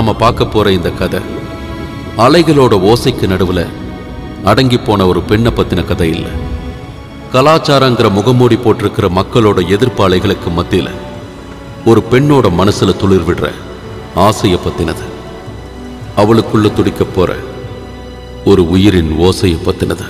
நாம பார்க்க போற இந்த கதை அலைகளோட ஓசைக்கு நடுவுல அடங்கி போன ஒரு பெண்ணை பத்தின கதை இல்லை கலாச்சாரங்கிற முகமூடி போட்டிருக்கிற மக்களோட எதிர்ப்பு அலைகளுக்கு மத்தியில ஒரு பெண்ணோட மனசுல துளிர் விடுற ஆசைய பத்தினது அவளுக்குள்ள துடிக்க போற ஒரு உயிரின் ஓசைய பத்தினது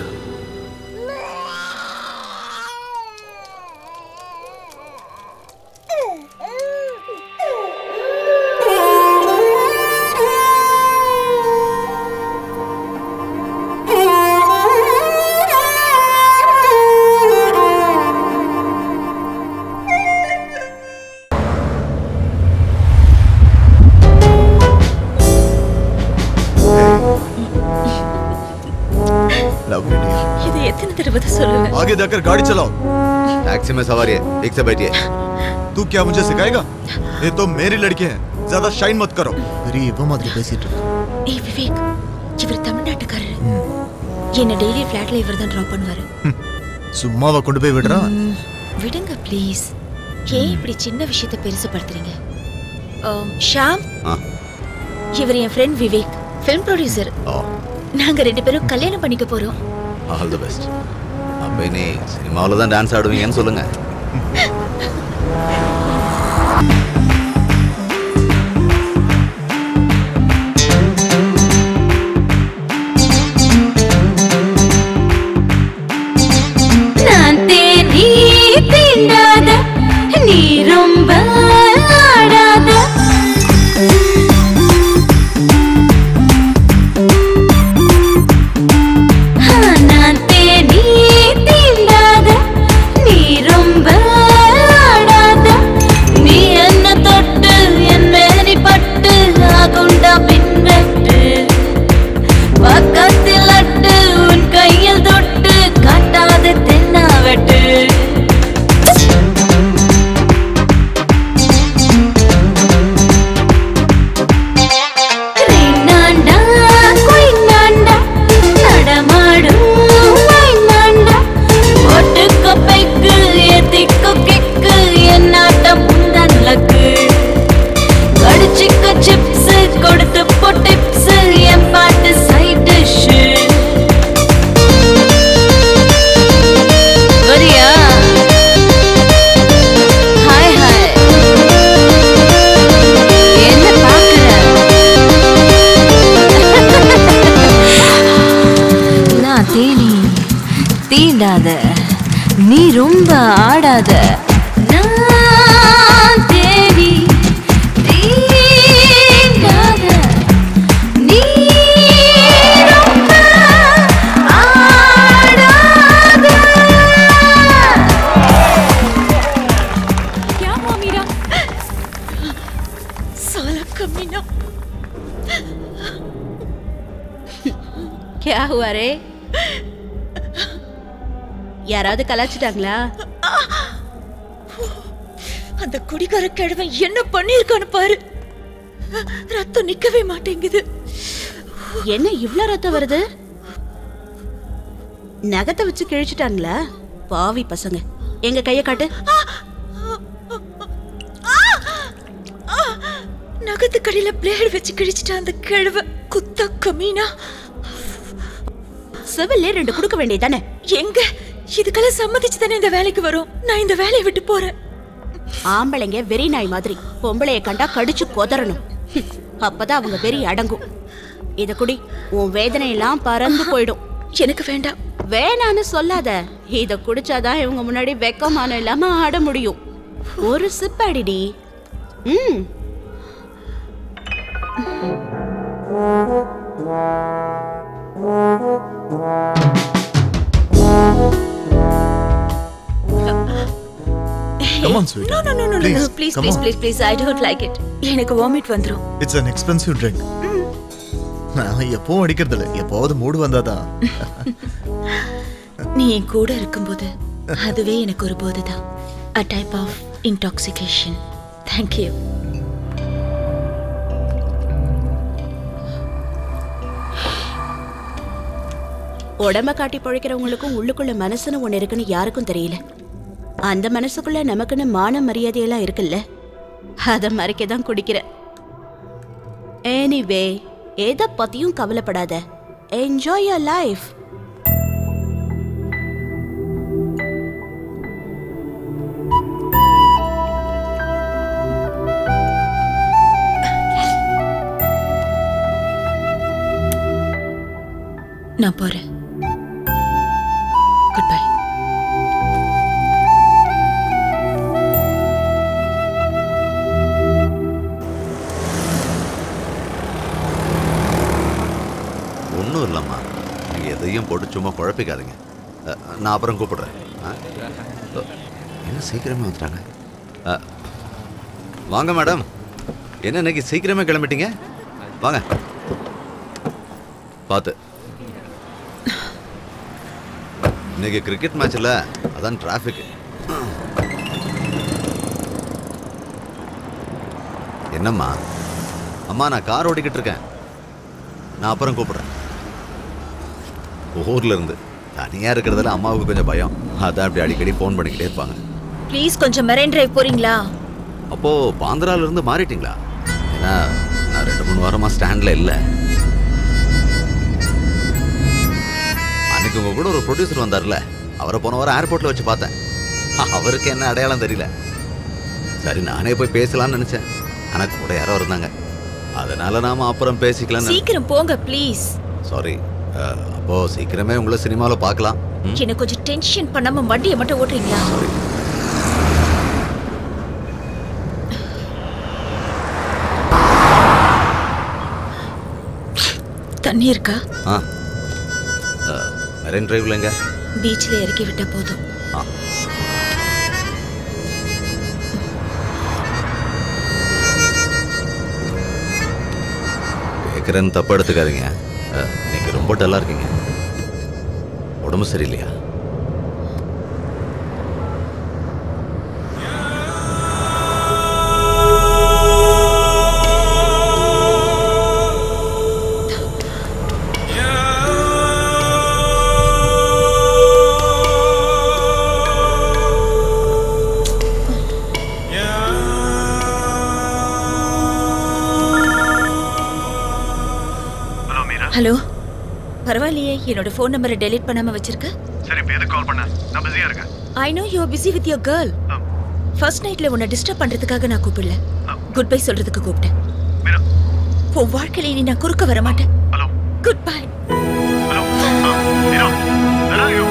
लव यू डियर இது எத்தனை தடவை சொல்லுவேன் आगे जाकर गाड़ी चलाओ टैक्सी में सवारी है ठीक से बैठिए तू क्या मुझे सिखाएगा ये तो मेरी लड़की है ज्यादा शाइन मत करो பெரிய இவ மாதிரி பேசிட்டு இருக்க ஏய் விவேக் இவர் தமிழ்நாட்டுக்காரரு என்ன டெய்லி ஃபிளாட்ல இவர் தான் ட்ராப் பண்ணுவாரு சும்மாவா கொண்டு போய் விடுறா ம், விடுங்க ப்ளீஸ் ஏன் இப்படி சின்ன விஷயத்தை பெருசுப்படுத்துறீங்க ஆம், ஷாம் ஆ. இவர் என் ஃப்ரெண்ட் விவேக் ஃபிலிம் ப்ரொடியூசர் ஓ நாங்க ரெண்டு பேரும் கல்யாணம் பண்ணிக்க போறோம் ஆல் தி பெஸ்ட் அப்போ இனி சினிமாவில் தான் டான்ஸ் ஆடுவீங்கன்னு சொல்லுங்க நான் தேடி தீண்டாத நீ ரொம்ப ஆடாத ஆ, நான் தேடி தீண்டாத நீ ரொம்ப ஆடாத நீ என்ன தொட்டு என் மேனி பட்டு ஆகுண்டா பின்பற்று பக்கத்தில் அட்டு உன் கையில் தொட்டு காட்டாத தென்னாவட்டு ரெய்னாண்டா, கொய்னாண்டா, நடமாடும் வைனாண்டா. ஒட்டுக்கொப்பைக்கு ஏத்திக்கோ கிக்கு, என் ஆட்டம் உந்தன் லக்கு. கடிச்சிக்க chips, கொடுத்து போ tips, என் பாட்டு side dish. வரியா? ஹாய் ஹாய் என்ன பாக்குற நான் தேனி தீண்டாத நீ ரொம்ப ஆடாத நான் தேடி தீண்டாத நீ ரொம்ப ஆடாத क्या हुआ मीरा साला कमीना क्या हुआ रे யாராவது கலாச்சிட்டாங்களா அந்த குடிகார கிழவன் என்ன பண்ணிருக்கான்னு பாரு ரத்தம் நிக்கவே மாட்டேங்குது என்ன இவ்ளோ ரத்தம் வருது நகத்தை வச்சு கிழிச்சிட்டாங்களா பாவி பசங்க எங்க கைய காட்டு நகத்து கடையில பிளேடு வச்சு கிழிச்சிட்டான் அந்த கிழவ குத்த கமீனா சிவில்ல ரெண்டு கொடுக்க வேண்டியதானே எங்க இதுக்கெல்லாம் சம்மதிச்சு தானே இந்த வேலைக்கு வரும் நான் இந்த வேலையை விட்டு போறேன் ஆம்பளைங்க வெறி நாய் மாதிரி பொம்பளைய கண்டா கடிச்சு கொதறணும் ஹம், அப்பதான் அவங்க வெறி அடங்கும் இத குடி உன் வேதனையெல்லாம் பறந்து போயிடும் எனக்கு வேண்டாம் வேணான்னு சொல்லாத இத குடிச்சாதான் இவங்க முன்னாடி வெக்கமானம் இல்லாம ஆட முடியும் ஒரு சிப் அடிடி ம் come on sweet no no no no Please, please come please on. Please please I don't like it எனக்கு வாமிட் வந்துரும் இட்ஸ் an எக்ஸ்பென்சிவ் ட்ரிங்க் நான் எப்பவும் அடிக்கிறது இல்ல எப்போவது மூடு வந்தாதான் நீ என் கூட இருக்கும்போது அதுவே எனக்கு ஒரு போதைதான் a type of intoxication thank you உடம்ப காட்டி பழைக்கிறவங்களுக்கும் உள்ளுக்குள்ள மனசுன்னு ஒண்ணு இருக்குன்னு யாருக்கும் தெரியல அந்த மனசுக்குள்ள நமக்குன்னு மான மரியாதையெல்லாம் இருக்குல்ல அதை மறைக்க தான் குடிக்கிறேன் எனிவே எதை பத்தியும் கவலைப்படாத என்ஜாய் யர் லைஃப் நான் போறேன் குட் பை ஒன்றும் இல்லைம்மா நீங்கள் எதையும் போட்டு சும்மா குழப்பிக்காதீங்க அ, நான் அப்புறம் கூப்பிடுறேன் ஆ? அ, என்ன சீக்கிரமே வந்துட்டாங்க அ, வாங்க மேடம் என்ன இன்னைக்கு சீக்கிரமே கிளம்பிட்டீங்க வாங்க பார்த்து இன்னைக்கு கிரிக்கெட் மேட்ச் இல்லை அதான் டிராஃபிக் என்னம்மா அம்மா நான் கார் ஓட்டிக்கிட்டு இருக்கேன் நான் அப்புறம் கூப்பிடுறேன் ஊர்ல இருந்து தனியா இருக்கிறதுல அம்மாவுக்கு கொஞ்சம் பயம் அதான் அப்படி அடிக்கடி ஃபோன் பண்ணிக்கிட்டே இருப்பாங்க ப்ளீஸ் கொஞ்சம் மெரைன் டிரைவ் போறீங்களா அப்போ பாந்திரால இருந்து மாறிட்டீங்களா ஏன்னா நான் ரெண்டு மூணு வாரமா ஸ்டாண்ட்ல இல்லை அன்னைக்கு உங்க கூட ஒரு ப்ரொடியூசர் வந்தார்ல அவரை போன வாரம் ஏர்போர்ட்ல வச்சு பார்த்தேன் அவருக்கு என்ன அடையாளம் தெரியல சரி நானே போய் பேசலாம்னு நினைச்சேன் ஆனா கூட யாரோ இருந்தாங்க அதனால நாம அப்புறம் பேசிக்கலாம்னு சீக்கிரம் போங்க ப்ளீஸ் சாரி அப்போ சீக்கிரமே உங்களை சினிமாவில் பார்க்கலாம் ம்? எனக்கு கொஞ்சம் டென்ஷன் பண்ணாம வண்டியை மட்டும் ஓட்டுறீங்களா தண்ணி இருக்கா ஆ மெரைன் டிரைவ்ல எங்க பீச்ல இறக்கி விட்டா போதும் ஆ கேட்குறேன்னு தப்பு எடுத்துக்காதீங்க அஹ், இன்னைக்கு ரொம்ப டல்லாக இருக்கீங்க உடம்பு சரியில்லையா ஹலோ பரவாயில்லையே என்னோட ஃபோன் நம்பரை டெலீட் பண்ணாம வச்சிருக்க சரி இப்போ எதுக்கு கால் பண்ண நான் பிஸியா இருக்கேன் I know you busy with your girl first நைட்ல உன்னை டிஸ்டர்ப் பண்றதுக்காக நான் கூப்பிடல குட் பை சொல்றதுக்கு கூப்பிட்டேன் மீரா உன் வாழ்க்கையில இனி நான் குறுக்க வர மாட்டேன் hello good bye hello Meera where are you?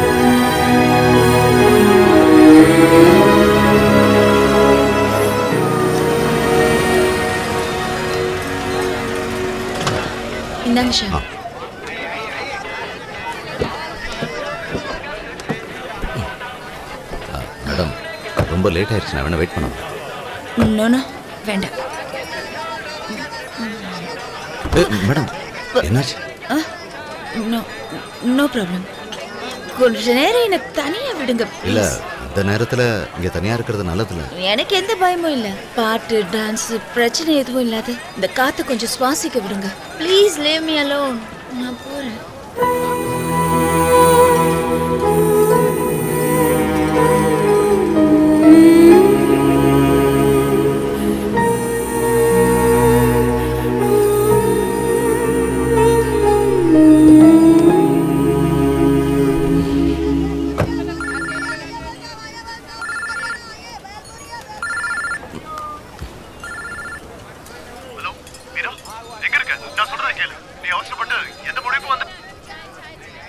இந்தாங்க ஷா ஆ. மேடம் ரொம்ப லேட் ஆயிடுச்சு நான் வேணா வெயிட் பண்ணலாம் நோ நோ வேண்டாம் மேடம் என்னாச்சு நோ நோ ப்ராப்ளம் கொஞ்ச நேரம் எனக்கு தனியா விடுங்க இல்ல please. இந்த நேரத்துல இங்க தனியா இருக்கிறது நல்லதில்ல எனக்கு எந்த பயமும் இல்ல பாட்டு டான்ஸ் பிரச்சனை எதுவும் இல்லாத இந்த காத்து கொஞ்சம் சுவாசிக்க விடுங்க ப்ளீஸ் leave me alone நான் போறேன் ஹலோ மீரா எங்க இருக்க நான் சொல்றதை கேளு நீ அவசரப்பட்டு எந்த முடிவுக்கும் வந்து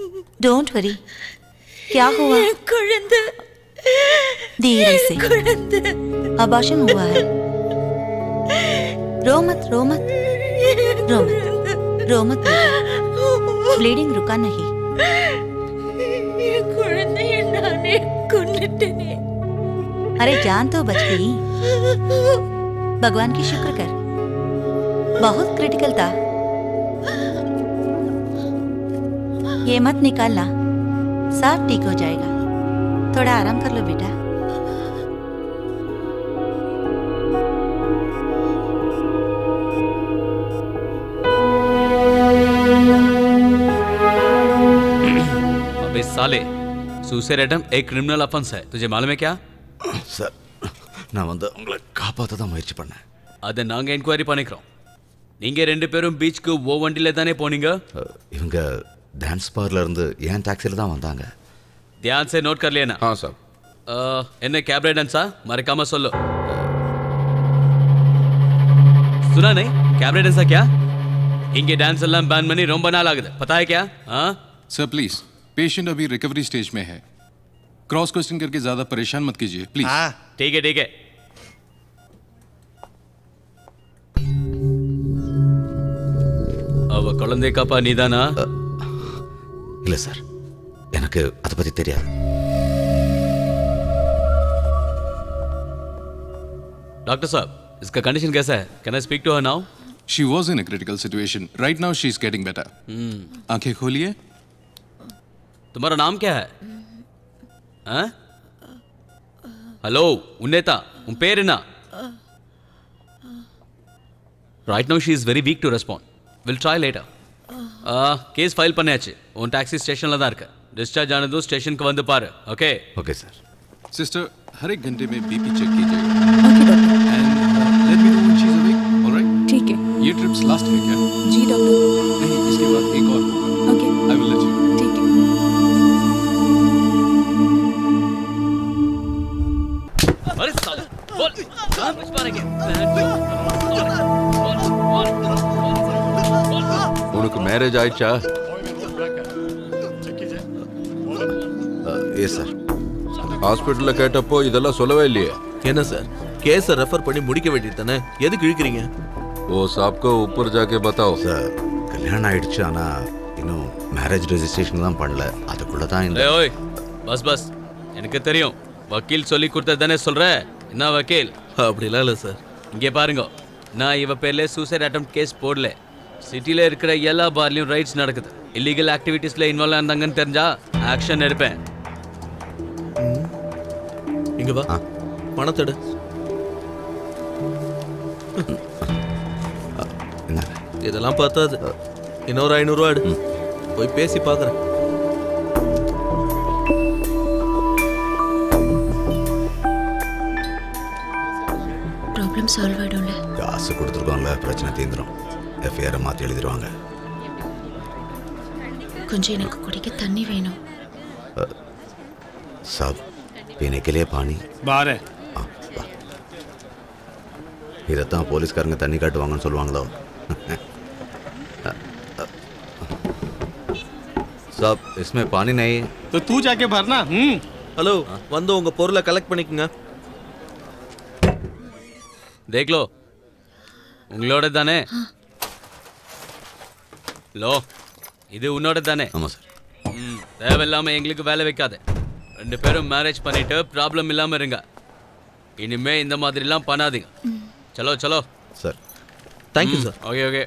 डोंट वरी क्या हुआ குழந்தை धीरे से குழந்தை अबाशन हुआ है रो मत रो मत रो मत रो मत ब्लीडिंग रुका नहीं என் குழந்தைய நானே கொன்னுட்டேனே अरे जान तो बच गई भगवान की शुक्र कर बहुत क्रिटिकल था ये मत निकालना सब ठीक हो जाएगा थोड़ा आराम कर लो बेटा अबे साले सुसाइड अटेम्प्ट एक क्रिमिनल ऑफेंस है तुझे मालूम है क्या சார் நான் வந்து உங்களை காப்பாற்ற தான் முயற்சி பண்ணேன் அதை நாங்க என்கொயரி பண்ணிக்கிறோம் நீங்க ரெண்டு பேரும் பீச்சுக்கு ஓ வண்டியில தானே போனீங்க அஹ், இவங்க டான்ஸ் பார்ல இருந்து என் டாக்ஸியில் தான் வந்தாங்க ध्यान से नोट कर लिया ना हाँ साहब अ, என்ன கேப் ரைடன்ஸா மறக்காம சொல்லு सुना नहीं कैब ரைடன்ஸா क्या இங்க டான்ஸ் எல்லாம் பேன் பண்ணி ரொம்ப நாள் ஆகுது पता है क्या हाँ सर प्लीज पेशेंट अभी रिकवरी स्टेज में है क्रॉस क्वेश्चन करके ज्यादा परेशान मत कीजिए प्लीज हाँ ठीक है ठीक है அவ குழந்தை காப்பா நீதானா இல்லை சார் எனக்கு அதை பற்றி தெரியாது डॉक्टर साहब इसका कंडीशन कैसा है can I speak to her now she was in a critical situation right now she is getting better आंखें खोलिए तुम्हारा नाम क्या है हाँ? हेलो उन्नेता उन पेर ना right no she is very weak to respond will try later case file பண்ணியாச்சு உன் டாக்ஸி ஸ்டேஷனில் தான் இருக்கு டிஸ்சார்ஜ் ஆனதும் ஸ்டேஷனுக்கு வந்து பாரு ஓகே ஓகே சார் सिस्टर हर एक घंटे में बीपी चेक कीजिएगा and let me know when she is awake alright ठीक है ये ट्रिप्स लास्ट है क्या जी डॉक्टर नहीं इसके बाद एक और होगा okay I will let you ठीक है अरे साले बोल कहाँ बच पाएंगे உனக்கு மேரேஜ் ஆயிடுச்சா ஏ சார் ஹாஸ்பிட்டல்ல கேட்டப்போ இதெல்லாம் சொல்லவே இல்லையே என்ன சார் கேஸை ரெஃபர் பண்ணி முடிக்க வேண்டியது தானே எதுக்கு இழுக்கிறீங்க ஓ சாப்கோ உப்பர் ஜாக்கே பத்தாओ சார் கல்யாணம் ஆயிடுச்சு ஆனால் இன்னும் மேரேஜ் ரெஜிஸ்ட்ரேஷன் தான் பண்ணல அதுக்குள்ளே தான் இந்த ஏய் ஓய் பஸ் பஸ் எனக்கு தெரியும் வக்கீல் சொல்லி கொடுத்தது தானே சொல்ற என்ன வக்கீல் அப்படிலாம் இல்லை சார் இங்கே பாருங்க நான் இவ பேர்ல சூசைட் அட்டம் கேஸ் போடல சிட்டில இருக்கிற எல்லா பார்லயும் ரைட்ஸ் நடக்குது இல்லீகல் ஆக்டிவிட்டீஸ்ல இன்வால்வ் இருந்தாங்கன்னு தெரிஞ்சா ஆக்ஷன் எடுப்பேன் இங்க வா ஆ. பணத்தெடு என்ன இதெல்லாம் பார்த்தாது இன்னொரு ஐநூறுரூவா எடு போய் பேசி பார்க்குறேன் ப்ராப்ளம் சால்வ் ஆயிடும்ல காசு கொடுத்துருக்கோம்ல பிரச்சனை தீந்துரும் எஃப்ஐஆரை மாற்றி எழுதிருவாங்க கொஞ்சம் எனக்கு குடிக்க தண்ணி வேணும் சாப் पीने के लिए पानी बाहर है ஆ வா இதைத்தான் போலீஸ்காரங்க தண்ணி காட்டுவாங்கன்னு சொல்லுவாங்களோ சாப் इसमें पानी नहीं तो तू जाके भरना हम्म ஹலோ வந்து உங்க பொருளை கலெக்ட் பண்ணிக்கங்க देख लो உங்களோட தானே லோ இது உன்னோட தானே ஆமாம் சார் ம், தேவையில்லாம எங்களுக்கு வேலை வைக்காத ரெண்டு பேரும் மேரேஜ் பண்ணிட்டு ப்ராப்ளம் இல்லாம இருங்க இனிமே இந்த மாதிரிலாம் பண்ணாதீங்க சலோ சலோ sir thank you sir okay okay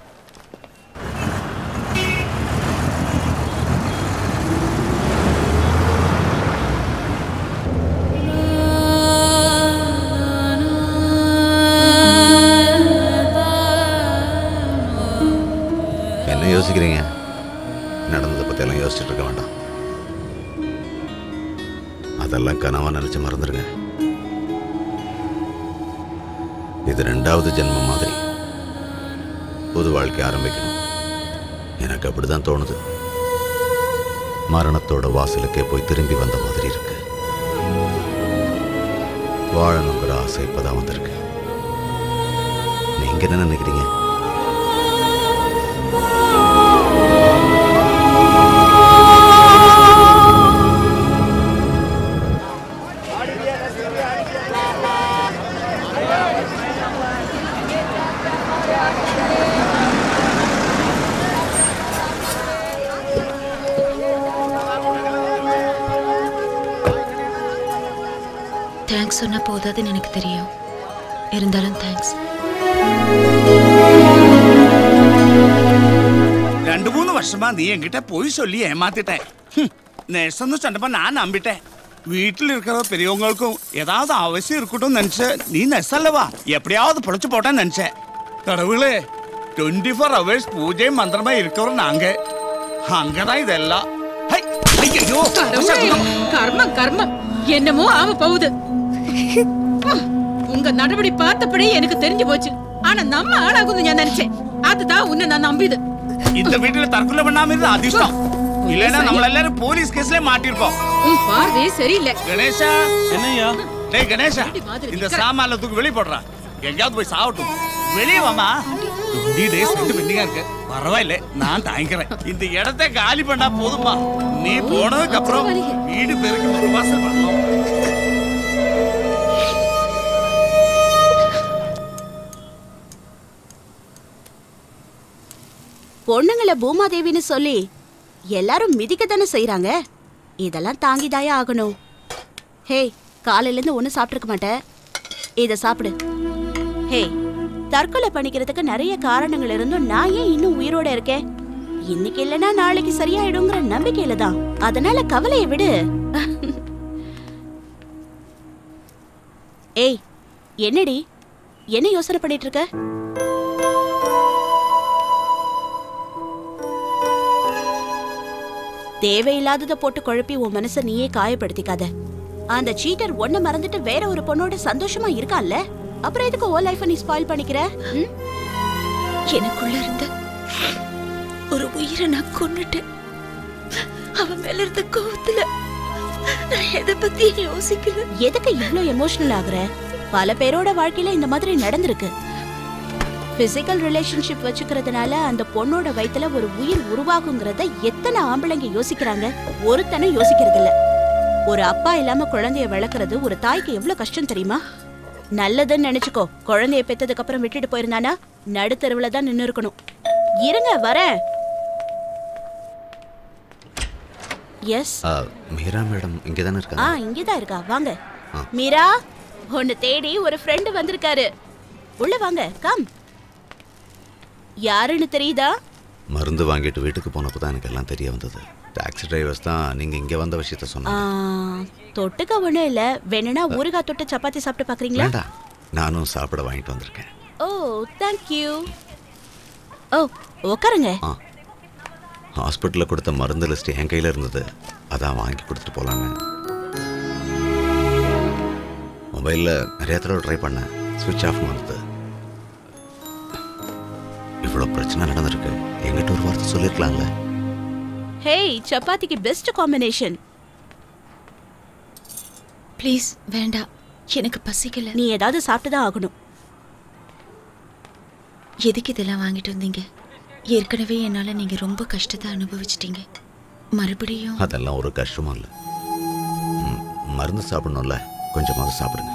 என்ன யோசிக்கிறீங்க நடந்ததை பற்றியெல்லாம் யோசிச்சுட்டு இருக்க வேண்டாம் அதெல்லாம் கனவா நினச்சி மறந்துடுங்க இது ரெண்டாவது ஜென்மம் மாதிரி புது வாழ்க்கை ஆரம்பிக்கணும் எனக்கு அப்படிதான் தோணுது மரணத்தோட வாசலுக்கே போய் திரும்பி வந்த மாதிரி இருக்கு வாழணுங்கிற ஆசை இப்பதான் வந்திருக்கு நீங்க என்ன நினைக்கிறீங்க தேங்க்ஸ் சொன்னா போதாதுன்னு எனக்கு தெரியும் இருந்தாலும் தேங்க்ஸ் രണ്ടു മൂന്ന് വർഷമാ നീ എങ്കിட்ட പോയി சொல்லி ஏமாத்திட்டேன் ஹம், நெசன்னு சொன்னப்ப நான் நம்பிட்டேன் வீட்டில் இருக்கிற பெரியவங்களுக்கும் ஏதாவது அவசியம் இருக்கட்டும் நினைச்ச நீ நெசல்லவா எப்படியாவது பொழைச்சு போட்டேன்னு நினைச்சேன் கடவுளே டுவெண்ட்டி ஃபோர் ஹவர்ஸ் பூஜை மந்திரமா இருக்கிறோம் நாங்க அங்கதான் இதெல்லாம் ஹை, ஐயையோ, கடவுளே, கர்மம் கர்மம் என்னமோ ஆக போகுது உங்க நடவடி பார்த்தபடி எனக்கு தெரிஞ்சு போச்சு ஆனா நம்ம ஆளாகுது நான் நினைச்சேன் அதுதான் உன்னை நான் நம்பிது இந்த வீட்டுல தற்கொலை பண்ணாம இருந்த அதிர்ஷ்டம் இல்லைன்னா நம்மள எல்லாரும் போலீஸ் கேஸ்ல மாட்டிருப்போம் உன் பார்வை சரியில்லை கணேஷா என்னய்யா டேய் கணேஷா மாதிரி இந்த நிக்கிற. சாமான்ல தூக்கி வெளிய போடுறா எங்கேயாவது போய் சாவட்டும் வெளியே வாமா டுவெண்ட்டி டேஸ் ரெண்டு பெண்டிங்கா இருக்கு பரவாயில்ல நான் தாங்கிக்கிறேன் இந்த இடத்தை காலி பண்ணா போதுமா நீ போனதுக்கு அப்புறம் வீடு பெருக்கி ஒரு வாசல் பண்ணணும் பொண்ணுங்களை பூமாதேவின்னு சொல்லி எல்லாரும் மிதிக்க தானே செய்யறாங்க இதெல்லாம் தாங்கிதாயா ஆகணும் ஹே காலையில இருந்து ஒன்னும் சாப்பிட்டுருக்க மாட்டேன் இத சாப்பிடு ஹே தற்கொலை பண்ணிக்கிறதுக்கு நிறைய காரணங்கள் இருந்தும் நான் ஏன் இன்னும் உயிரோட இருக்கேன் இன்னைக்கு இல்லைன்னா நாளைக்கு சரியாயிடுங்கிற நம்பிக்கையில தான் அதனால கவலையை விடு ஏய் என்னடி என்ன யோசனை பண்ணிட்டு இருக்க தேவையில்லாதத போட்டு குழப்பி உன் மனச நீயே காயப்படுத்திக்காத அந்த சீட்டர் ஒன்ன மறந்துட்டு வேற ஒரு பொண்ணோட சந்தோஷமா இருக்கான்ல அப்புறம் எதுக்கு ஓ லைஃப நீ ஸ்பாயில் பண்ணிக்கிற ம்? எனக்குள்ள இருந்த ஒரு உயிரை நான் கொன்னுட்டேன் அவன் மேல இருந்த கோவத்துல நான் எதை பத்தி யோசிக்கல எதுக்கு இவ்ளோ எமோஷனல் ஆகுற பல பேரோட வாழ்க்கையில இந்த மாதிரி நடந்திருக்கு பிசிக்கல் ரிலேஷன்ஷிப் வச்சுக்கிறதுனால அந்த பொண்ணோட வயித்துல ஒரு உயிர் உருவாகுங்கிறத எத்தனை ஆம்பளைங்க யோசிக்கிறாங்க ஒருத்தனும் யோசிக்கிறது இல்ல ஒரு அப்பா இல்லாம குழந்தைய வளர்க்கறது ஒரு தாய்க்கு எவ்வளவு கஷ்டம் தெரியுமா நல்லதுன்னு நினைச்சுக்கோ குழந்தைய பெத்ததுக்கு அப்புறம் விட்டுட்டு போயிருந்தானா நடுத்தெருவுல தான் நின்னு இருக்கணும் இருங்க வரேன் எஸ் ஆ, மீரா மேடம் இங்கே தானே ஆ இருக்காங்க இங்கதான் இருக்கா வாங்க ஆ. மீரா உன்னை தேடி ஒரு ஃப்ரெண்டு வந்திருக்காரு உள்ள வாங்க கம் யாருன்னு தெரியுதா மருந்து வாங்கிட்டு வீட்டுக்கு போனப்போ தான் எனக்கு எல்லாம் தெரிய வந்தது டாக்ஸி டிரைவர்ஸ் தான் நீங்கள் இங்கே வந்த விஷயத்த ஆ, சொன்னாங்க தொட்டுக்க ஒண்ணும் இல்ல வேணும்னா ஊறுகாய் தொட்டு சப்பாத்தி சாப்பிட்டு பாக்குறீங்களா வேண்டாம் நானும் சாப்பிட வாங்கிட்டு வந்திருக்கேன் ஓ தேங்க்யூ ஓ உட்காருங்க ஆ ஹாஸ்பிட்டலில் கொடுத்த மருந்து லிஸ்ட் என் கையில் இருந்தது அதான் வாங்கி கொடுத்துட்டு போகலான்னு மொபைலில் நிறைய தடவை ட்ரை பண்ணேன் சுவிட்ச் ஆஃப் வந்தது இவ்வளோ பிரச்சனை நடந்திருக்கு என்கிட்ட ஒரு வார்த்தை சொல்லியிருக்கலாம்ல ஹேய் சப்பாத்திக்கு பெஸ்ட் காம்பினேஷன் ப்ளீஸ் வேண்டாம் எனக்கு பசிக்கல நீ ஏதாவது சாப்பிட்டு தான் ஆகணும் எதுக்கு இதெல்லாம் வாங்கிட்டு வந்தீங்க ஏற்கனவே என்னால நீங்க ரொம்ப கஷ்டத்தை அனுபவிச்சிட்டீங்க மறுபடியும் அதெல்லாம் ஒரு கஷ்டமும் இல்லை ம், மருந்து சாப்பிடணும்ல கொஞ்சமாவது சாப்பிடுங்க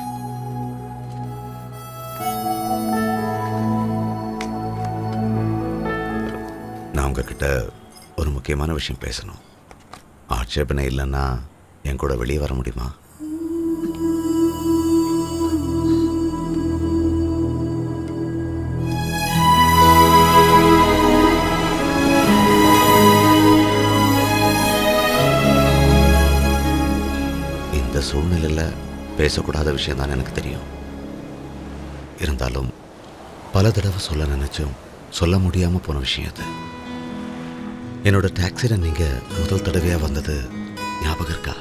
நான் உங்ககிட்ட ஒரு முக்கியமான விஷயம் பேசணும் ஆட்சேபனை இல்லைன்னா என் கூட வெளியே வர முடியுமா இந்த சூழ்நிலையில் பேசக்கூடாத விஷயம் தான் எனக்கு தெரியும் இருந்தாலும் பல தடவை சொல்ல நினைச்சும் சொல்ல முடியாமல் போன விஷயம் அது என்னோட டாக்ஸியில் நீங்கள் முதல் தடவையாக வந்தது ஞாபகம் இருக்கா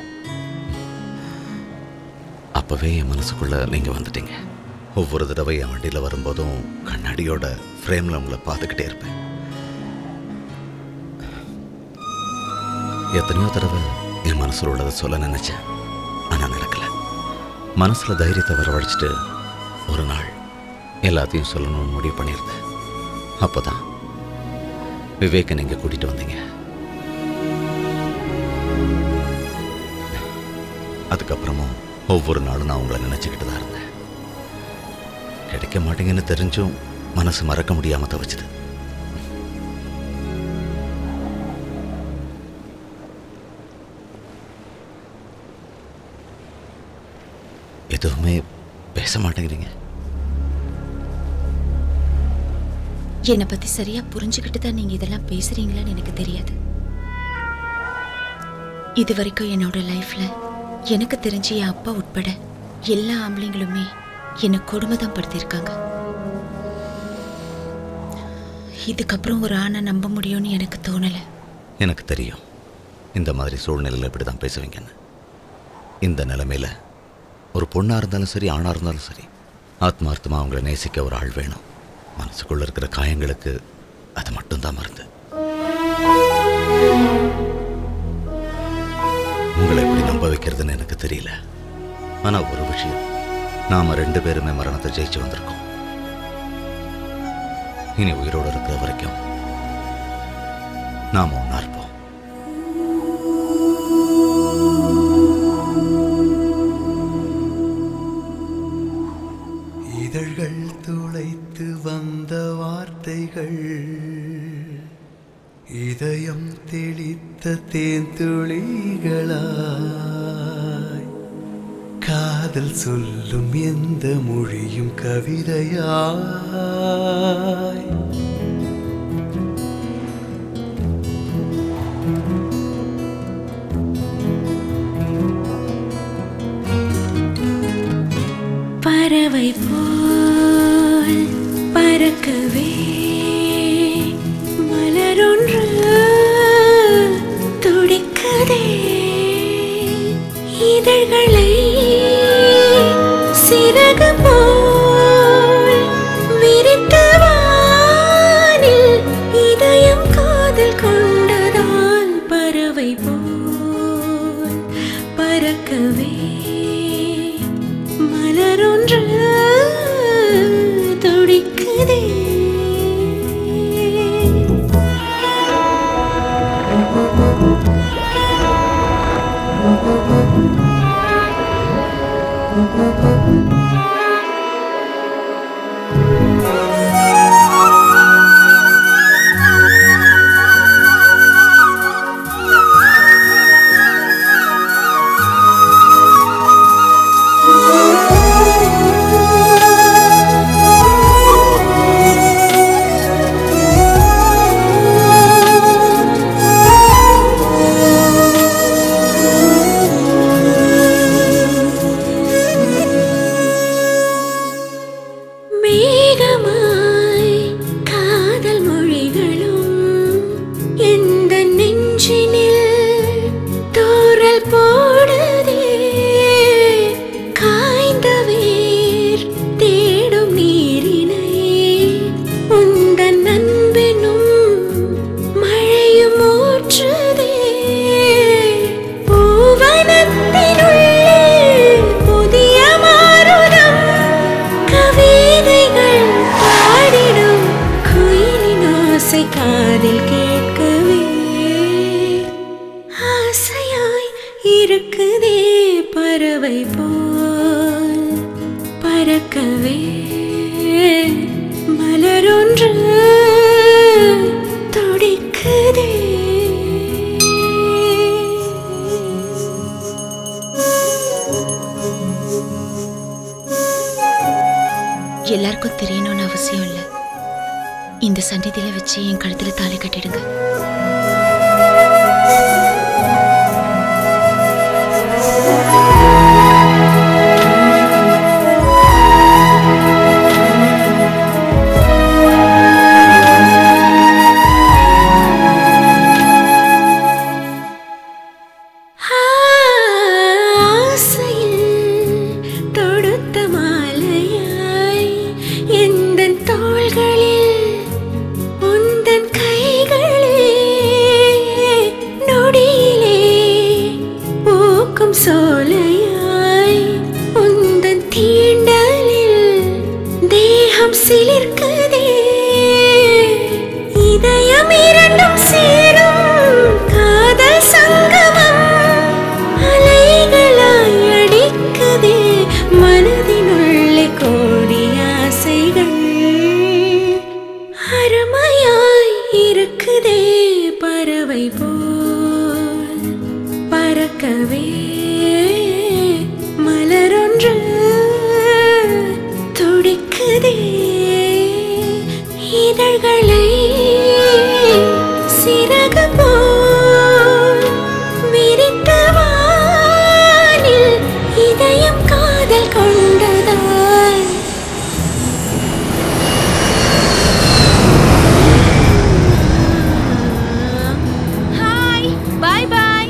அப்போவே என் மனசுக்குள்ள நீங்கள் வந்துட்டீங்க ஒவ்வொரு தடவை என் வண்டியில் வரும்போதும் கண்ணாடியோட ஃப்ரேமில் உங்களை பார்த்துக்கிட்டே இருப்பேன் எத்தனையோ தடவை என் மனசில் உள்ளதை சொல்ல நினைச்சேன் ஆனால் நடக்கல மனசில் தைரியத்தை வரவழைச்சிட்டு ஒரு நாள் எல்லாத்தையும் சொல்லணும்னு முடிவு பண்ணியிருந்தேன் அப்போதான் விவேக்கை நீங்கள் கூட்டிகிட்டு வந்தீங்க அதுக்கப்புறமும் ஒவ்வொரு நாளும் நான் உங்களை நினச்சிக்கிட்டு தான் இருந்தேன் கிடைக்க மாட்டீங்கன்னு தெரிஞ்சும் மனசு மறக்க முடியாமல் தவிச்சுது எதுவுமே பேச மாட்டேங்கிறீங்க என்னை பத்தி சரியா புரிஞ்சுக்கிட்டு தான் நீங்க இதெல்லாம் பேசுறீங்களான்னு எனக்கு தெரியாது இது வரைக்கும் என்னோட லைஃப்ல எனக்கு தெரிஞ்சு என் அப்பா உட்பட எல்லா ஆம்பளைங்களுமே என்னை கொடுமை தான் படுத்தியிருக்காங்க இதுக்கப்புறம் ஒரு ஆணை நம்ப முடியும்னு எனக்கு தோணல எனக்கு தெரியும் இந்த மாதிரி சூழ்நிலையில் இப்படி தான் பேசுவீங்கன்னு இந்த நிலைமையில் ஒரு பொண்ணாக இருந்தாலும் சரி ஆணாக இருந்தாலும் சரி ஆத்மார்த்தமாக அவங்கள நேசிக்க ஒரு ஆள் வேணும் மனசுக்குள்ள இருக்கிற காயங்களுக்கு அது மட்டும்தான் மருந்து உங்களை எப்படி நம்ப வைக்கிறதுன்னு எனக்கு தெரியல ஆனால் ஒரு விஷயம் நாம ரெண்டு பேருமே மரணத்தை ஜெயிச்சு வந்திருக்கோம் இனி உயிரோடு இருக்கிற வரைக்கும் நாம ஒன்றா இருப்போம் இதழ்கள் துளைத்து வந்த வார்த்தைகள் இதயம் தெளித்த தேன்துளிகளாய் காதல் சொல்லும் எந்த மொழியும் கவிதையாய் பறவை போல் பறக்கவே மலரொன்று துடிக்குதே இதழ்களை சிறகு போல் விரித்து வானில் இதயம் காதல் கொண்டதால் பறவை போல் பறக்கவே மலரொன்று துடிக்குதே மேகமாய் காதல் மொழிகளும் எந்த நெஞ்சினில் தூறல் போடுதே காய்ந்த வேர் தேடும் நீரினை உந்தன் அன்பெனும் மழையும் ஊற்றுதே பூவனத்தினுள்ளே புதிய மாறுதம் கவிதைகள் பாடிடும் குயிலின் ஓசை காதில் கேட்கவே ஆசையாய் இருக்குதே பறவை போல் பறக்கவே மலரொன்று துடிக்குதே எல்லாருக்கும் தெரியணும்னு அவசியம் இல்லை இந்த சந்நிதியில வச்சு என் கழுத்துல தாலி கட்டிடுங்க ஆசையில் தொடுத்த மாலையாய் எந்தன் தோள்களில் உந்தன் கைகளே நொடியிலே பூக்கும் சோலையாய் உந்தன் தீண்டலில் தேகம் சிலிர்க்குதே இதயம் இரண்டும் சேரும் காதல் சங்கமம் அலைகளாய் அடிக்குதே மனதினுள்ளே கோடி ஆசைகள் அருமையாய் இருக்குதே பறவை போல் பறக்கவே மலரொன்று இதழ்களை சிறகு போல் விரித்த வானில் இதயம் காதல் கொண்டதால் ஹாய் பாய் பாய்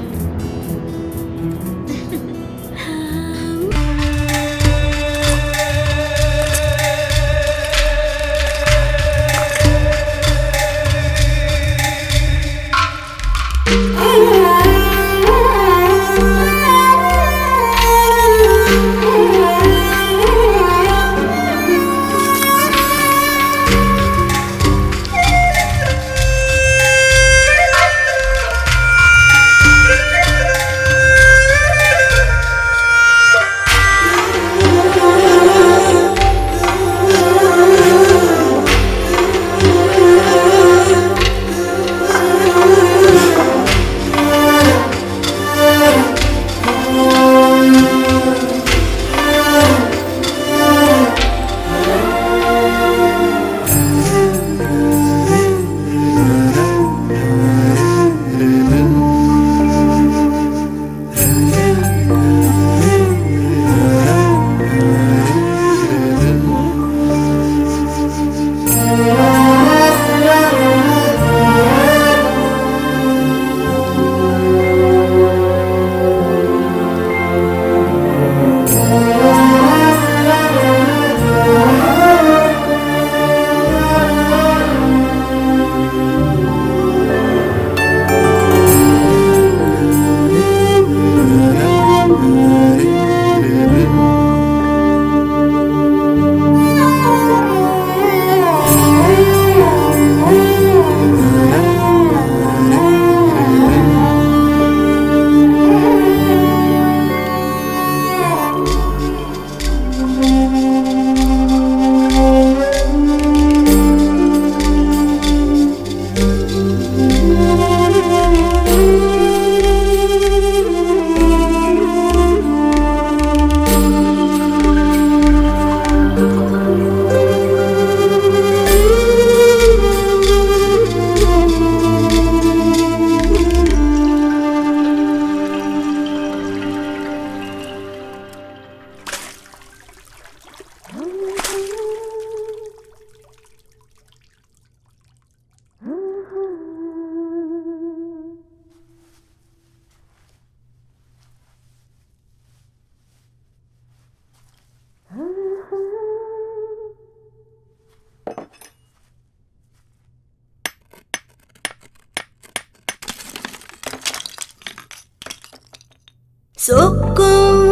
சொக்கும்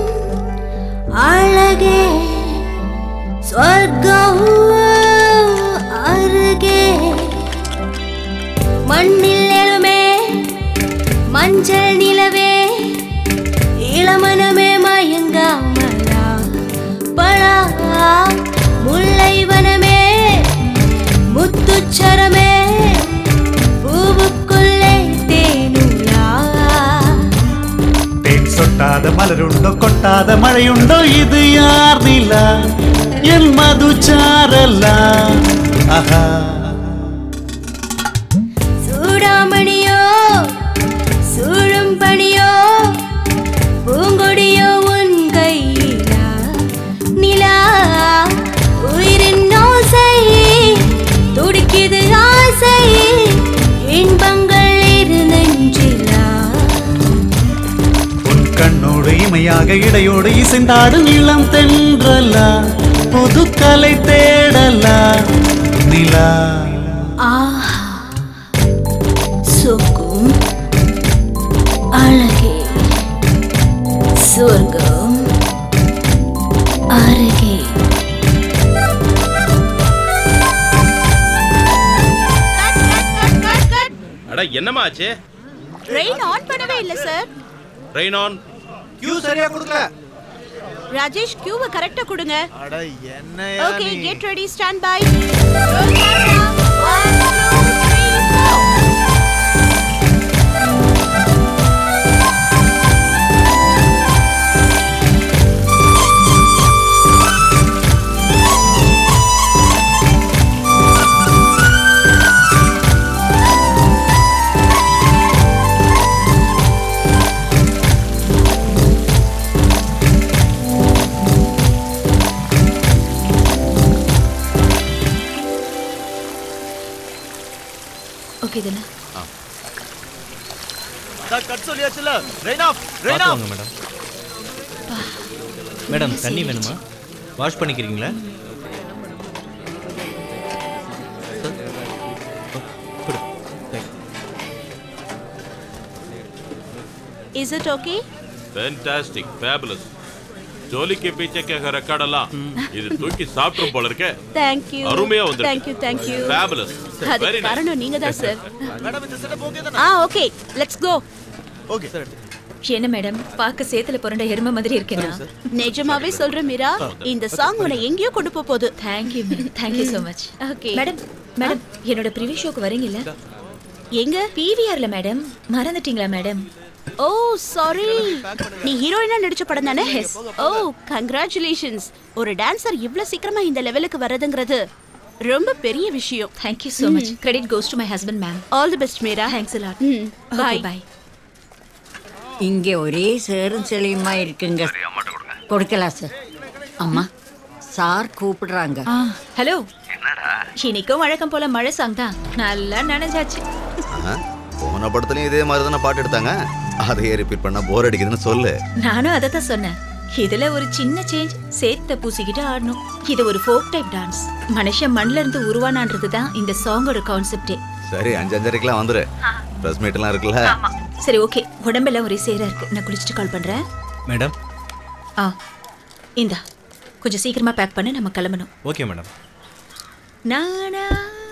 அழகே சொர்க்கம் அருகே மண்ணில் எழுமே மஞ்சள் நிலவே இளமனமே மயங்காமலா பழா முல்லை வனமே முத்துச்சரமே பூவுக்குள்ளே தேனுலா തേൻ സൊട്ടാതെ മലരുണ്ടോ കൊട്ടാതെ മഴയുണ്ടോ ഇത് യാർന്നില്ല എൻ മധുചാരല്ല ആഹാ சூடாமணியோ சூழும் பணியோ பூங்கொடியோ உன் கையிலா நிலா உயிரின் ஓசை துடிக்குது ஆசை இன்பங்கள் இரு நெஞ்சிலா உன் கண்ணோடு இமையாக இடையோடு இசைந்தாடும் இளம் தென்றலா புது கலை தேடலா நிலா ஆஹா சொக்கும் அழகே சொர்க்கம் அருகே அட என்னம்மா ஆச்சு ட்ரெயின் ஆன் பண்ணவே இல்ல சார் ரெயின் ஆன் கியூ சரியா கொடுக்கல ராஜேஷ் கியூவை கரெக்டா கொடுங்க அட என்ன okay get ready stand by okay தானே கட் சொல்லியாச்சுல rain off rain off madam madam தண்ணி வேணுமா வாஷ் பண்ணிக்கிறீங்களா is it okay fantastic fabulous ஜோலிக்கு பீச்சே கேட்க ரெக்கார்டெல்லாம் இது தூக்கி சாப்பிட்ரும் போல இருக்க தேங்க் யூ அருமையா வந்து thank you thank you fabulous அதுக்கு வெரி காரணம் நீங்க தான் சார் மேடம் இந்த setup okay ah okay let's go okay sir என்ன மேடம் பார்க்க சேத்துல புரண்ட எருமை மாதிரி இருக்கேனா நிஜமாவே சொல்றேன் மீரா இந்த சாங் உன்னை எங்கேயோ கொண்டு போக போகுது thank you thank you so much okay madam madam என்னோட ப்ரிவியூ ஷோக்கு வரீங்கல்ல எங்க பிவிஆர்ல மேடம் மறந்துட்டீங்களா மேடம் ஓ சாரி நீ ஹீரோயினா நடிச்ச படம் தானே ஓ கங்க்ராச்சுலேஷன்ஸ் ஒரு டான்சர் இவ்ளோ சீக்கிரமா இந்த லெவலுக்கு வரதுங்கிறது ரொம்ப பெரிய விஷயம் thank you so much credit goes to my husband ma'am all the best Meera thanks a lot bye bye இங்கே ஒரே சேரும் செழியுமா இருக்குங்க கொடுக்கலாம் சார் அம்மா சார் கூப்பிடுறாங்க ஹலோ இன்னைக்கும் வழக்கம் போல மழை சாங் தான் நல்லா நனைஞ்சாச்சு ஆ, போன படத்துலயும் இதே மாதிரி தானே பாட்டு எடுத்தாங்க அதையே ரிப்பீட் பண்ணா போர் அடிக்குதுன்னு சொல்லு நானும் அதை தான் சொன்னேன் இதுல ஒரு சின்ன சேஞ்ச் சேத்த பூசிக்கிட்டு ஆடணும் இது ஒரு ஃபோக் டைப் டான்ஸ் மனுஷன் மண்ல இருந்து உருவானான்றது தான் இந்த சாங்கோட கான்செப்டே சரி அஞ்சு அஞ்சரைக்கெல்லாம் வந்துரு ப்ரெஸ் மீட் எல்லாம் இருக்குல்ல சரி ஓகே உடம்பெல்லாம் ஒரே சேரா இருக்கு நான் குளிச்சுட்டு கால் பண்றேன் மேடம் ஆ இந்தா கொஞ்சம் சீக்கிரமா பேக் பண்ண நம்ம கிளம்பணும் ஓகே மேடம் நானா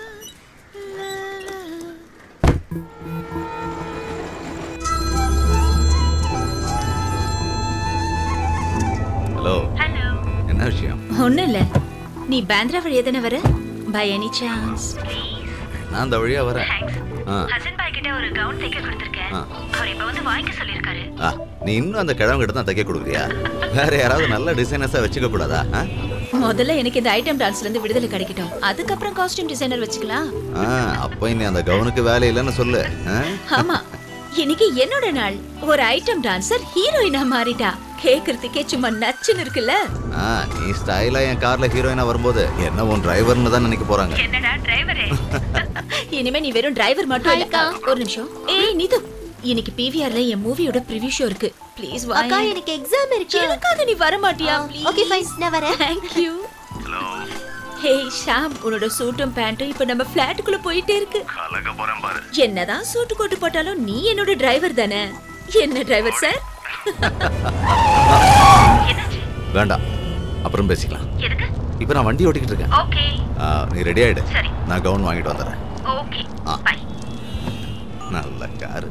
ஹலோ என்ன விஷயம் ஒண்ணும் இல்ல நீ பேந்திரா வழியா தானே வர பை எனி சான்ஸ் நான் அந்த வழியா வரேன் ஆ ஹசன் பாய் கிட்ட ஒரு கவுன் தைக்க கொடுத்துருக்கேன் ஆ. அவர் இப்ப வந்து வாங்கிக்க சொல்லிருக்காரு ஆ நீ இன்னும் அந்த கிழமை கிட்ட தான் தைக்க கொடுக்குறியா வேற யாராவது நல்ல டிசைனர்ஸா வச்சுக்க கூடாதா ஆ? முதல்ல எனக்கு இந்த ஐட்டம் டான்ஸ்ல இருந்து விடுதலை கிடைக்கட்டும் அதுக்கப்புறம் காஸ்டியூம் டிசைனர் வச்சுக்கலாம் ஆ அப்போ இனி அந்த கவுனுக்கு வேலை இல்லைன்னு சொல்லு ஆ? ஆமா இன்னைக்கு என்னோட நாள் ஒரு ஐட்டம் டான்சர் ஹீரோயினா மாறிட்டா கேக்குறதுக்கே சும்மா நச்சுன்னு இருக்குல்ல ஆ நீ ஸ்டைலா என் கார்ல ஹீரோயினா வரும்போது என்ன உன் டிரைவர்னு தான் நினைக்க போறாங்க என்னடா டிரைவரே இனிமே நீ வெறும் டிரைவர் மட்டும் இல்ல ஒரு நிமிஷம் ஏய் நீது இன்னைக்கு பிவிஆர்ல என் மூவியோட ப்ரிவ்யூ ஷோ இருக்கு ப்ளீஸ் வா அக்கா, எனக்கு எக்ஸாம் இருக்கு எனக்காக நீ வர மாட்டியா ப்ளீஸ் ஓகே ஃபைன் நான் வரேன் தேங்க் யூ ஹே ஷாம் உன்னோட சூட்டும் பேண்ட்டும் இப்ப நம்ம ஃபிளாட்டுக்குள்ள போயிட்டே இருக்கு கலக்க போறேன் பாரு என்னதான் சூட்டு கோட்டு போட்டாலும் நீ என்னோட டிரைவர் தானே என்ன டிரைவர் சார் வேண்டாம் அப்புறம் பேசிக்கலாம் எதுக்கு இப்போ நான் வண்டி ஓட்டிக்கிட்டு இருக்கேன் ஓகே ஆ, நீ ரெடி ஆயிடு சரி. நான் கவுன் வாங்கிட்டு வந்துடுறேன் ஓகே ஆ நல்ல காரு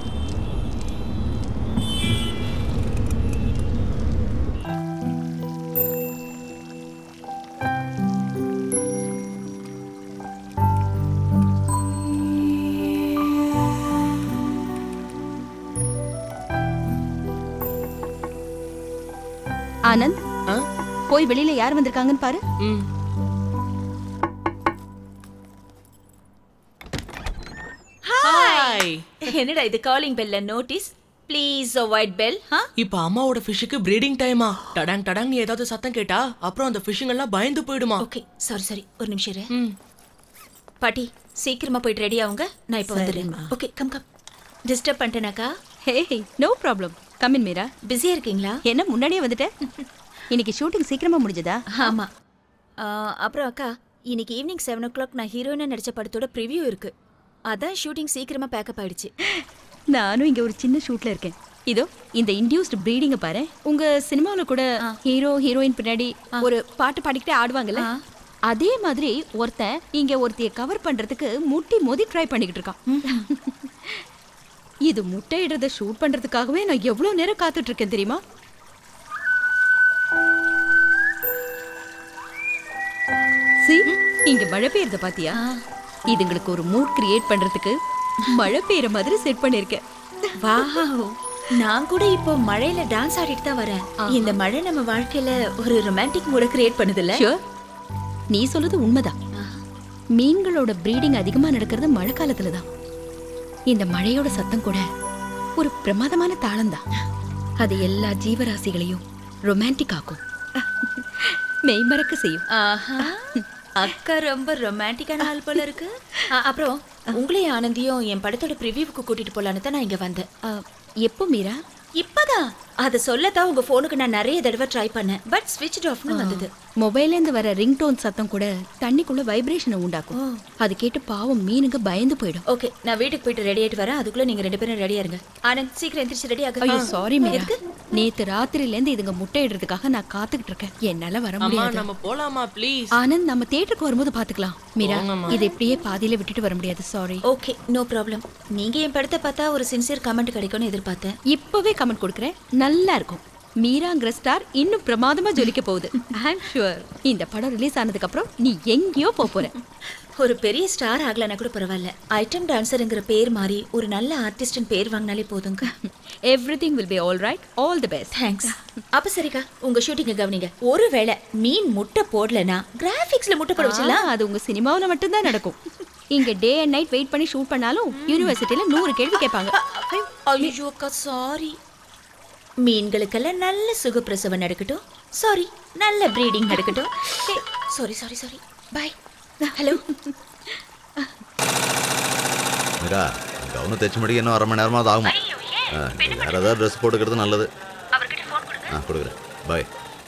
ஆனந்த் போய் வெளியில யார் வந்திருக்காங்கன்னு பாரு ஹாய் என்னடா இது காலிங் பெல்ல நோட்டீஸ் ப்ளீஸ் அவாய்ட் பெல் ஹா இப்ப அம்மாவோட ஃபிஷ்ஷுக்கு ப்ரீடிங் டைமா டடாங் டடாங் ஏதாவது சத்தம் கேட்டா அப்புறம் அந்த ஃபிஷ்ஷுங்க எல்லாம் பயந்து போயிடுமா ஓகே சாரி சாரி ஒரு நிமிஷம் இரு பாட்டி சீக்கிரமா போயிட்டு ரெடி ஆகுங்க நான் இப்போ வந்துடுறேன் ஓகே கம் கம் டிஸ்டர்ப் பண்ணிட்டேனாக்கா hey no problem come in Meera பிஸியா இருக்கீங்களா என்ன முன்னாடியே வந்துட்ட இன்னைக்கு ஷூட்டிங் சீக்கிரமா முடிஞ்சதா ஆமா ஆ, அப்புறம் அக்கா இன்னைக்கு ஈவினிங் செவன் ஓ கிளாக் நான் ஹீரோயினா நடிச்ச படத்தோட ப்ரிவ்யூ இருக்கு அதான் ஷூட்டிங் சீக்கிரமா பேக்கப் ஆயிடுச்சு நானும் இங்க ஒரு சின்ன ஷூட்ல இருக்கேன் இதோ இந்த இன்டியூஸ்ட் ப்ரீடிங்க பாரு உங்க சினிமாவுல கூட ஹீரோ ஹீரோயின் பின்னாடி ஒரு பாட்டு பாடிக்கிட்டே ஆடுவாங்கல்ல அதே மாதிரி ஒருத்தன் இங்க ஒருத்தைய கவர் பண்றதுக்கு முட்டி மோதி ட்ரை பண்ணிக்கிட்டு இருக்கான் இது முட்டையிடுறத ஷூட் பண்றதுக்காகவே நான் எவ்வளவு நேரம் காத்துட்டு இருக்கேன் தெரியுமா See, இங்க மழை பெய்யறத பாத்தியா இதுங்களுக்கு ஒரு மூட் கிரியேட் பண்றதுக்கு மழை பெய்யற மாதிரி செட் பண்ணிருக்கேன் வாவ் நான் கூட இப்போ மழையில டான்ஸ் ஆடிட்டு தான் வரேன் இந்த மழை நம்ம வாழ்க்கையில ஒரு ரொமான்டிக் மூட கிரியேட் பண்ணுதுல்ல Sure. நீ சொல்றது உண்மைதான் மீன்களோட ப்ரீடிங் அதிகமா நடக்கிறது மழை காலத்துல தான் இந்த மழையோட சத்தம் கூட ஒரு பிரமாதமான தாளம் தான் அது எல்லா ஜீவராசிகளையும் ரொமான்டிக் ஆக்கும் மெய்மறக்க செய்யும் ஆஹா அக்கா ரொம்ப ரொமான்டிக்கான ஆள் போல இருக்கு அ, அப்புறம் உங்களையும் ஆனந்தியும் என் படத்தோட ப்ரிவியூவுக்கு கூட்டிட்டு போலான்னு தான் நான் இங்க வந்தேன் எப்போ மீரா இப்பதான் அதை சொல்லத்தான் உங்க போனுக்கு நான் நிறைய தடவை ட்ரை பண்ணேன் பட் ஸ்விட்ச் ஆஃப்னு வந்தது மொபைல்ல இருந்து வர ரிங்டோன் சத்தம் கூட தண்ணிக்குள்ள வைப்ரேஷனை உண்டாக்கும் அது கேட்டு பாவம் மீனுங்க பயந்து போயிடும் ஓகே நான் வீட்டுக்கு போயிட்டு ரெடி ஆயிட்டு வரேன் அதுக்குள்ள நீங்க ரெண்டு பேரும் ரெடியா இருங்க ஆனந்த் சீக்கிரம் எந்திரிச்சு ரெடி ஆக ஐயோ சாரி மீரா நேத்து ராத்திரில இருந்து இதுங்க முட்டை இடுறதுக்காக நான் காத்துக்கிட்டு இருக்கேன் என்னால வர அம்மா முடியாது நம்ம போலாமா ப்ளீஸ் ஆனந்த் நம்ம தியேட்டருக்கு வரும்போது பாத்துக்கலாம் மீரா போங்கம்மா. இது இப்படியே பாதியில விட்டுட்டு வர முடியாது சாரி ஓகே நோ ப்ராப்ளம் நீங்க என் படத்தை பார்த்தா ஒரு சின்சியர் கமெண்ட் கிடைக்கும்னு எதிர்பார்த்தேன் இப்பவே கமெண்ட் கொடுக்குறேன் நல்லா இருக்கும் மீராங்கிற ஸ்டார் இன்னும் பிரமாதமா ஜொலிக்க போகுது ஐம் ஷுவர் இந்த படம் ரிலீஸ் ஆனதுக்கு அப்புறம் நீ எங்கேயோ போப் போற ஒரு பெரிய ஸ்டார் ஆகலனா கூட பரவாயில்ல ஐட்டம் டான்சருங்கிற பேர் மாறி ஒரு நல்ல ஆர்டிஸ்ட்னு பேர் வாங்கினாலே போதுங்க everything will be all right all the best thanks அப்ப சரிக்கா உங்க ஷூட்டிங்க கவனிங்க ஒருவேளை மீன் முட்டை போடலனா கிராபிக்ஸ்ல முட்டை போட வச்சிடலாம் அது உங்க சினிமாவுல மட்டும்தான் நடக்கும் இங்க டே அண்ட் நைட் வெயிட் பண்ணி ஷூட் பண்ணாலும் யூனிவர்சிட்டியில நூறு கேள்வி கேட்பாங்க ஐயோ அக்கா சாரி மீன்களுக்கெல்லாம் நல்ல சுகப்பிரசவம் நடக்கட்டும் சாரி நல்ல ப்ரீடிங் நடக்கட்டும் sorry sorry sorry bye hello Meera gown தைச்சு முடிக்க இன்னும் அரை மணி நேரமாவது ஆகுமா ஆ, நீ வேற ஏதாவது ட்ரெஸ் போட்டுக்கிறது நல்லது ஆ கொடுக்குறேன் பாய்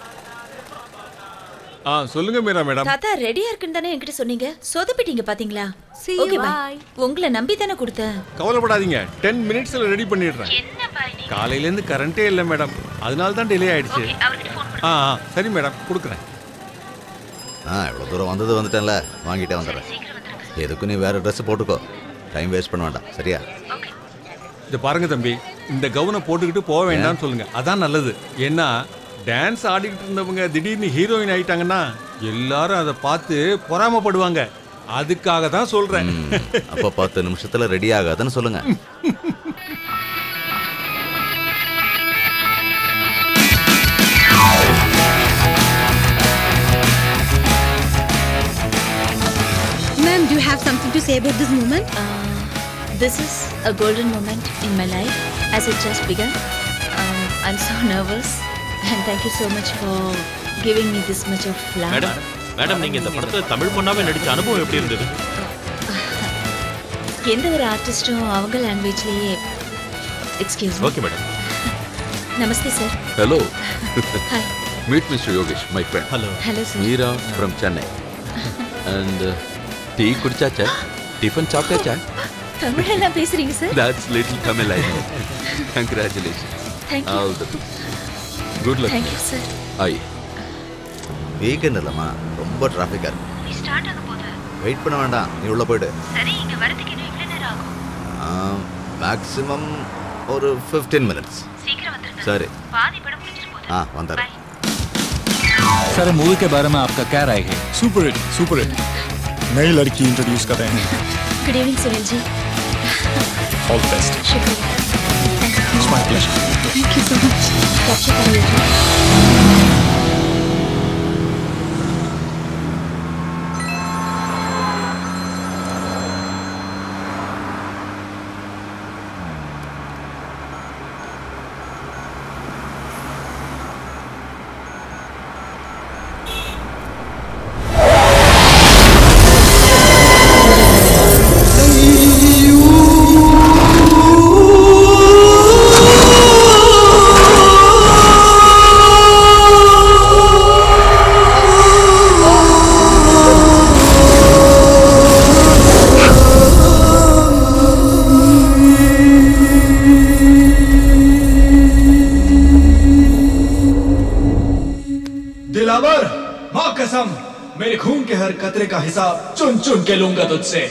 ஆ சொல்லுங்க மீரா மேடம் தாத்தா ரெடியா இருக்குன்னு தானே என்கிட்ட சொன்னீங்க சொதப்பிட்டீங்க பாத்தீங்களா See ஓகே you, பாய் உங்களை நம்பி தானே கொடுத்தேன் கவலைப்படாதீங்க டென் மினிட்ஸ்ல ரெடி பண்ணிடுறேன் காலையில இருந்து கரண்டே இல்லை மேடம் அதனால தான் டிலே ஆயிடுச்சு ஆ ஆ, சரி மேடம் கொடுக்குறேன் ஆ இவ்வளோ தூரம் வந்தது வந்துட்டேன்ல வாங்கிட்டே வந்துடுறேன் எதுக்கும் நீ வேற ட்ரெஸ் போட்டுக்கோ டைம் வேஸ்ட் பண்ண வேண்டாம் சரியா இது பாருங்க தம்பி இந்த கவுனை போட்டுக்கிட்டு போக வேண்டாம்னு சொல்லுங்க அதான் நல்லது ஏன்னா டான்ஸ் ஆடிக்கிட்டு இருந்தவங்க திடீர்னு ஹீரோயின் ஆயிட்டாங்கன்னா எல்லாரும் அதை பார்த்து பொறாமப்படுவாங்க அதுக்காக தான் சொல்றேன் அப்போ பத்து நிமிஷத்துல ரெடி ஆகாதுன்னு சொல்லுங்க Ma'am, do you have something to say about this moment? this is a golden moment in my life as it just began. Um, I'm so nervous and thank you so much for giving me this much of love. Madam madam நீங்க இந்த படத்துல தமிழ் பொண்ணாவே நடிச்ச அனுபவம் எப்படி இருந்தது எந்த ஒரு ஆர்டிஸ்டும் அவங்க லாங்குவேஜ்லயே எக்ஸ்கியூஸ் ஓகே மேடம் நமஸ்தே sir hello Hi. Meet mister Yogesh my friend hello Hello, sir. Meera from Chennai and tea குடிச்சாச்சா டிஃபன் சாப்பிட்டாச்சா தமிழெல்லாம் பேசுறீங்க sir That's little Tamil, I know. Congratulations. Thank you. All the Good luck. Thank you, sir. Aye. Weekend இல்லைம்மா ரொம்ப டிராஃபிக்காக இருக்கு start ஆக போகுது வெயிட் பண்ண வேண்டாம் நீ உள்ள போயிடு சரி இங்க வரதுக்கு இன்னும் இவ்வளவு நேரம் ஆகும் மேக்ஸிமம் ஒரு ஃபிஃப்டீன் மினிட்ஸ் சீக்கிரம் வந்துருங்க சரி பாதி படம் முடிஞ்சிட்டு போகுது ஆ வந்துடுறேன் सर मूवी के बारे में आपका क्या राय है सुपर हिट सुपर हिट नई लड़की इंट्रोड्यूस कर रहे हैं good evening Sunil ji all the best शुक्रिया it's my pleasure thank you so much capture करिए दिलावर माँ कसम मेरे खून के हर कतरे का हिसाब चुन चुन के लूंगा तुझसे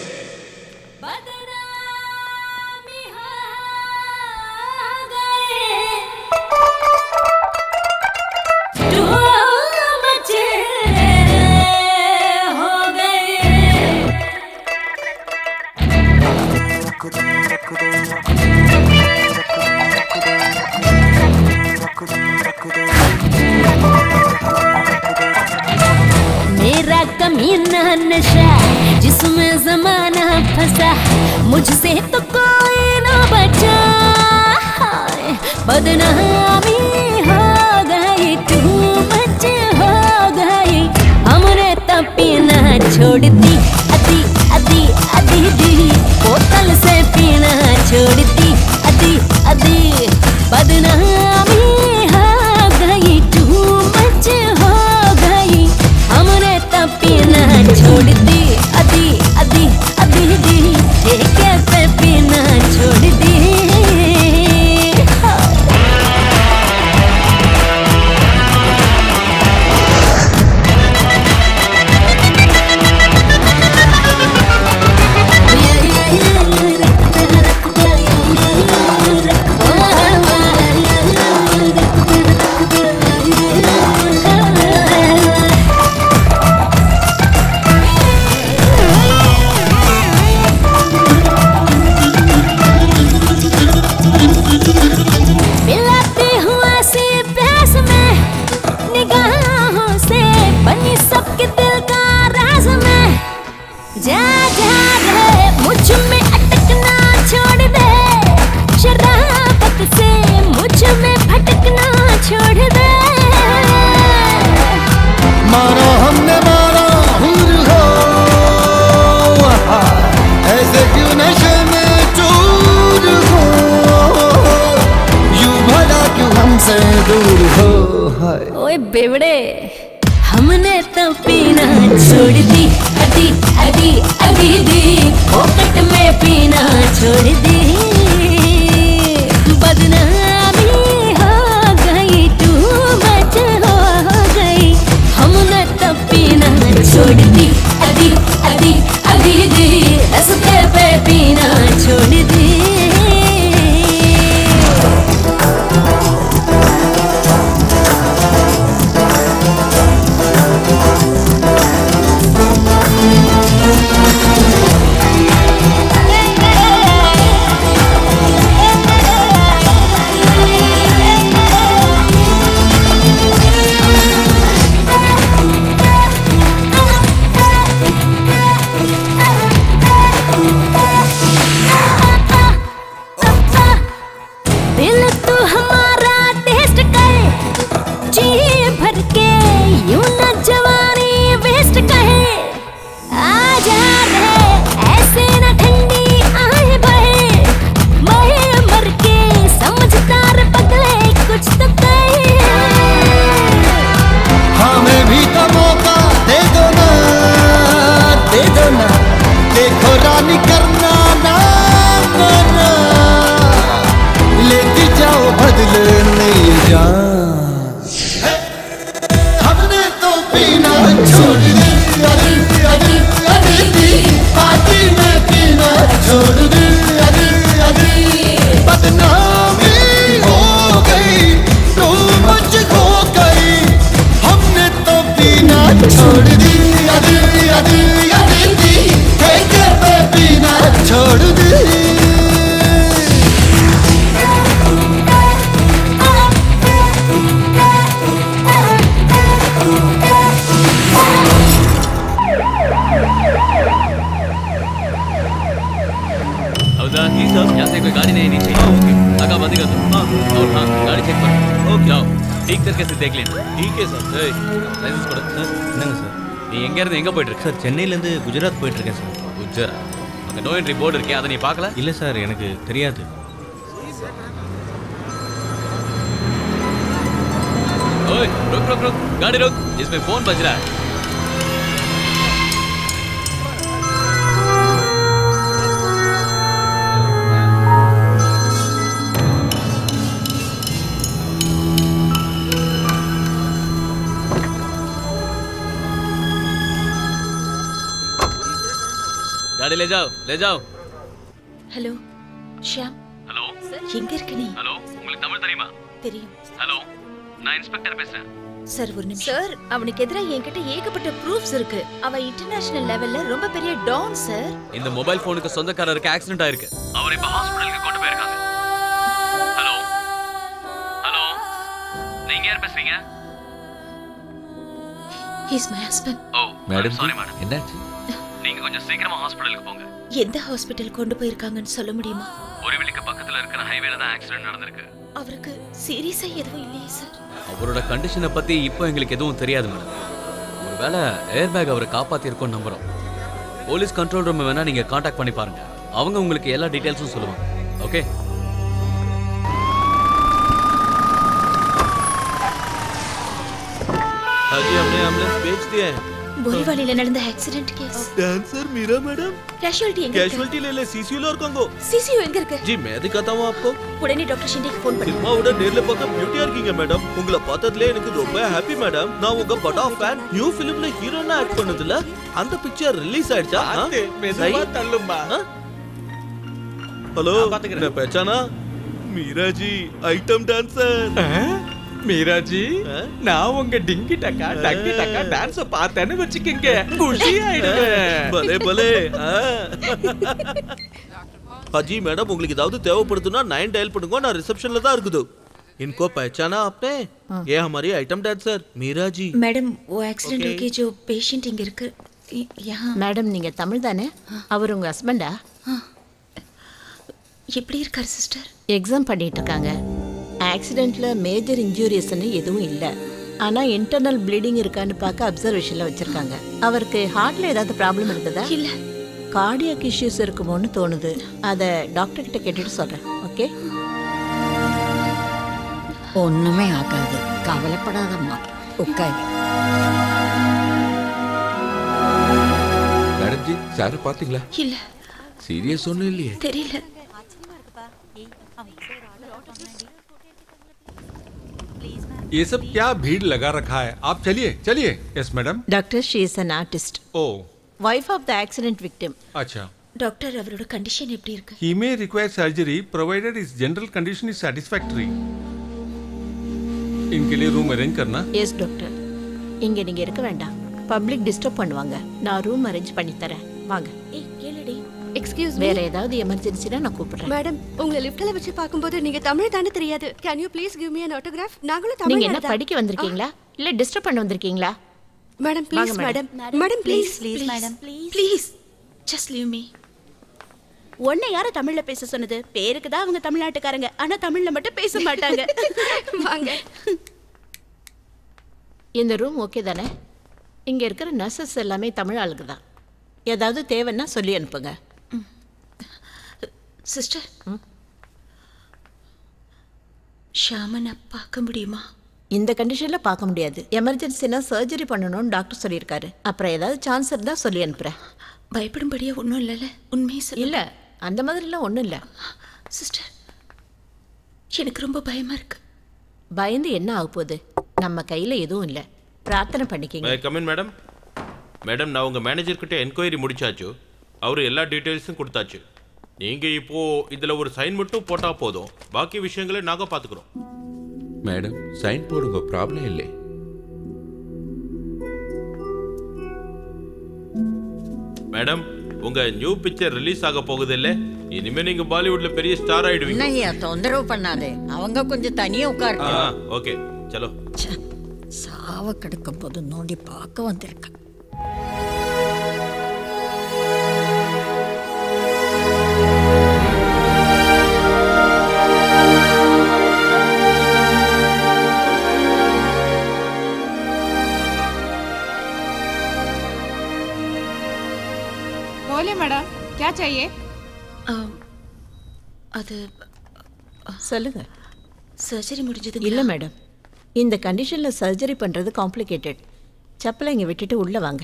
मेरा कमीना नशा जिसमें जमाना फंसा मुझसे तो कोई ना बचा हाय, बदनामी हो गई तू मच हो गई हमने तो पीना छोड़ दी अदी अदी अदी दी बोतल से पीना छोड़ दी अदी अदी बदनामी हो गई टू मच हो गई हमने तब पीना छोड़ दी अदी अदी अदी दी ठेके पे पीना छोड़ दी मिलाते हुआ से प्यास में निगाहों से बनी सबके दिल का राज में जा जा रे मुझ में अटकना छोड़ दे शराबत से मुझ में भटकना छोड़ दे मारा हमने मारा हूर हो ऐसे क्यों नशे में चूर हो यूं भला क्यों हमसे दूर हो हाय ओए बेवड़े हमने तो पीना छोड़ दी अदी अदी अदी दी पोकट में पीना छोड़ दी बदनामी हो गई तू मच हो गई हमने तो पीना छोड़ दी अदी अदी अदी दी रस्ते पे पीना छोड़ दी दिल तू हमारा टेस्ट कर जी भर के यूं न जवानी वेस्ट कहे आ जा रे ऐसे न ठंडी आए बहे महे मर के समझदार पगले कुछ तो कहे हमें भी तो मौका दे दो ना दे दो ना देखो रानी करना ना मना लेती जाओ बदले नहीं जा हमने तो पीना छोड़ दिया अरे अरे अरे दी पार्टी में पीना छोड़ दिया अरे अरे बदनामी हो गई तू मच हो गई हमने तो पीना छोड़ दी अरे अरे अरे दी ठेके पे पीना छोड़ दी हवलदार जी सब यहाँ से कोई गाड़ी नहीं नीचे ओके लगा बंदी कर दो हाँ और हाँ गाड़ी चेक कर ओके जाओ ठीक करके से देख लेना ठीक है सर ஏய் லைசன்ஸ் கொடு என்னங்க சார் நீ எங்க இருந்து எங்க போயிட்டு இருக்க சார் சென்னையிலேருந்து குஜராத் போயிட்டு இருக்கேன் சார் குஜராத் அங்க நோ என்ட்ரி போர்டு இருக்கே அதை நீ பார்க்கல இல்லை சார் எனக்கு தெரியாது ओए रुक रुक रुक गाड़ी रुक इसमें फोन बज रहा है गाड़ी ले जाओ ले जाओ ஹலோ ஷியாம் ஹலோ எங்க இருக்க நீ ஹலோ உங்களுக்கு தமிழ் தெரியுமா தெரியும் ஹலோ நான் இன்ஸ்பெக்டர் பேசுறேன் சார் ஒரு நிமிஷம் சார் அவனுக்கு எதிராக என்கிட்ட ஏகப்பட்ட ப்ரூஃப்ஸ் இருக்கு அவன் இன்டர்நேஷனல் லெவல்ல ரொம்ப பெரிய டான் சார் இந்த மொபைல் போனுக்கு சொந்தக்காரருக்கு ஆக்சிடென்ட் ஆயிருக்கு அவர் இப்ப ஹாஸ்பிடலுக்கு கொண்டு போயிருக்காங்க ஹலோ ஹலோ நீங்க யார் பேசுறீங்க he's my husband oh madam sorry madam என்னாச்சு நீங்க கொஞ்சம் சீக்கிரமா ஹாஸ்பிடலுக்கு போங்க எந்த ஹாஸ்பிட்டல் கொண்டு போயிருக்காங்கன்னு சொல்ல முடியுமா ஒரு விழிக்கு பக்கத்துல இருக்கிற ஹைவேல தான் ஆக்சிடென்ட் நடந்திருக்கு அவருக்கு சீரியஸா எதுவும் இல்லையே சார் அவரோட கண்டிஷனை பத்தி இப்போ எங்களுக்கு எதுவும் தெரியாது மேடம் ஒரு ஒருவேளை ஏர் பேக் அவரை காப்பாத்திருக்கோம் நம்புறோம் போலீஸ் கண்ட்ரோல் ரூம் வேணா நீங்க காண்டாக்ட் பண்ணி பாருங்க அவங்க உங்களுக்கு எல்லா டீடைல்ஸும் சொல்லுவாங்க ஓகே हाजी हमने एम्बुलेंस भेज दिया है போரிவாலில நடந்த accident case dancer Meera madam casualty எங்க இருக்கு कैजुअलिटी ले ले सीसीयू और कंगो சிசியு எங்க இருக்கு जी मैं दिखाता हूँ आपको உடனே டாக்டர் ஷிண்டேக்கு ஃபோன் பண்ணு சினிமாவோட நேர்ல பார்க்க பியூட்டியா இருக்கீங்க மேடம் உங்களை பார்த்ததுல எனக்கு ரொம்ப ஹாப்பி மேடம் நான் உங்க படா ஃபேன் நியூ ஃபிலிம்ல ஹீரோனா ஆக்ட் பண்ணதுல அந்த பிக்சர் ரிலீஸ் ஆயிடுச்சா மெதுவா தள்ளும்மா. ஹலோ நான் பहचाना மீரா ஜி ஐட்டம் டான்சர் மீரா ஜி நான் உங்க டிங்கி டக்கா டக்கி டக்கா டான்ஸ் பார்த்தேன்னு வச்சுக்கங்க குஷி ஆயிடுவேன் பலே பலே हाजी मैडम உங்களுக்கு ஏதாவது தேவைப்படுதுன்னா நைன் டயல் பண்ணுங்க நான் ரிசப்ஷன்ல தான் இருக்குது इनको पहचाना आपने ये हमारी item dancer Meera ji madam वो एक्सीडेंट होके जो पेशेंट இங்க இருக்கு य- यहाँ மேடம் நீங்க தமிழ் தானே அவர் உங்க ஹஸ்பண்டா எப்படி இருக்கார் சிஸ்டர் எக்ஸாம் பண்ணிட்டு இருக்காங்க ஆக்சிடென்ட்ல மேஜர் இன்ஜூரியஸ்னு எதுவும் இல்லை ஆனா இன்டர்னல் ப்ளீடிங் இருக்கான்னு பார்க்க அப்சர்வேஷன்ல வச்சிருக்காங்க அவருக்கு ஹார்ட்ல ஏதாவது ப்ராப்ளம் இருக்குதா இல்ல கார்டியாக் இஷ்யூஸ் இருக்குமோன்னு தோணுது அதை டாக்டர் கிட்ட கேட்டுட்டு சொல்றேன் ஓகே ஒண்ணுமே ஆகாது கவலைப்படாதம்மா உட்காரு மேடம் ஜி சார் பாத்தீங்களா இல்ல சீரியஸ் ஒன்றும் இல்லையே தெரியல ये सब क्या भीड़ लगा रखा है आप चलिए चलिए yes madam doctor she is an artist oh wife of the accident victim अच्छा டாக்டர் அவரோட கண்டிஷன் எப்படி இருக்கு He may require surgery provided his general condition is satisfactory. इनके लिए रूम अरेंज करना எஸ் டாக்டர் இங்க நீங்க இருக்க வேண்டாம் பப்ளிக் டிஸ்டர்ப் பண்ணுவாங்க நான் ரூம் அரேஞ்ச் பண்ணி தரேன் வாங்க ஏய் கேளுடி எக்ஸ்கியூஸ் வேற ஏதாவது எமர்ஜென்சினா நான் கூப்பிடுறேன் மேடம் உங்களை லிஃப்ட்ல வச்சு பாக்கும்போது நீங்க தமிழ் தானே தெரியாது can you please give me an autograph நாங்களும் நீங்க தமிழ் என்ன படிக்க வந்திருக்கீங்களா இல்ல டிஸ்டர்ப் பண்ண வந்திருக்கீங்களா மேடம் வாங்க, please madam. Madam madam please please, madam. Please just leave me உன்னை யார தமிழ்ல பேச சொன்னது பேருக்கு தான் அவங்க தமிழ்நாட்டுக்காரங்க ஆனா தமிழ்ல மட்டும் பேச மாட்டாங்க வாங்க இந்த ரூம் ஓகே தானே இங்க இருக்கிற நர்சஸ் எல்லாமே தமிழ் ஆளுங்க தான் ஏதாவது தேவைன்னா சொல்லி அனுப்புங்க சிஸ்டர் ஷாமனை பார்க்க முடியுமா இந்த கண்டிஷன்ல பார்க்க முடியாது எமர்ஜென்சினா சர்ஜரி பண்ணணும்னு டாக்டர் சொல்லியிருக்காரு அப்புறம் ஏதாவது சான்ஸ் இருந்தா சொல்லி அனுப்புறேன் பயப்படும்படியா ஒன்றும் இல்லைல்ல உண்மையை சொல்லு இல்ல அந்த மாதிரிலாம் ஒன்றும் இல்லை சிஸ்டர் எனக்கு ரொம்ப பயமா இருக்கு பயந்து என்ன ஆக போகுது நம்ம கையில எதுவும் இல்லை பிரார்த்தனை பண்ணிக்கிங்க கமின் மேடம் மேடம் நான் உங்க மேனேஜர் கிட்ட என்கொயரி முடிச்சாச்சு அவர் எல்லா டீடைல்ஸும் கொடுத்தாச்சு நீங்க இப்போ இதுல ஒரு சைன் மட்டும் போட்டா போதும் பாக்கி விஷயங்களை நாங்க பாத்துக்கிறோம் மேடம் சைன் போடுங்க ப்ராப்ளம் இல்லை மேடம் உங்க நியூ பிக்சர் ரிலீஸ் ஆக போகுது இல்ல இனிமே நீங்க பாலிவுட்ல பெரிய ஸ்டார் ஆயிடுவீங்க என்னய்யா தொந்தரவு பண்ணாதே அவங்க கொஞ்சம் தனியா உட்காரு ஓகே சலோ சாவ கிடக்கும் போது நோண்டி பார்க்க வந்திருக்கேன் बोले मैडम क्या चाहिए அது சொல்லுங்க சர்ஜரி முடிஞ்சது இல்ல மேடம் இந்த கண்டிஷன்ல சர்ஜரி பண்றது காம்ப்ளிகேட்டட் செப்பலை இங்க விட்டுட்டு உள்ள வாங்க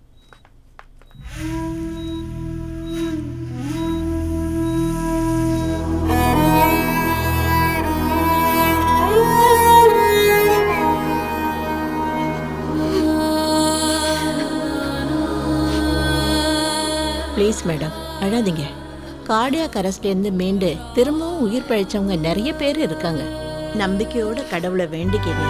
ப்ளீஸ் மேடம் அழாதீங்க கார்டியாக் அரெஸ்ட்லேருந்து மீண்டு திரும்பவும் உயிர் பழிச்சவங்க நிறைய பேர் இருக்காங்க நம்பிக்கையோட கடவுளை வேண்டிக்கிங்க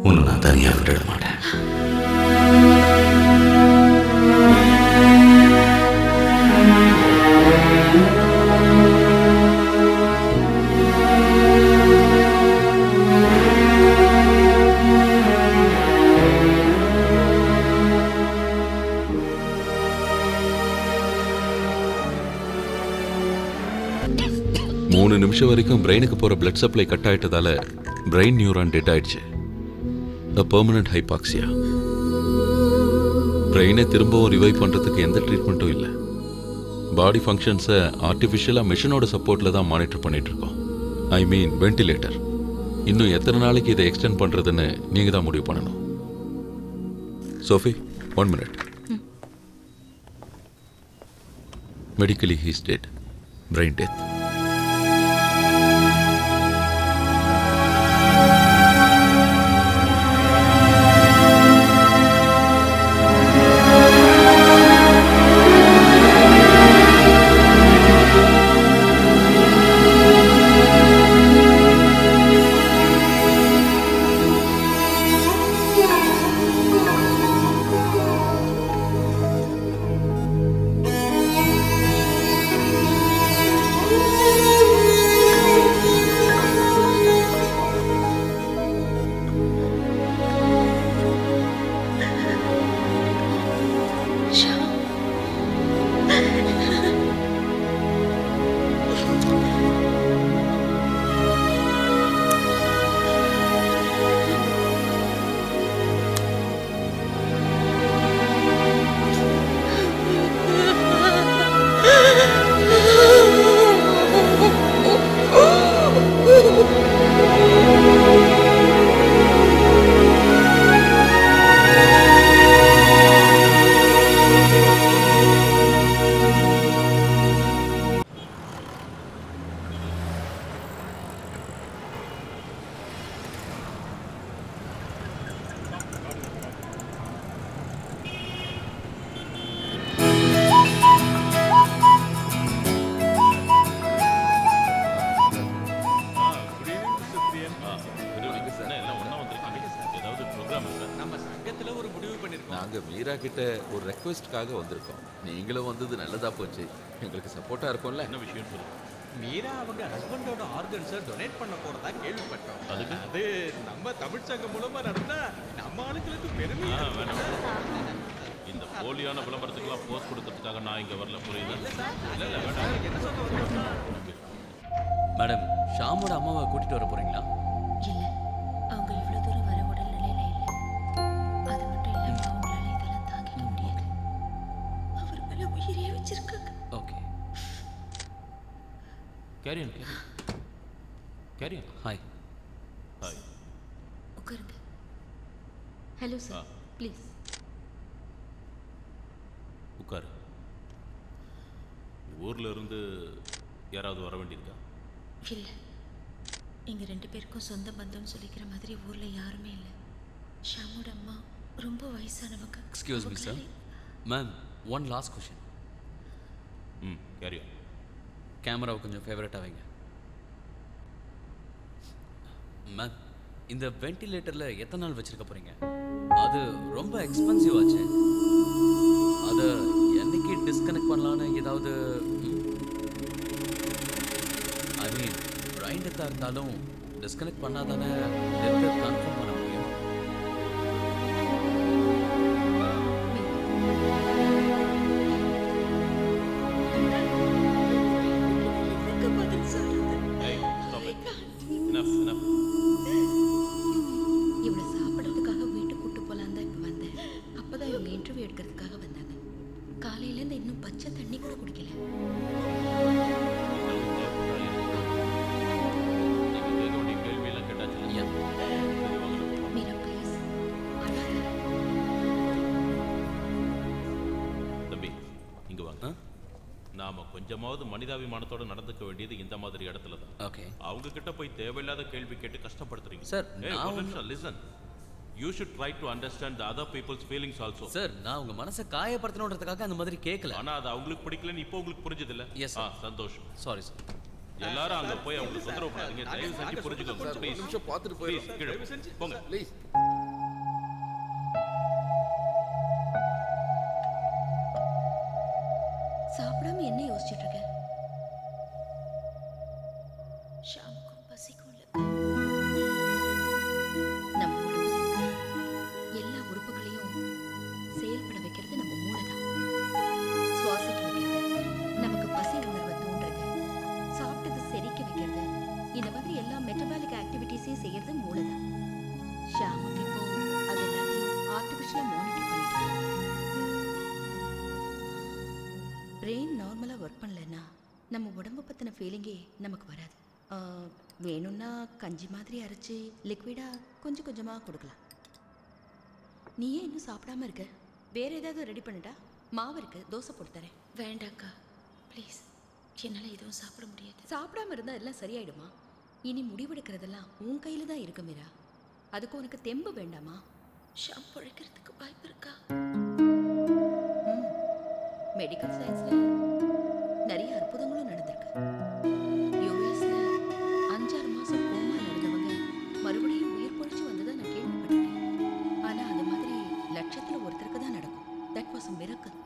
உன்னை நான் தனியாக விட்டுட மாட்டேன் மூணு நிமிஷம் வரைக்கும் பிரெயினுக்கு போற பிளட் சப்ளை கட் ஆயிட்டதால பிரெயின் நியூரான் டெட் ஆயிடுச்சு அ பெர்மனன்ட் ஹைபாக்சியா பிரெயினை திரும்பவும் ரிவைவ் பண்றதுக்கு எந்த ட்ரீட்மெண்ட்டும் இல்லை பாடி ஃபங்க்ஷன்ஸை ஆர்டிஃபிஷியலாக மிஷினோட சப்போர்ட்டில் தான் மானிட்டர் பண்ணிட்டு இருக்கோம் ஐ மீன் வென்டிலேட்டர் இன்னும் எத்தனை நாளைக்கு இதை எக்ஸ்டெண்ட் பண்றதுன்னு நீங்க தான் முடிவு பண்ணணும் Sophie one minute medically he's dead brain death நம்ம சங்கத்துல ஒரு முடிவு பண்ணிருக்கோம் நாங்க மீரா கிட்ட ஒரு ரெக்வெஸ்ட்காக வந்திருக்கோம் நீங்களும் வந்தது நல்லதா போச்சு எங்களுக்கு சப்போர்ட்டா இருக்கும்ல என்ன விஷயம் சொல்லு மீரா அவங்க ஹஸ்பண்டோட ஆர்கன்ஸை டொனேட் பண்ண போறதா கேள்விப்பட்டோம் அதுக்கு? அது நம்ம தமிழ் சங்கம் மூலமா நடந்தா நம்ம ஆளுங்களுக்கு பெருமையா ஆ, இருக்கும். வேணாம். இந்த போலியான விளம்பரத்துக்குலாம் போஸ்ட் கொடுக்கறதுக்காக நான் இங்க வரல புரியுதா இல்ல இல்ல வேண்டாம் மேடம் ஷாமோட அம்மாவை கூட்டிட்டு வர போறீங்களா இல்ல அவங்க இவ்வளவு தூரம் வர உடல்நிலையில இல்ல அது மட்டும் இல்லாம அவங்களால இதெல்லாம் தாங்கிக்க முடியாது அவர் மேல உயிரே வச்சிருக்காங்க okay carry on carry on hi hi உட்காருங்க ஹலோ சார் ப்ளீஸ் உட்காரு ஊர்ல இருந்து யாராவது வர வேண்டியிருக்கா இல்ல எங்க ரெண்டு பேருக்கும் சொந்த பந்தம்னு சொல்லிக்கிற மாதிரி ஊர்ல யாருமே இல்ல ஷாமோட அம்மா ரொம்ப வயசானவங்க excuse me sir ma'am one last question hmm carry on கேமராவை கொஞ்சம் ஃபேவரட்டாக வைங்க மேம் இந்த வென்டிலேட்டரில் எத்தனை நாள் வச்சிருக்க போறீங்க அது ரொம்ப எக்ஸ்பென்சிவ் ஆச்சு அதை என்னைக்கு டிஸ்கனெக்ட் பண்ணலான்னு ஏதாவது ஐ மீன் பிரைன் டெத்தாக இருந்தாலும் டிஸ்கனெக்ட் பண்ணாதானே டெத்தை கன்ஃபார்ம் பண்ண முடியும் Hey, stop it. Enough, enough. இவனை சாப்பிட்றதுக்காக வீட்டுக்கு கூட்டு போலான்னு தான் இப்போ வந்தேன் அப்பதான் இவங்க இன்டர்வியூ எடுக்கிறதுக்காக வந்தாங்க காலையில இருந்து இன்னும் பச்சை தண்ணி கூட குடிக்கல நீங்க கேட்க வேண்டிய கேள்வி எல்லாம் கேட்டாச்சு மீரா ப்ளீஸ் தம்பி இங்க வாங்க நாம கொஞ்சமாவது மனிதாபிமானத்தோட நடந்துக்க வேண்டியது இந்த மாதிரி இடத்துல தான் ஓகே அவங்க கிட்ட போய் தேவையில்லாத கேள்வி கேட்டு கஷ்டப்படுத்துறீங்க Sir, ஏய், நான் ஒரு ஒண்ணும்- நிமிஷம் listen you should try to understand the other people's feelings also sir நான் உங்க மனசை காயப்படுத்தணுன்றதுக்காக அந்த மாதிரி கேட்கல ஆனா அது அவங்களுக்கு பிடிக்கலன்னு இப்போ உங்களுக்கு புரிஞ்சது இல்ல Yes, ஆ sir. சந்தோஷம் சாரி சார் எல்லாரும் அங்க போய் அவங்க தொந்தரவு பண்ணாதீங்க தயவு செஞ்சு புரிஞ்சுக்கோங்க ப்ளீஸ் நிமிஷம் பார்த்துட்டு போயிடலாம். Please, கீழே தயவு செஞ்சு. போங்க ப்ளீஸ் சாப்பிடாம என்ன யோசிச்சுட்டு இருக்க ஷாமுக்கும் பசிக்கும் இல்ல. நம்ம உடம்புல இருக்கிற எல்லா உறுப்புகளையும் செயல்பட வைக்கிறது நம்ம மூளைதான் சுவாசிக்க வைக்கிறது நமக்கு பசி உணர்வை தூண்டுறது சாப்பிட்டது செரிக்க வைக்கிறது இந்த மாதிரி எல்லா மெட்டபாலிக் ஆக்டிவிட்டிஸையும் செய்யறது மூளைதான் ஷாமுக்கு இப்போ அது எல்லாத்தையும் ஆர்டிஃபிஷியலாக மானிட்டர் பண்ணிட்டு இருக்கு. பிரெயின் நார்மலாக ஒர்க் பண்ணலன்னா நம்ம உடம்பு பற்றின ஃபீலிங்கே நமக்கு வராது ஆ, வேணும்னா கஞ்சி மாதிரி அரைச்சி லிக்விடாக கொஞ்சம் கொஞ்சமாக கொடுக்கலாம் நீ ஏன் இன்னும் சாப்பிடாம இருக்க வேற ஏதாவது ரெடி பண்ணட்டா மாவு இருக்கு தோசை போட்டு தரேன் வேண்டாக்கா ப்ளீஸ் என்னால் எதுவும் சாப்பிட முடியாது சாப்பிடாம இருந்தால் எல்லாம் சரியாயிடுமா இனி முடிவெடுக்கிறதெல்லாம் உன் கையில் தான் இருக்கு மீரா அதுக்கு உனக்கு தெம்பு வேண்டாமா ஷாம் பழைக்கிறதுக்கு வாய்ப்பு இருக்கா மெடிக்கல் சயின்ஸ்ல நிறைய அற்புதங்களும் நடந்திருக்கு யூஎஸ்ல அஞ்சாறு மாசம் கோமா இருந்தவங்க மறுபடியும் உயிர் பொழிச்சு வந்ததா நான் கேள்விப்பட்டிருக்கேன் ஆனா அது மாதிரி லட்சத்துல ஒருத்தருக்கு தான் நடக்கும் தட் வாஸ் மிரக்கல்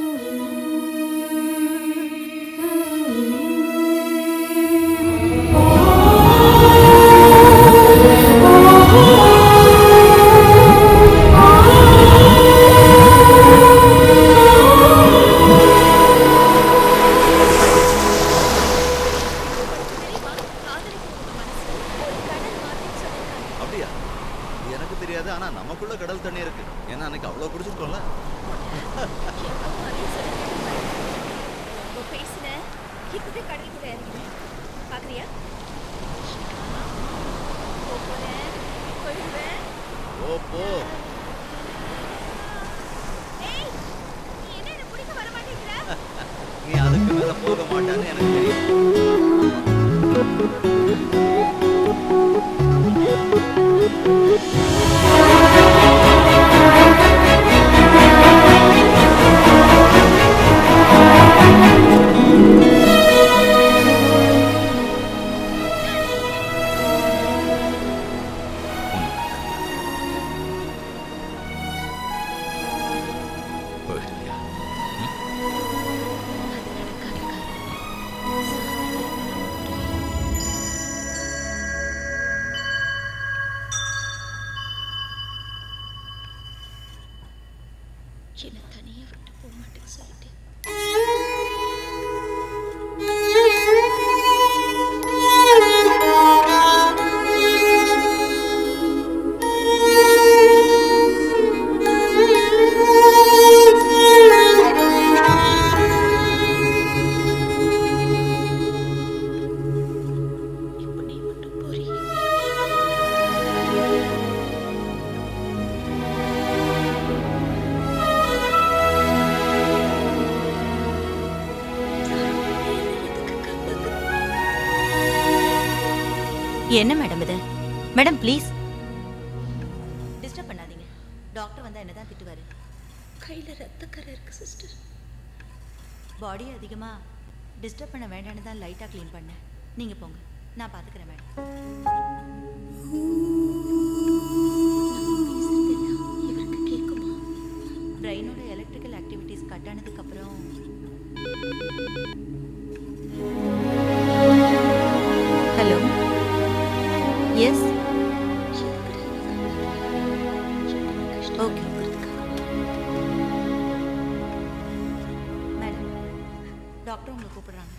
அப்படியா இது எனக்கு தெரியாது ஆனா நமக்குள்ள கடல் தண்ணி இருக்கு ஏன்னா அன்னைக்கு அவ்வளவு குடிச்சிருக்கோம்ல ரொம்ப பேசுன இப்பவே கடலுக்குள்ள இறங்கிட்டேன் பாக்குறியா போறேன் கொழுவேன் ஓ போ ஏய் நீ என்ன என்ன பிடிக்க வர மாட்டேங்கிற நீ அதுக்கு மேல போக மாட்டான்னு எனக்கு தெரியும் போயிடுறியா என்ன தனியா விட்டு போக மாட்டேன்னு சொல்லிட்டு இப்ப நீ மட்டும் போறியே என்ன மேடம் இது மேடம் ப்ளீஸ் டிஸ்டர்ப் பண்ணாதீங்க டாக்டர் வந்தா என்னதான் திட்டுவாரு கையில ரத்தக்கரை இருக்கு சிஸ்டர் பாடி அதிகமா டிஸ்டர்ப் பண்ண வேண்டாம்னு தான் லைட்டா க்ளீன் பண்ணேன் நீங்க போங்க நான் பாத்துக்கிறேன் மேடம் இவருக்கு கேட்குமா பிரெயினோட எலக்ட்ரிக்கல் ஆக்டிவிட்டீஸ் கட் ஆனதுக்கு அப்புறம் hello yes okay madam doctor உங்களை கூப்பிடுறாங்க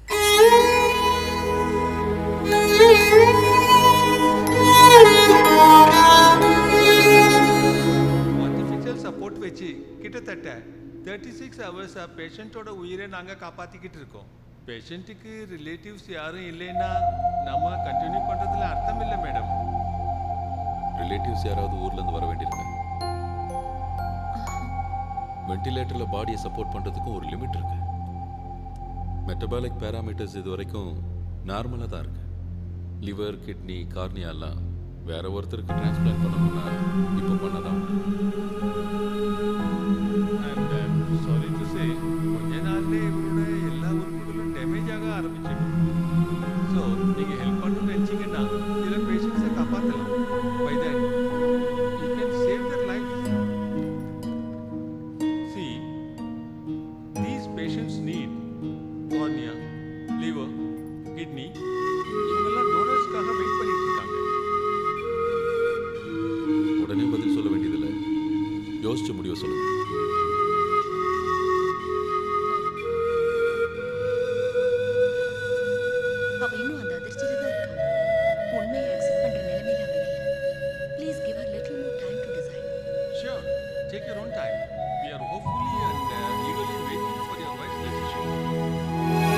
ஆர்டிஃபிஷியல் சப்போர்ட் வச்சு கிட்டத்தட்ட தேர்ட்டி சிக்ஸ் ஹவர்ஸாக பேஷண்ட்டோட உயிரை நாங்கள் காப்பாற்றிக்கிட்டு இருக்கோம் பேஷண்ட்டுக்கு ரிலேட்டிவ்ஸ் யாரும் இல்லைன்னா நம்ம கண்டினியூ பண்ணுறதுல அர்த்தம் இல்லை மேடம் ரிலேட்டிவ்ஸ் யாராவது ஊர்ல இருந்து வர வேண்டியிருக்கு வென்டிலேட்டர்ல பாடியை சப்போர்ட் பண்றதுக்கும் ஒரு லிமிட் இருக்கு மெட்டபாலிக் பேராமீட்டர்ஸ் இது வரைக்கும் நார்மலாக தான் இருக்கு லிவர் கிட்னி கார்னியாலாம் வேற ஒருத்தருக்கு டிரான்ஸ்பிளான்ட் பண்ணணும்னா இப்போ பண்ணதான் அண்ட் சாரி டு சே கொஞ்ச நாள்லயே இவரோட எல்லா உறுப்புகளும் டேமேஜ் ஆக ஆரம்பிச்சிடும் யோசிச்சு முடிவு சொல்லுங்க அவ இன்னும் அந்த அதிர்ச்சியில தான் இருக்கா உண்மையை அக்செப்ட் பண்ற நிலைமையில அவ இல்ல please give her little more time to decide Sure, take your own time. We are hopefully and uh, eagerly waiting for your wife's decision.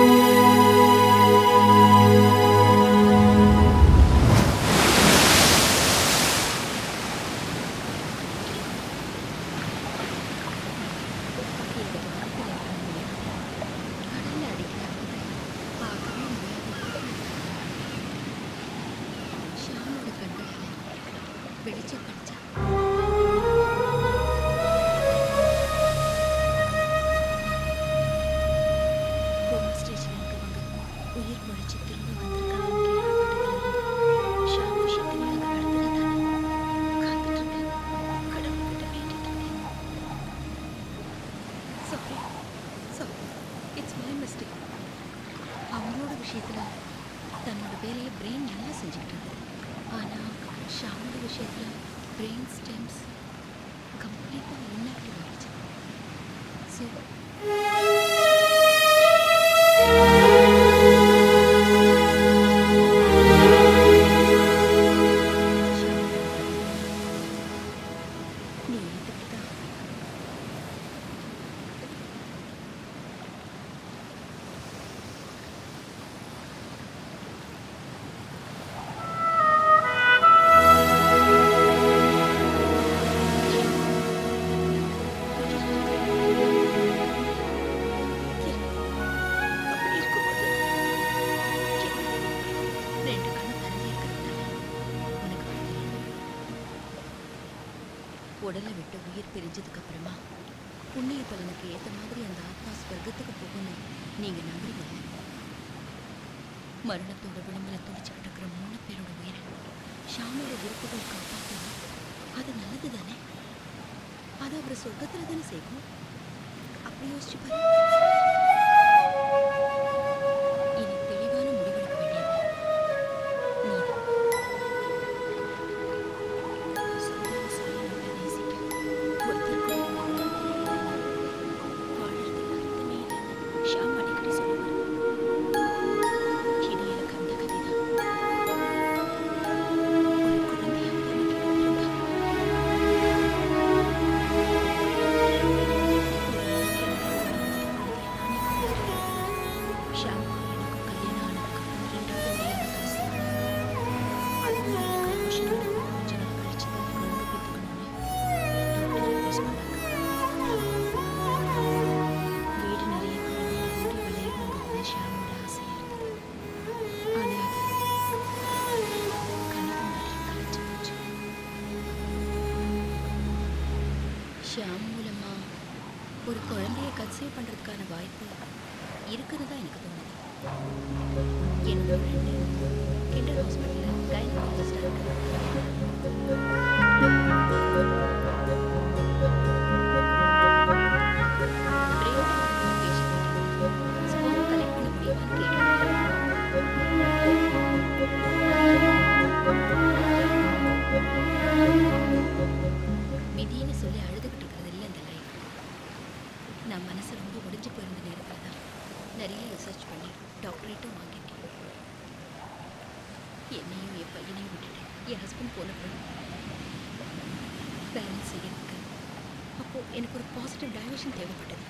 கடல்ல அடிக்கிற அலைகளை பார்க்கவே முடியாது ஷாமோட கண்களால வெளிச்சம் கிடைச்சா கோமா ஸ்டேஷன் இருக்கவங்க உயிர் பொழைச்சு திரும்ப வந்திருக்காங்கன்னு கேள்விப்பட்டதுலேருந்து ஷாம் விஷயத்தை நீங்க நடத்துறதானே காத்துட்டு இருக்கேன் கடவுள்கிட்ட வேண்டிட்டு இருக்கேன் sorry sorry it's my mistake அவங்களோட விஷயத்தில் தன்னோட வேலையை பிரெயின் நல்லா செஞ்சுக்கிட்டு இருந்தது ஆனால் ஷாமோட விஷயத்தில் பிரெயின் ஸ்டெம்ஸ் கம்ப்ளீட்டாக இன்ஆக்டிவ் ஆகிடுச்சு ஸோ நீ இதுக்கு தான் அப்படி இருக்கும்போது ரெண்டு கண்ணும் திறந்தே இருக்கிறதுனால உனக்கு வழி தெரியும் உடலை விட்டு உயிர் பிரிஞ்சதுக்கு அப்புறமா புண்ணிய பலனுக்கு ஏத்த மாதிரி அந்த ஆத்மா ஸ்வர்க்கத்துக்கு போகும்னு நீங்க நம்புறீங்க மரணத்தோட விளிம்புல துடிச்சுக்கிட்டு இருக்கிற மூணு பேரோட உயிரை ஷாமோட விருப்பங்கள் காப்பாற்றணும் அது நல்லது தானே அது அவர் சொர்க்கத்துல தானே சேர்க்கும் அப்படி யோசிச்சு பாரு இனி தெளிவான முடிவெடுக்க வேண்டியது நீதான். சொந்தம் சுயநலம் நேசிக்க ஒருத்தருக்கு வாழறதுக்கு அர்த்தமே இல்லைன்னு ஷாம் அடிக்கடி சொல்லுவார் இனி எனக்கு அந்த கதைதான் ஒரு குழந்தையாவது எனக்கு இருந்தா ஷாம் எனக்கும் கல்யாணம் ஆனதுக்கு ரெண்டாவது கல்யாணம் கடைசி அதுவும் எனக்கு emotional ஆ கொஞ்ச நாள் கழிச்சு தான் குழந்தை பெத்துக்கணும்னு டாக்டர் advice பண்ணாங்க. வீடு நிறைய குழந்தைங்க ஓடி விளையாடணுங்கிறது ஷாமோட ஆசையா இருந்தது. ஆனா அது கனவு மாதிரி கலைஞ்சு போச்சு. ஷியாம் மூலமா ஒரு குழந்தைய கன்சீவ் பண்றதுக்கான வாய்ப்பு இருக்கிறதா எனக்கு தோணுது என்னோட ஃப்ரெண்டு கிண்டர் ஹாஸ்பிட்டலில் கைனகாலஜிஸ்டாக விதின்னு சொல்லி அழுதுகிட்டு இருக்கிறது இல்லை இந்த லைஃப் நான் மனசு ரொம்ப ஒடிஞ்சு போயிருந்த நேரத்தில் தான் நிறைய ரிசர்ச் பண்ணி டாக்டரேட்டும் வாங்கிட்டேன் என்னையும் என் பையனையும் விட்டுட்டு என் ஹஸ்பண்ட் போன பிறகு பேலன்ஸ் செய்யறதுக்கு அப்போது எனக்கு ஒரு பாசிட்டிவ் டைவர்ஷன் தேவைப்பட்டது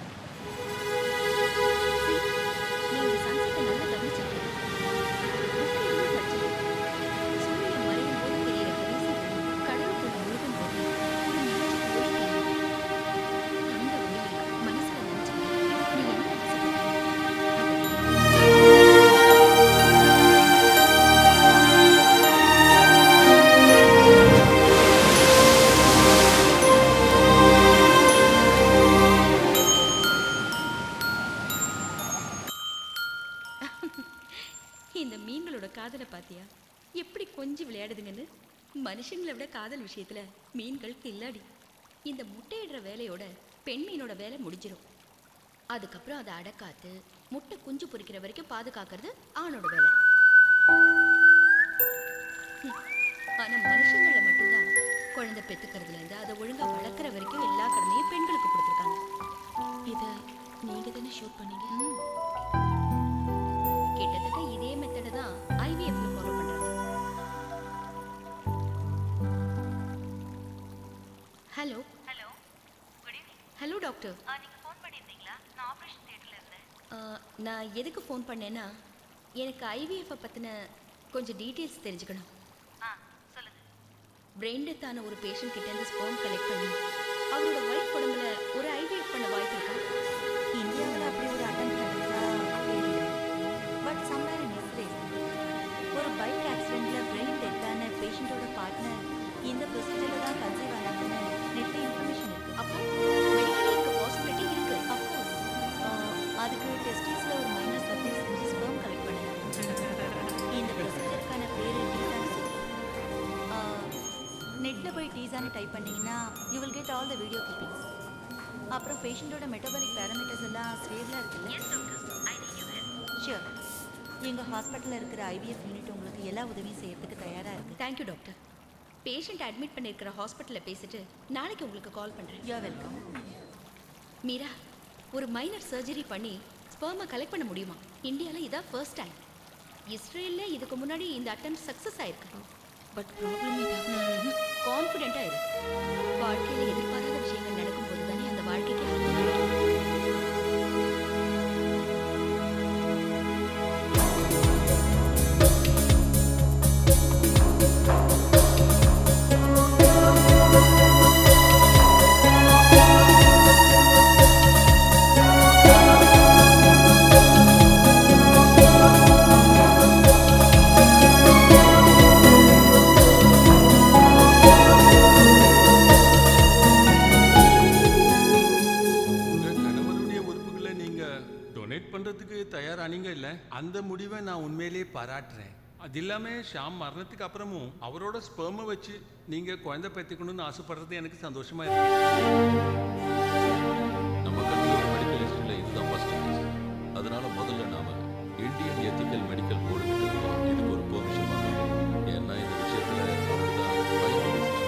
See, நீ இந்த சன்செட்டை நல்லா கவனிச்சிருக்கேன் சூரியன் மறையும் போது தெரியிற கடைசி ஒளி கடலுக்குள்ள முழுகும் போது ஒரு நிலவுக்கு ஒளி தெரியும். அந்த ஒளியை மனசுல நினைச்சுக்க நீ என்ன இந்த மீன்களோட காதலை பாத்தியா எப்படி கொஞ்சி விளையாடுதுங்கன்னு மனுஷங்களை விட காதல் விஷயத்துல மீன்கள் கில்லாடி இந்த முட்டையிடுற வேலையோட பெண் மீனோட வேலை முடிஞ்சிடும் அதுக்கப்புறம் அதை அடக்காத்து முட்டை குஞ்சு பொரிக்கிற வரைக்கும் பாதுகாக்கிறது ஆணோட வேலை ஹம். ஆனா மனுஷங்கள மட்டும்தான் குழந்தை பெத்துக்கிறதுல இருந்து அதை ஒழுங்கா வளர்க்குற வரைக்கும் எல்லா கடமையும் பெண்களுக்கு கொடுத்துருக்காங்க இதை நீங்க தானே ஷூட் பண்ணீங்க கிட்டத்தட்ட இதே மெத்தடை தான் ஐவிஎஃப்ல ஃபாலோ பண்றாங்க hello hello good evening hello doctor நீங்க ஃபோன் பண்ணியிருந்தீங்களா நான் ஆபரேஷன் தியேட்டர்ல இருந்தேன் ஆ, நான் எதுக்கு ஃபோன் பண்ணேன்னா எனக்கு ஐவிஎஃப்பை பற்றின கொஞ்சம் டீட்டெயில்ஸ் தெரிஞ்சுக்கணும் ஆ சொல்லுங்க பிரெயின் டெத் ஆன ஒரு பேஷண்ட் கிட்ட இருந்து ஸ்போம் கலெக்ட் பண்ணி அவரோட ஒய்ஃப் உடம்புல ஒரு ஐவிஎஃப் பண்ண வாய்ப்பு இருக்கா இந்தியாவில் அப்படி ஒரு அட்டம் நடந்ததா தெரியல பட் சம்வேர் இன் இஸ்ரேல் ஒரு பைக் ஆக்சிடென்ட்ல பிரெயின் டெத் ஆன பேஷண்ட்டோட பார்ட்னர் இந்த ப்ரொசீஜர்ல தான் கன்சீவ் ஆனாங்கன்னு நெட்ல இன்ஃபர்மேஷன் இருக்கு அப்போ மெடிக்கலி இருக்க பாசிபிலிட்டி இருக்கு அஃப்கோர்ஸ் அதுக்கு டெஸ்டிஸ்ல ஒரு மைனர் சர்ஜரி செஞ்சு ஸ்பெர்ம் கலெக்ட் பண்ணலாம் இந்த ப்ரொசீஜருக்கான பேரு டீசான்னு நெட்ல போய் டீசான்னு டைப் பண்ணீங்கன்னா you will get all the video clippings அப்புறம் பேஷண்ட்டோட மெட்டபாலிக் பேராமீட்டர்ஸ் எல்லாம் ஸ்டேபிளாக இருக்குல்ல ஷியோர் எங்கள் ஹாஸ்பிட்டலில் இருக்கிற ஐவிஎஃப் யூனிட் உங்களுக்கு எல்லா உதவியும் செய்யறதுக்கு தயாராக இருக்கு தேங்க்யூ டாக்டர் பேஷண்ட் அட்மிட் பண்ணியிருக்கிற ஹாஸ்பிட்டலில் பேசிட்டு நாளைக்கு உங்களுக்கு கால் பண்ணுறேன் யூ வெல்கம் மீரா ஒரு மைனர் சர்ஜரி பண்ணி ஸ்பெர்மை கலெக்ட் பண்ண முடியுமா இந்தியாவில் இதான் ஃபர்ஸ்ட் டைம் இஸ்ரேலில் இதுக்கு முன்னாடி இந்த அட்டம் சக்ஸஸ் ஆயிருக்கு பட் ப்ராப்ளம் ஏதாவது கான்ஃபிடென்ட்டாக இரு வாழ்க்கையில் எதிர்பாராத விஷயங்கள் நடக்கும்போது தானே அந்த வாழ்க்கைக்கு அர்த்தம் கிடைக்கும். உங்க கணவருடைய உறுப்புகளை நீங்க டொனேட் பண்றதுக்கு தயாரானீங்க இல்ல அந்த முடிவை நான் உண்மையிலேயே பாராட்டுறேன் அது இல்லாம ஷாம் மரணத்துக்கு அப்புறமும் அவரோட ஸ்பெர்மை வச்சு நீங்க குழந்தை பெற்றுக்கணும்னு ஆசைப்படுறது எனக்கு சந்தோஷமா இருக்கு நம்ம கண்ட்ரியோட மெடிக்கல் ஹிஸ்டரியில் இதுதான் ஃபர்ஸ்ட் கேஸ் அதனால முதல்ல நாம இந்தியன் எத்திக்கல் மெடிக்கல் போர்டு கிட்ட இருந்து இதுக்கு ஒரு பெர்மிஷன் வாங்கணும் ஏன்னா இந்த விஷயத்துல அவங்க தான் final decision.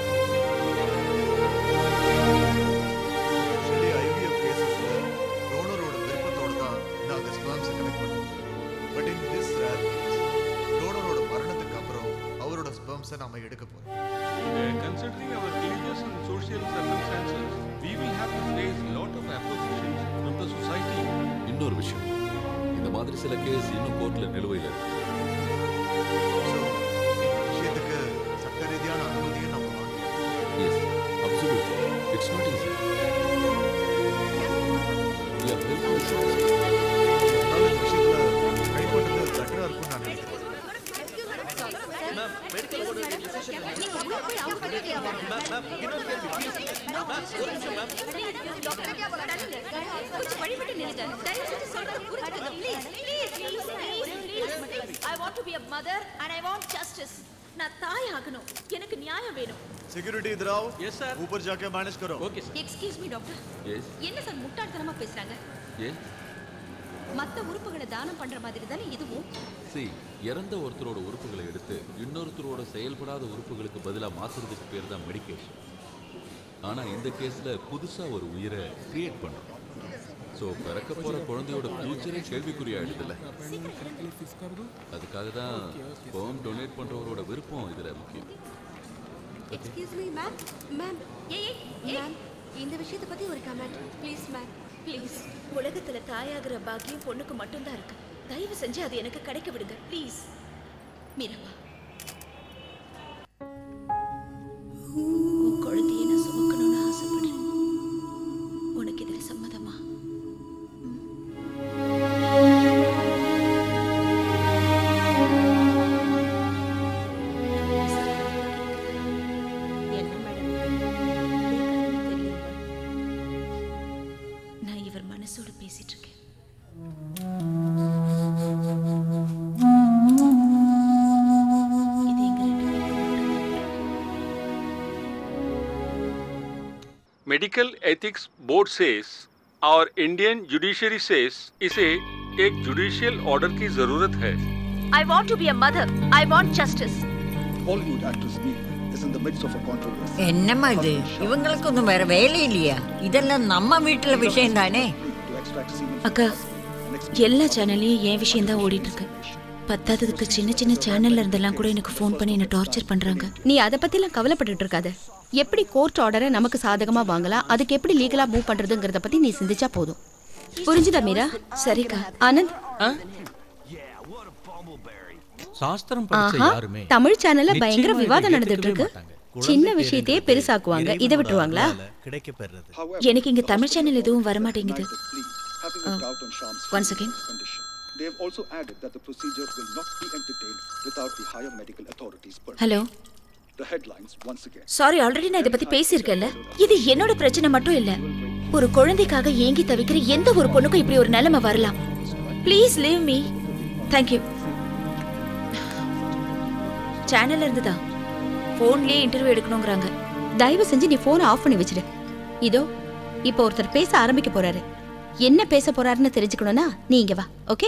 யூஸ்வலி ஐவிஎஃப் கேசஸ்ல டோனரோட விருப்பத்தோட தான் நாங்க ஸ்பெர்ம்ஸை கலெக்ட் பண்ணுவோம் but in this rare case டோனரோட மரணத்துக்கு அப்புறம் அவரோட ஸ்பெர்ம்ஸை நாம எடுக்க போறோம் Considering our religious and social circumstances, we will have to face lot of opposition from the society. இன்னொரு விஷயம் இந்த மாதிரி சில கேஸ் இன்னும் கோர்ட்ல நிலுவையில் இருக்கு ஸோ விஷயத்துக்கு சட்ட ரீதியான அனுமதியை நம்ம வாங்கணும் yes absolutely it's not easy We are helpless. அதனால இந்த விஷயத்துல ட்ரை பண்றது பெட்டரா இருக்கும்னு நான் நினைக்கிறேன் கொஞ்சம் வழிபட்டு நில்லுங்க தயவு செஞ்சு சொல்றத புரிஞ்சுக்கங்க please please please please I want to be a mother and i want justice நான் தாய் ஆகணும் எனக்கு நியாயம் வேணும் सिक्योरिटी इधर आओ यस सर ऊपर जाके मैनेज करो okay excuse me doctor yes என்ன சார் முட்டாள்தனமா பேசுறாங்க ஏன் மத்த உறுப்புகளை தானம் பண்ற மாதிரி தானே இதுவும் சி இறந்த ஒருத்தரோட உறுப்புகளை எடுத்து இன்னொருத்தரோட செயல்படாத உறுப்புகளுக்கு பதிலா மாத்துறதுக்கு பேர் தான் மெடிகேஷன் ஆனா இந்த கேஸ்ல புதுசா ஒரு உயிரை கிரியேட் பண்றோம் ஸோ பிறக்க போற குழந்தையோட ஃபியூச்சரே கேள்விக்குறியாயிடுதுல்ல அதுக்காக தான் ஸ்பெர்ம் டொனேட் பண்றவரோட விருப்பம் இதுல முக்கியம் எக்ஸ்கியூஸ் மீ மேம் மேம் ஏய் மேம் இந்த விஷயத்தை பத்தி ஒரு கமெண்ட் ப்ளீஸ் மேம் ப்ளீஸ் உலகத்துல தாயாகிற பாக்கியம் பொண்ணுக்கு மட்டும்தான் இருக்கு தயவு செஞ்சு அது எனக்கு கிடைக்க விடுங்க ப்ளீஸ் மீரம்மா உன் குழந்தையை நான் சுமக்கணும்னு ஆசைப்படுறேன் உனக்கு இதுல சம்மதமா என்ன மேடம் தெரியும் நான் இவர் மனசோட பேசிட்டு இருக்கேன் இது எங்க ரெண்டு பேருக்கும் मेडिकल एथिक्स बोर्ड सेस और इंडियन जुडिशरी सेस इसे एक जुडिशियल ऑर्डर की जरूरत है I want to be a mother. I want justice. Bollywood actress Meera is in the midst of a controversy. என்னம்மா இது இவங்களுக்கு ஒன்றும் வேற வேலை இல்லையா இதெல்லாம் நம்ம வீட்டுல விஷயம் தானே அக்கா எல்லா சேனல்லையும் என் விஷயம் தான் ஓடிட்டு இருக்கு பத்தாததுக்கு சின்ன சின்ன சேனல்ல இருந்தெல்லாம் கூட எனக்கு ஃபோன் பண்ணி என்ன டார்ச்சர் பண்றாங்க நீ அதை பத்திலாம் கவலைப்பட்டுட்டு இருக்காத எப்படி கோர்ட் ஆர்டரை நமக்கு சாதகமா வாங்கலாம் அதுக்கு எப்படி லீகலா மூவ் பண்றதுங்கிறத பத்தி நீ சிந்திச்சா போதும் புரிஞ்சுதா மீரா சரிக்கா ஆனந்த் சாஸ்திரம் படிச்ச ஆஹா யாருமே தமிழ் சேனல்ல பயங்கர நிச்சயமா இதை விவாதம் நடந்துட்டு இருக்கு ஏத்துக்கவே சின்ன விஷயத்தையே பெருசாக்குவாங்க இதை விட்டுருவாங்களா However, எனக்கு இங்க தமிழ் சேனல் எதுவும் வர மாட்டேங்குது having a doubt on Sham's one second. condition, they have also added that the procedure will not be entertained without the higher medical authorities' permission. Hello The headlines once again. Sorry already நான் இதை பத்தி பேசியிருக்கேன்ல இது என்னோட பிரச்சனை மட்டும் இல்ல ஒரு குழந்தைக்காக ஏங்கி தவிக்கிற எந்த ஒரு பொண்ணுக்கும் இப்படி ஒரு நிலைமை வரலாம் ப்ளீஸ் லீவ் மீ தேங்க்யூ சேனல்ல இருந்து தான் ஃபோன்லயே இன்டர்வியூ எடுக்கணுங்கிறாங்க தயவு செஞ்சு நீ போனை ஆஃப் பண்ணி வச்சிடு இதோ இப்போ ஒருத்தர் பேச ஆரம்பிக்க போறாரு என்ன பேச போறாருன்னு தெரிஞ்சுக்கணும்னா நீ இங்க வா ஓகே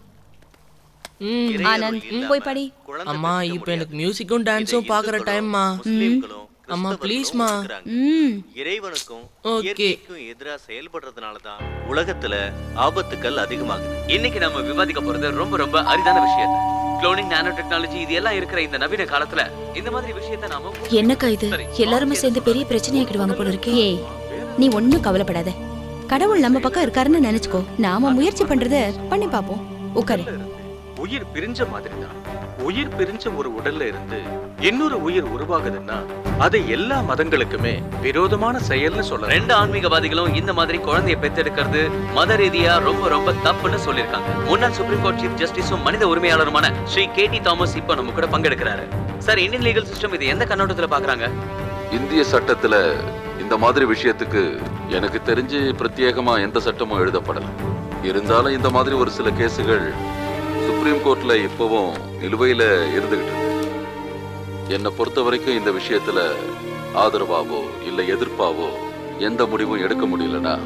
ஆனந்த் போய் படி அம்மா இப்போ எனக்கு மியூசிக்கும் டான்ஸும் பார்க்குற டைம்மா அம்மா ப்ளீஸ்மா ம் இறைவனுக்கும் ஓகே இயற்கைக்கும் எதிராக செயல்படுறதுனால தான் உலகத்துல ஆபத்துக்கள் அதிகமாகுது இன்னைக்கு நம்ம விவாதிக்க போறது ரொம்ப ரொம்ப அரிதான விஷயத்தை குளோனிங் நானோ டெக்னாலஜி இது எல்லாம் இருக்கிற இந்த நவீன காலத்துல இந்த மாதிரி விஷயத்தை நாம என்னக்கா இது எல்லாருமே சேர்ந்து பெரிய பிரச்சனையாக்கிடுவாங்க போல இருக்கே ஏய் நீ ஒன்னும் கவலைப்படாத கடவுள் நம்ம பக்கம் இருக்காருன்னு நினைச்சுக்கோ நாம முயற்சி பண்றத பண்ணி பாப்போம் உட்காரு உயிர் பிரிஞ்ச மாதிரி தான் உயிர் பிரிஞ்ச ஒரு உடல்ல இருந்து இன்னொரு உயிர் உருவாகுதுன்னா அது எல்லா மதங்களுக்குமே விரோதமான செயல்னு சொல்லலாம் ரெண்டு ஆன்மீகவாதிகளும் இந்த மாதிரி குழந்தைய பெத்தெடுக்கிறது மத ரீதியா ரொம்ப ரொம்ப தப்புன்னு சொல்லியிருக்காங்க முன்னாள் சுப்ரீம் கோர்ட் சீஃப் ஜஸ்டிஸும் மனித உரிமையாளருமான ஸ்ரீ கேடி தாமஸ் இப்ப நம்ம கூட பங்கெடுக்கிறாரு சார் இந்தியன் லீகல் சிஸ்டம் இது எந்த கண்ணோட்டத்துல பாக்குறாங்க இந்திய சட்டத்துல இந்த மாதிரி விஷயத்துக்கு எனக்கு தெரிஞ்சு பிரத்யேகமா எந்த சட்டமும் எழுதப்படல இருந்தாலும் இந்த மாதிரி ஒரு சில கேஸுகள் சுப்ரீம் கோர்ட்ல இப்பவும் நிலுவையில இருந்துகிட்டு இருக்கு என்னை பொறுத்த வரைக்கும் இந்த விஷயத்துல ஆதரவாவோ இல்ல எதிர்ப்பாவோ எந்த முடிவும் எடுக்க முடியலனா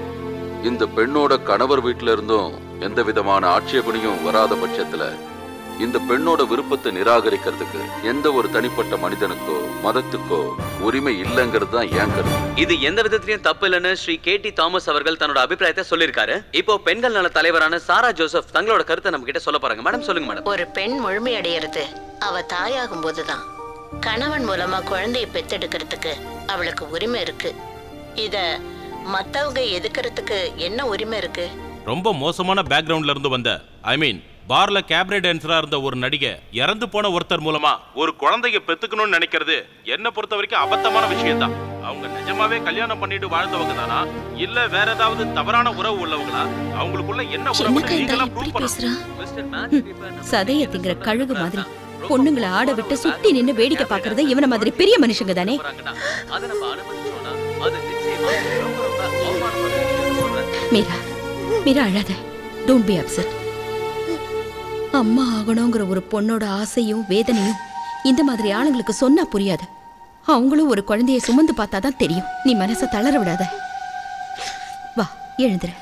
இந்த பெண்ணோட கணவர் வீட்டில இருந்தும் எந்த விதமான ஆட்சேபனையும் வராத பட்சத்துல இந்த பெண்ணோட விருப்பத்தை நிராகரிக்கிறதுக்கு எந்த ஒரு தனிப்பட்ட மனிதனுக்கோ மதத்துக்கோ உரிமை இல்லைங்கிறது தான் ஏன் கருத்து இது எந்த விதத்திலையும் தப்பு இல்லைன்னு ஸ்ரீ கேடி தாமஸ் அவர்கள் தன்னோட அபிப்பிராயத்தை சொல்லியிருக்காரு இப்போ பெண்கள் நல தலைவரான சாரா ஜோசப் தங்களோட கருத்தை நம்ம கிட்ட சொல்ல போறாங்க மேடம் சொல்லுங்க மேடம் ஒரு பெண் முழுமையடைகிறது அவ தாயாகும் போதுதான் கணவன் மூலமா குழந்தையை பெத்தெடுக்கிறதுக்கு அவளுக்கு உரிமை இருக்கு இத மத்தவங்க எதுக்கிறதுக்கு என்ன உரிமை இருக்கு ரொம்ப மோசமான பேக்ரவுண்ட்ல இருந்து வந்த ஐ மீன் பார்ல கேப்ரே டான்சரா இருந்த ஒரு நடிகை இறந்து போன ஒருத்தர் மூலமா ஒரு குழந்தைய பெத்துக்கணும்னு நினைக்கிறது என்ன பொறுத்த வரைக்கும் அபத்தமான விஷயம் தான் அவங்க நிஜமாவே கல்யாணம் பண்ணிட்டு வாழ்ந்தவங்க தானா இல்ல வேற ஏதாவது தவறான உறவு உள்ளவங்களா அவங்களுக்குள்ள என்ன உறவு நீங்களா ப்ரூவ் பண்ணணும் சதைய திங்கிற கழுகு மாதிரி பொண்ணுங்களை ஆட விட்டு சுத்தி நின்னு வேடிக்கை பாக்குறது இவன மாதிரி பெரிய மனுஷங்க தானே அதை நம்ம அனுமதிச்சோம்னா அது நிச்சயமா ரொம்ப ரொம்ப அவமானமான விஷயம்னு சொல்றேன் மீரா மீரா அழாத டோன்ட் பி அப்செட் அம்மா ஆகணுங்கிற ஒரு பொண்ணோட ஆசையும் வேதனையும் இந்த மாதிரி ஆளுங்களுக்கு சொன்னா புரியாது அவங்களும் ஒரு குழந்தைய சுமந்து பார்த்தா தான் தெரியும் நீ மனசை தளர விடாத வா எழுந்துரு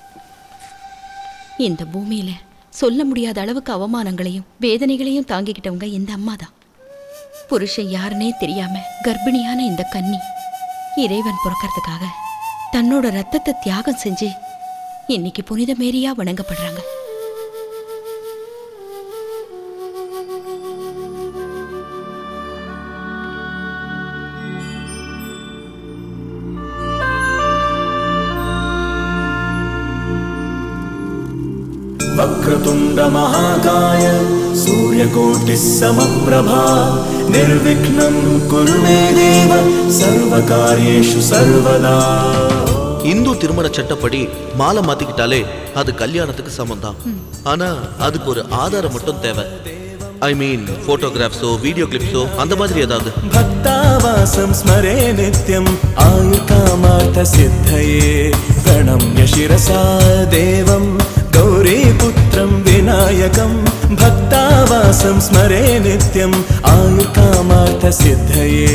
இந்த பூமியில சொல்ல முடியாத அளவுக்கு அவமானங்களையும் வேதனைகளையும் தாங்கிக்கிட்டவங்க இந்த அம்மா தான் புருஷன் யாருன்னே தெரியாம கர்ப்பிணியான இந்த கன்னி இறைவன் பிறக்கறதுக்காக தன்னோட ரத்தத்தை தியாகம் செஞ்சு இன்னைக்கு புனித மேரியா வணங்கப்படுறாங்க वक्रतुण्डमहाकाय सूर्यकोटिः समप्रभा निर्विघ्नं कुरु मे देव सर्वकार्येषु सर्वदा இந்து திருமண சட்டப்படி மாலை மாத்திக்கிட்டாலே அது கல்யாணத்துக்கு சமம் தான் ஆனா அதுக்கு ஒரு ஆதாரம் மட்டும் தேவை ஐ மீன் போட்டோகிராஃப்ஸோ வீடியோ கிளிப்ஸோ அந்த மாதிரி ஏதாவது भक्तावासं स्मरे नित्यम् आयुकामार्थसिद्धये प्रणम्य शिरसा देवं गौरीपुत्रं विनायकं भक्तावासं स्मरे नित्यम् आयुकामार्थसिद्धये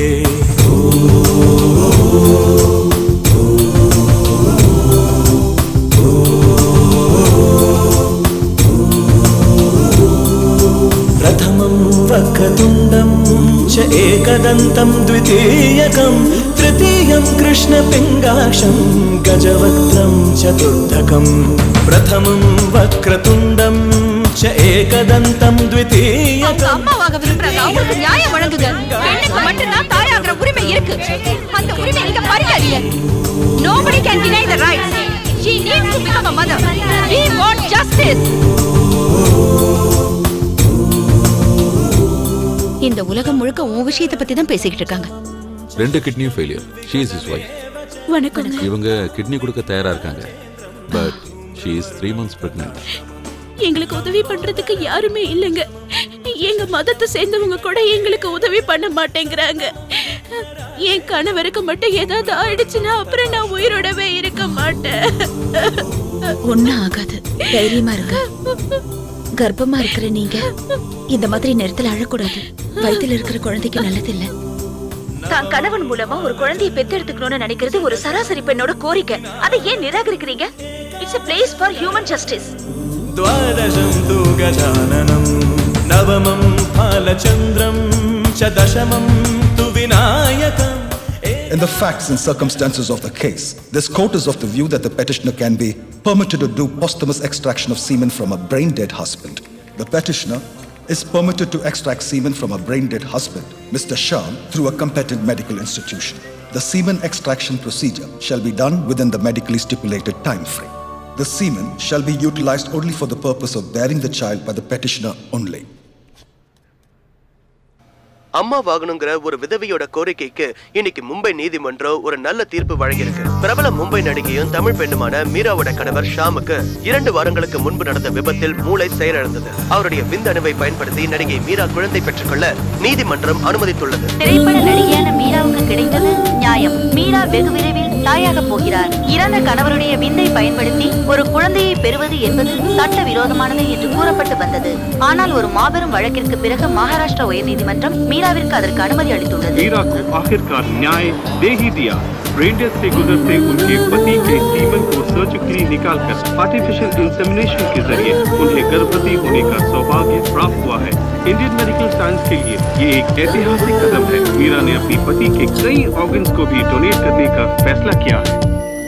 प्रथमं वक्रतुण्डं च एकदन्तं द्वितीयकं तृतीयं कृष्णपिङ्गाक्षं गजवक्त्रं चतुर्धकं प्रथमं वक्रतुण्डं च एकदन्तं द्वितीयकम् அம்மாவாக விரும்புறாங்க அவங்களுக்கு நியாயம் வழங்குங்க பெண்ணுக்கு மட்டும்தான் தாயாகிற உரிமை இருக்கு அந்த உரிமை நீங்க பறிக்காதீங்க nobody can deny the rights she needs to become a mother we want justice இந்த உலகம் முழுக்க உன் விஷயத்தை பத்தி தான் பேசிக்கிட்டு இருக்காங்க ரெண்டு கிட்னியும் failure she is is wife வணக்கம் இவங்க கிட்னி கொடுக்க தயாரா இருக்காங்க but she is three months pregnant எங்களுக்கு உதவி பண்றதுக்கு யாருமே இல்லைங்க எங்க மதத்தை சேர்ந்தவங்க கூட எங்களுக்கு உதவி பண்ண மாட்டேங்கிறாங்க என் கணவருக்கு மட்டும் ஏதாவது ஆயிடுச்சுன்னா அப்புறம் நான் உயிரோடவே இருக்க மாட்டேன் ஒன்னும் ஆகாது தைரியமா இருங்க கர்ப்பமா இருக்கிற நீங்க இந்த மாதிரி நேரத்துல அழக்கூடாது வயித்துல இருக்கிற குழந்தைக்கு நல்லதில்ல தான் கணவன் மூலமா ஒரு குழந்தையை பெத்தெடுத்துக்கணும்னு நினைக்கிறது ஒரு சராசரி பெண்ணோட கோரிக்கை அதை ஏன் நிராகரிக்கிறீங்க it's a place for human justice द्वादशं तु गजाननं नवमं फालचन्द्रं च दशमं तु विनायकम् In the facts and circumstances of the case, this court is of the view that the petitioner can be permitted to do posthumous extraction of semen from a brain dead husband. The petitioner is permitted to extract semen from a brain dead husband, Mr. Shah, through a competent medical institution. The semen extraction procedure shall be done within the medically stipulated time frame. The semen shall be utilized only for the purpose of bearing the child by the petitioner only. அம்மா வாங்கணுங்கிற ஒரு விதவையோட கோரிக்கைக்கு இன்னைக்கு மும்பை நீதிமன்றம் ஒரு நல்ல தீர்ப்பு வழங்கியிருக்கு பிரபல மும்பை நடிகையும் தமிழ் பெண்ணுமான மீராவோட கணவர் ஷாமுக்கு இரண்டு வாரங்களுக்கு முன்பு நடந்த விபத்தில் மூளை செயலிழந்தது அவருடைய விந்தணுவை பயன்படுத்தி நடிகை மீரா குழந்தை பெற்றுக்கொள்ள நீதிமன்றம் அனுமதித்துள்ளது திரைப்பட நடிகையான மீராவுக்கு கிடைத்தது நியாயம் மீரா வெகு விரைவில் தாயாக போகிறார் இறந்த கணவருடைய விந்தை பயன்படுத்தி ஒரு குழந்தையை பெறுவது என்பது சட்ட விரோதமானது என்று கூறப்பட்டு வந்தது ஆனால் ஒரு மாபெரும் வழக்கிற்கு பிறகு மகாராஷ்டிரா உயர்நீதிமன்றம் மீராவிற்கு அதற்கு அனுமதி அளித்துள்ளது मीरा को आखिरकार न्याय दे ही दिया रेंडर से गुजरते उनके पति के सीमन को सर्जिकली निकालकर आर्टिफिशियल इंसेमिनेशन के जरिए उन्हें गर्भवती होने का सौभाग्य प्राप्त हुआ है इंडियन मेडिकल साइंस के लिए ये एक ऐतिहासिक कदम है मीरा ने अपनी पति के कई ऑर्गन्स को भी डोनेट करने का फैसला किया है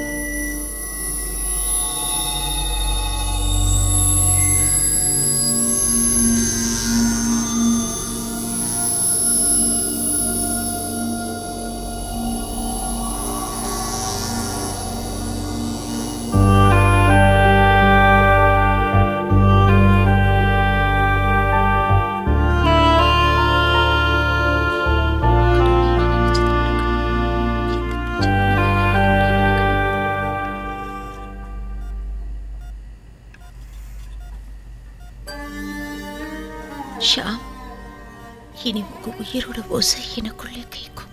ஷாம் இனி உங்க உயிரோட ஓசை எனக்குள்ளே கேட்கும்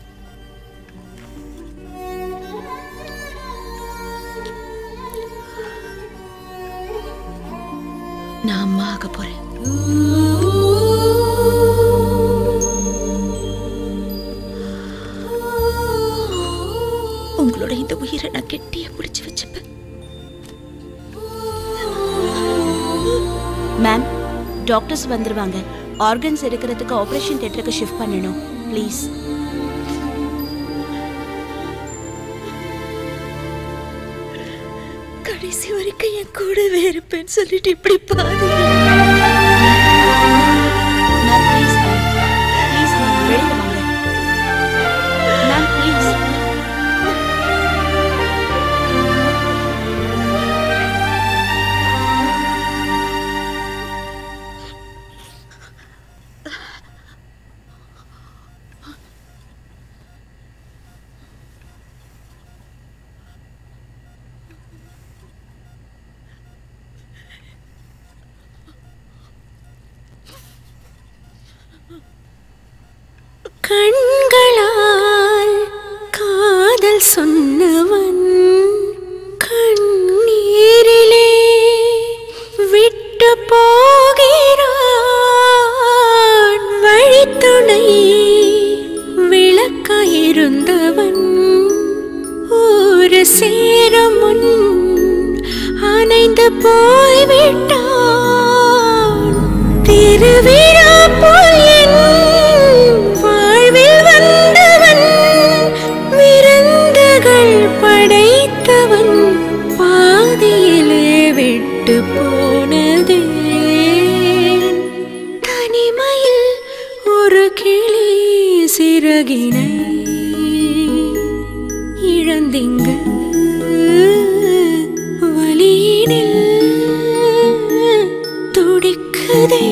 நான் அம்மா ஆக போறேன் உங்களோட இந்த உயிரை நான் கெட்டியா பிடிச்சு வச்சுப்பேன் மேம் டாக்டர்ஸ் வந்துருவாங்க ஆர்கன்ஸ் எடுக்கிறதுக்கு ஆபரேஷன் தியேட்டருக்கு ஷிஃப்ட் பண்ணணும் ப்ளீஸ் கடைசி வரைக்கும் என் கூடவே இருப்பேன்னு சொல்லிட்டு இப்படி பாதி ma'am please ma'am please ma'am வெளியில வாங்க மேம் ப்ளீஸ் கண்களால் காதல் சொன்னவன் கண்ணீரிலே விட்டு போகிறான் வழித்துணை விளக்காயிருந்தவன் ஒரு சேரும் முன் அணைந்து போய்விட்டான் திருவிழா போல் என் வாழ்வில் வந்தவன் விருந்துகள் படைத்தவன் பாதியிலே விட்டு போனதே தனிமையில் ஒரு கிளி சிறகினை இழந்திங்கு வழியினில் துடிக்குதே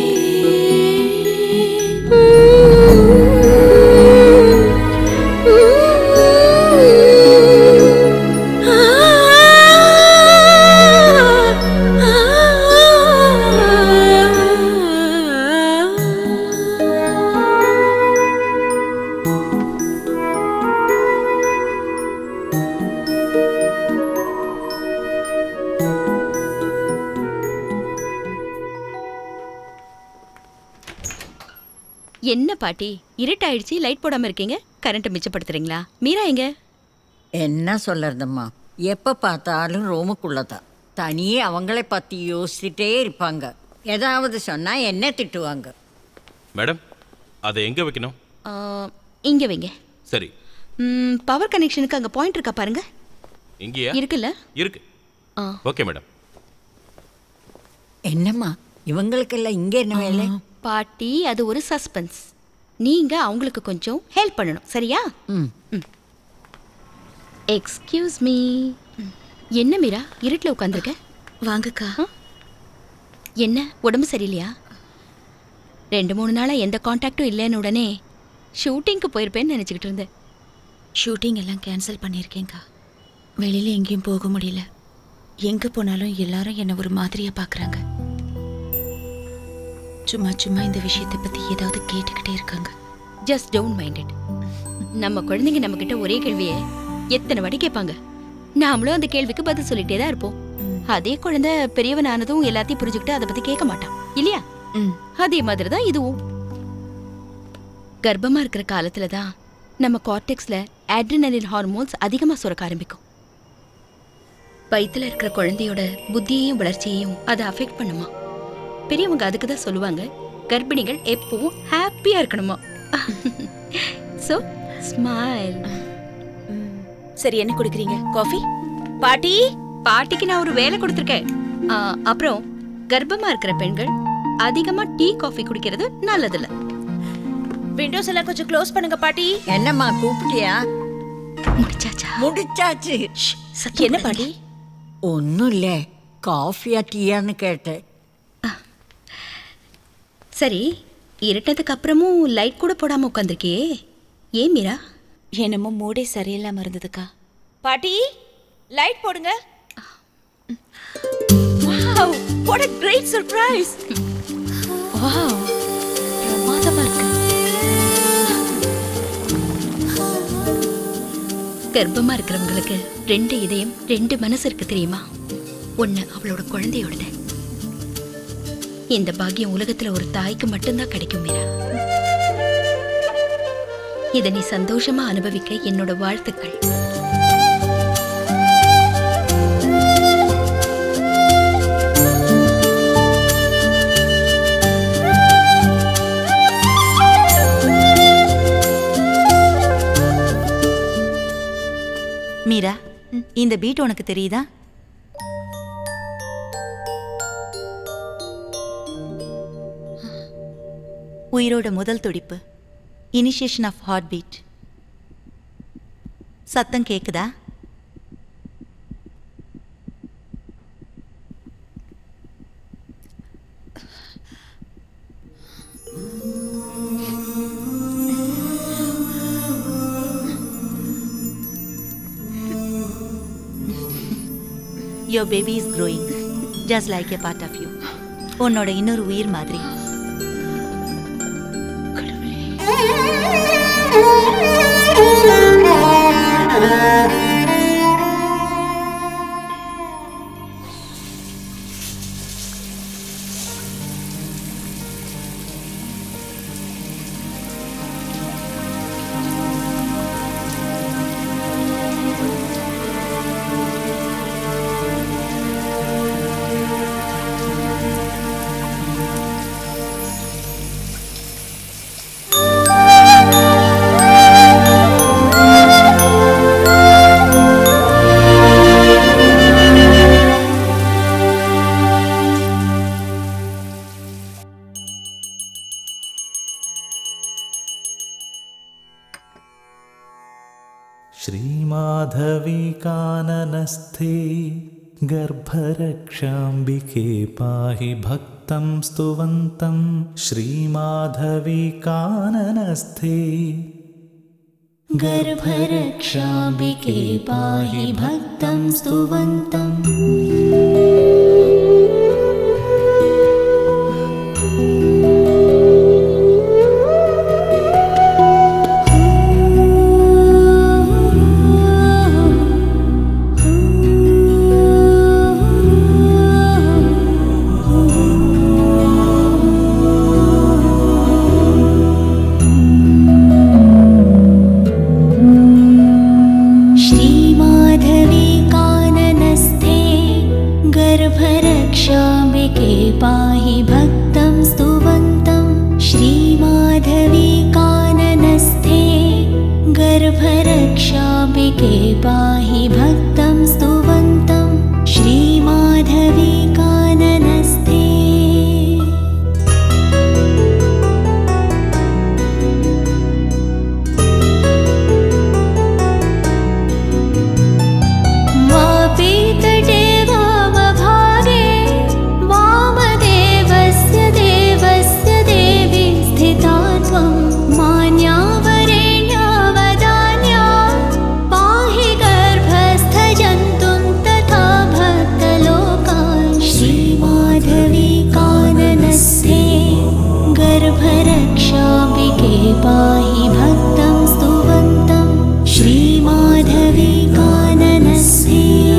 என்ன பாட்டி இருட்டாயிடுச்சு லைட் போடாம இருக்கீங்க கரண்ட் மிச்சப்படுத்துறீங்களா மீரா எங்க என்ன சொல்றதும்மா எப்ப பார்த்தாலும் ரூமுக்குள்ளதான் தனியே அவங்களே பத்தி யோசிச்சுட்டே இருப்பாங்க ஏதாவது சொன்னா என்ன திட்டுவாங்க மேடம் அதை எங்க வைக்கணும் ஆ, இங்க வைங்க சரி பவர் கனெக்ஷனுக்கு அங்க பாயிண்ட் இருக்கா பாருங்க இங்கேயா இருக்குல்ல இருக்கு ஆ. ஓகே மேடம் என்னம்மா இவங்களுக்கெல்லாம் இங்க என்ன வேலை பாட்டி அது ஒரு சஸ்பென்ஸ் நீங்க அவங்களுக்கு கொஞ்சம் ஹெல்ப் பண்ணணும் சரியா ம் எக்ஸ்கியூஸ் மீ என்ன மீரா இருட்டில் உட்காந்துருக்க வாங்கக்கா என்ன உடம்பு சரியில்லையா ரெண்டு மூணு நாளாக எந்த காண்டாக்டும் இல்லைன்னு உடனே ஷூட்டிங்க்கு போயிருப்பேன்னு நினச்சிக்கிட்டு இருந்தேன் ஷூட்டிங் எல்லாம் கேன்சல் பண்ணியிருக்கேங்க்கா வெளியில் எங்கேயும் போக முடியல எங்கே போனாலும் எல்லாரும் என்னை ஒரு மாதிரியாக பார்க்குறாங்க சும்மா சும்மா இந்த விஷயத்தை பற்றி ஏதாவது கேட்டுக்கிட்டே இருக்காங்க ஜஸ்ட் டோன்ட் மைண்ட் இட் நம்ம குழந்தைங்க நம்மக்கிட்ட ஒரே கேள்வியை எத்தனை வாட்டி கேட்பாங்க நாமளும் அந்த கேள்விக்கு பதில் சொல்லிட்டே தான் இருப்போம் அதே குழந்தை பெரியவன் ஆனதும் எல்லாத்தையும் புரிஞ்சுக்கிட்டு அதை பற்றி கேட்க மாட்டான் இல்லையா அதே மாதிரி தான் இதுவும் கர்ப்பமா இருக்கிற காலத்துல தான் நம்ம கார்டெக்ஸ்ல ஆட்ரினலின் ஹார்மோன்ஸ் அதிகமா சுரக்க ஆரம்பிக்கும் வயித்துல இருக்கிற குழந்தையோட புத்தியையும் வளர்ச்சியையும் அதை அஃபெக்ட் பண்ணுமா பெரியவங்க அதுக்கு தான் சொல்லுவாங்க கர்ப்பிணிகள் எப்பவும் ஹாப்பியா இருக்கணுமா சோ ஸ்மைல் சரி என்ன குடிக்கிறீங்க காஃபி பாட்டி பாட்டிக்கு நான் ஒரு வேலை கொடுத்துருக்கேன் ஆ, அப்புறம் கர்ப்பமா இருக்கிற பெண்கள் அதிகமா டீ காஃபி குடிக்கிறது நல்லதில்ல விண்டோஸ் எல்லாம் கொஞ்சம் க்ளோஸ் பண்ணுங்க பாட்டி என்னம்மா கூப்பிட்டியா முடிச்சாச்சா முடிச்சாச்சு என்ன பாட்டி ஒன்றும் இல்லை காஃபியா டீயான்னு கேட்டேன் சரி இருட்டதுக்கு அப்புறமும் லைட் கூட போடாம உட்காந்துருக்கியே ஏன் மீரா என்னமோ மூடே சரியில்லாம இருந்ததுக்கா பாட்டி லைட் போடுங்க wow what a great surprise wow பிரமாதமா இருக்கு கர்ப்பமா இருக்கிறவங்களுக்கு ரெண்டு இதயம் ரெண்டு மனசு இருக்கு தெரியுமா ஒண்ணு அவளோட குழந்தையோடது இந்த பாக்கியம் உலகத்துல ஒரு தாய்க்கு மட்டும்தான் கிடைக்கும் மீரா இதை நீ சந்தோஷமா அனுபவிக்க என்னோட வாழ்த்துக்கள் மீரா இந்த பீட் உனக்கு தெரியுதா உயிரோட முதல் துடிப்பு இனிஷியேஷன் ஆஃப் ஹார்ட் பீட் சத்தம் கேக்குதா Your baby is growing, just like a part of you. உன்னோட இன்னொரு உயிர் மாதிரி श्रीमाधवी काननस्थे गर्भरक्षाम्बिके पाहि भक्तं स्तुवन्तं श्रीमाधवी काननस्थे गर्भरक्षाम्बिके पाहि भक्तं स्तुवन्तम् श्रीमाधवी काननस्थे गर्भरक्षाम्बिके पाहि भक्तं स्तुवन्तं श्रीमाधवी काननस्थे गर्भरक्षाम्बिके पाहि भक्तं स्तुवन्तं श्रीमाधवी काननस्थे वापीतटे वामभागे वामदेवस्य देवस्य देवी स्थिता त्वं मान्यावरेण्यावदान्या पाहि गर्भस्थजन्तुं तथा भक्तलोकान् श्रीमाधवी काननस्थे गर्भरक्षाम्बिके पाहि भक्तं स्तुवन्तं श्रीमाधवी काननस्थे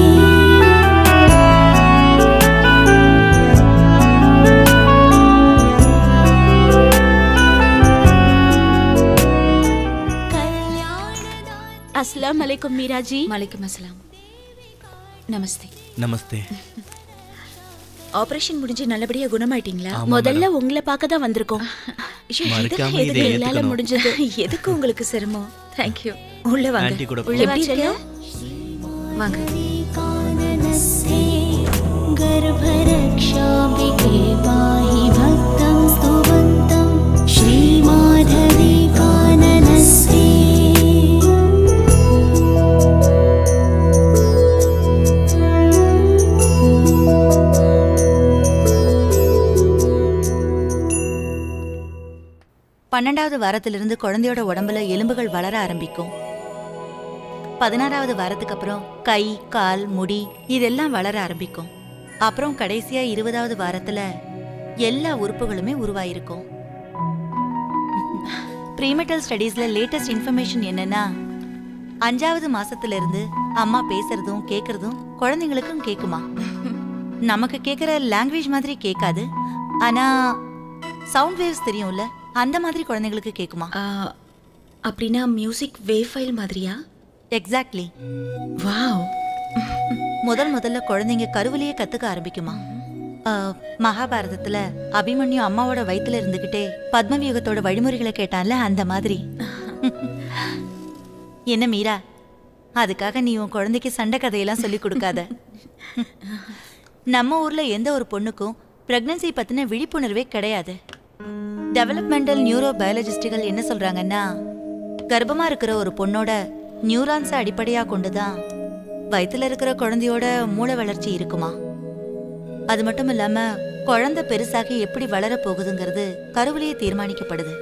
அஸ்லாம் அலைக்கும் மீராஜி மலைக்கும் அஸ்லாம் நமஸ்தே நமஸ்தே ஆபரேஷன் முடிஞ்சு நல்லபடியா குணமாயிட்டீங்களா முதல்ல உங்களை பார்க்க தான் வந்திருக்கோம் ஐயோ, மறக்காம இதெல்லாம் இதை எதுக்கு எங்களால ஏத்துக்கணும். முடிஞ்சது எதுக்கு உங்களுக்கு சிரமம் தேங்க்யூ உள்ள வாங்க ஆன்ட்டி கூட உள்ள போலாம். எப்படி இருக்க வாங்க काननस्थे गर्भरक्षाम्बिके पाहि भक्तं स्तुवन्तं श्रीमाधवी काननस्थे பன்னெண்டாவது வாரத்திலிருந்து குழந்தையோட உடம்புல எலும்புகள் வளர ஆரம்பிக்கும் பதினாறாவது வாரத்துக்கு அப்புறம் கை கால் முடி இதெல்லாம் வளர ஆரம்பிக்கும் அப்புறம் கடைசியா இருபதாவது வாரத்துல எல்லா உறுப்புகளுமே உருவாயிருக்கும் ப்ரீமெட்டல் ஸ்டடீஸ்ல லேட்டஸ்ட் இன்ஃபர்மேஷன் என்னன்னா அஞ்சாவது மாசத்துல இருந்து அம்மா பேசுறதும் கேக்குறதும் குழந்தைங்களுக்கும் கேக்குமா நமக்கு கேக்குற லாங்குவேஜ் மாதிரி கேட்காது ஆனா சவுண்ட் வேவ்ஸ் தெரியும்ல அந்த மாதிரி குழந்தைங்களுக்கு கேக்குமா அப்படின்னா மியூசிக் வேவ் ஃபைல் மாதிரியா எக்ஸாக்ட்லி வாவ் முதல் முதல்ல குழந்தைங்க கருவிலேயே கத்துக்க ஆரம்பிக்குமா ஆ, மகாபாரதத்துல அபிமன்யு அம்மாவோட வயித்துல இருந்துகிட்டே பத்மவியூகத்தோட வழிமுறைகளை கேட்டான்ல அந்த மாதிரி என்ன மீரா அதுக்காக நீ உன் குழந்தைக்கு சண்டை கதையெல்லாம் சொல்லி கொடுக்காத நம்ம ஊர்ல எந்த ஒரு பொண்ணுக்கும் பிரெக்னன்சி பத்தின விழிப்புணர்வே கிடையாது டெவலப்மெண்டல் நியூரோ பயாலஜிஸ்டுகள் என்ன சொல்றாங்கன்னா கர்ப்பமா இருக்கிற ஒரு பொண்ணோட நியூரான்ஸை அடிப்படையா கொண்டுதான் வயித்துல இருக்கிற குழந்தையோட மூளை வளர்ச்சி இருக்குமா அது மட்டும் இல்லாம குழந்தை பெருசாகி எப்படி வளர போகுதுங்கிறது கருவிலேயே தீர்மானிக்கப்படுது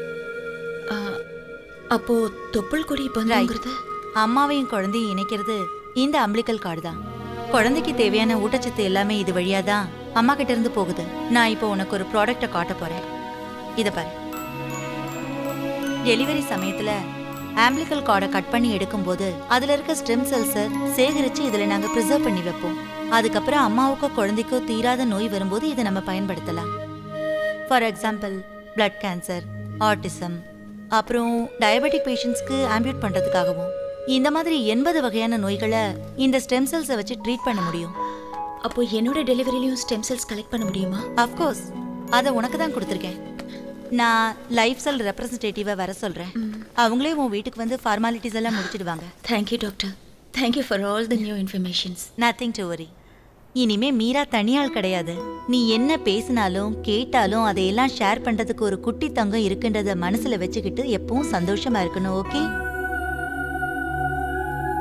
அப்போ தொப்புள் கொடி பங்குறது அம்மாவையும் குழந்தையும் இணைக்கிறது இந்த அம்பிளிக்கல் கார்டு தான் குழந்தைக்கு தேவையான ஊட்டச்சத்து எல்லாமே இது வழியா தான் அம்மா கிட்ட இருந்து போகுது நான் இப்போ உனக்கு ஒரு ப்ராடக்ட்டை காட்ட போறேன் இத பாரு டெலிவரி சமயத்துல ஆம்பிளிக்கல் கார்டை கட் பண்ணி எடுக்கும்போது அதுல இருக்க ஸ்டெம் செல்ஸை சேகரிச்சு இதுல நாங்க ப்ரிசர்வ் பண்ணி வைப்போம் அதுக்கப்புறம் அம்மாவுக்கோ குழந்தைக்கோ தீராத நோய் வரும்போது இதை நம்ம பயன்படுத்தலாம் for example blood cancer autism அப்புறம் டயபெட்டிக் பேஷண்ட்ஸ்க்கு ஆம்பியூட் பண்றதுக்காகவும் இந்த மாதிரி எண்பது வகையான நோய்களை இந்த ஸ்டெம் செல்ஸை வச்சு ட்ரீட் பண்ண முடியும் அப்போ என்னோட டெலிவரிலையும் ஸ்டெம் செல்ஸ் கலெக்ட் பண்ண முடியுமா அஃப்கோர்ஸ் அதை உனக்கு தான் கொடுத்துருக்கேன் நான் லைஃப் செல் ரெப்ரசன்டேட்டிவை வர சொல்றேன் அவங்களே உன் வீட்டுக்கு வந்து ஃபார்மாலிட்டிஸ் எல்லாம் முடிச்சிடுவாங்க thank you doctor thank you for all the new informations nothing to worry இனிமே மீரா தனியாள் கிடையாது நீ என்ன பேசினாலும் கேட்டாலும் அதையெல்லாம் ஷேர் பண்றதுக்கு ஒரு குட்டி தங்கம் இருக்குன்றத மனசுல வச்சுக்கிட்டு எப்பவும் சந்தோஷமா இருக்கணும் ஓகே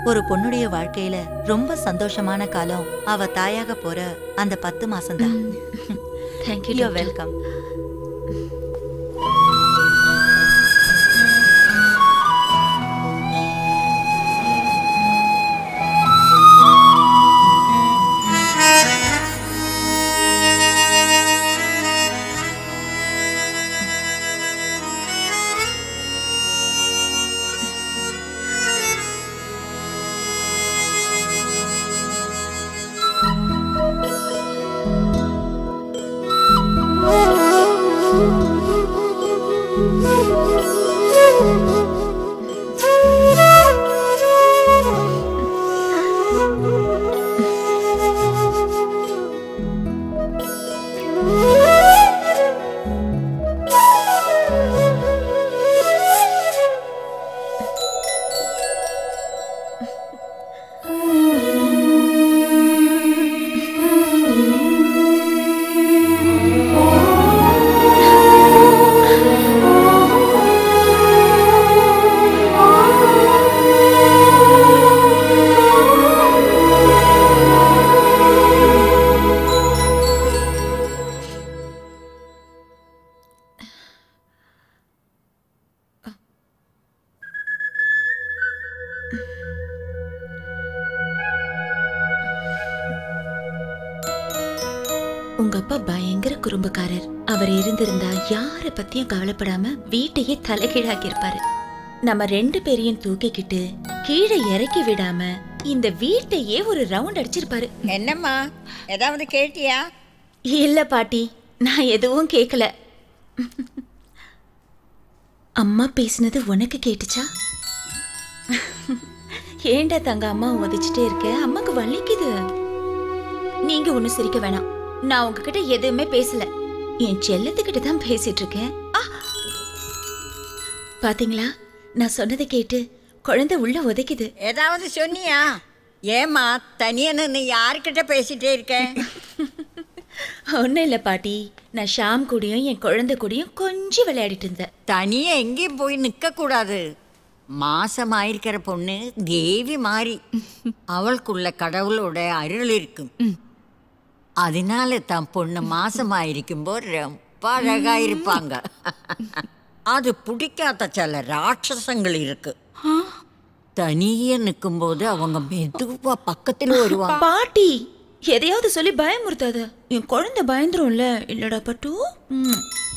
ஒரு பொண்ணுடைய வாழ்க்கையில ரொம்ப சந்தோஷமான காலம் அவ தாயாக போற அந்த பத்து மாசம்தான் தேங்க்யூ யூ வெல்கம் உங்க அப்பா பயங்கர குறும்புக்காரர் அவர் இருந்திருந்தா யார பத்தியும் கவலைப்படாம வீட்டையே தலைகீழாக்கி இருப்பாரு நம்ம ரெண்டு பேரையும் தூக்கிக்கிட்டு கீழே இறக்கி விடாம இந்த வீட்டையே ஒரு ரவுண்ட் அடிச்சிருப்பாரு என்னம்மா ஏதாவது கேட்டியா இல்ல பாட்டி நான் எதுவும் கேட்கல அம்மா பேசினது உனக்கு கேட்டுச்சா ஏண்டா தங்க அம்மா உதச்சிட்டே இருக்க அம்மாக்கு வலிக்குது நீங்க ஒண்ணும் சிரிக்க வேணாம் நான் உங்ககிட்ட எதுவுமே பேசல என் செல்லத்துக்கிட்ட தான் பேசிட்டு இருக்கேன் ஆ! பாத்தீங்களா நான் சொன்னதை கேட்டு குழந்தை உள்ள உதைக்குது ஏதாவது சொன்னியா ஏம்மா தனியா நின்று யார்கிட்ட பேசிட்டே இருக்க ஒன்றும் இல்லை பாட்டி நான் ஷாம் கூடயும் என் குழந்தை கூடயும் கொஞ்சம் விளையாடிட்டு இருந்தேன் தனியா எங்கேயும் போய் நிற்க கூடாது மாசமாயிருக்கிற பொண்ணு தேவி மாறி அவளுக்குள்ள கடவுளோட அருள் இருக்கும் அதனால தான் பொண்ணு மாசமாயிருக்கும்போது ரொம்ப அழகா இருப்பாங்க அது பிடிக்காத சில ராட்சசங்கள் இருக்கு தனியே நிற்கும்போது அவங்க மெதுவா பக்கத்துல வருவாங்க பாட்டி எதையாவது சொல்லி பயமுறுத்தாத என் குழந்தை பயந்துரும்ல இல்லடா பட்டு ம்.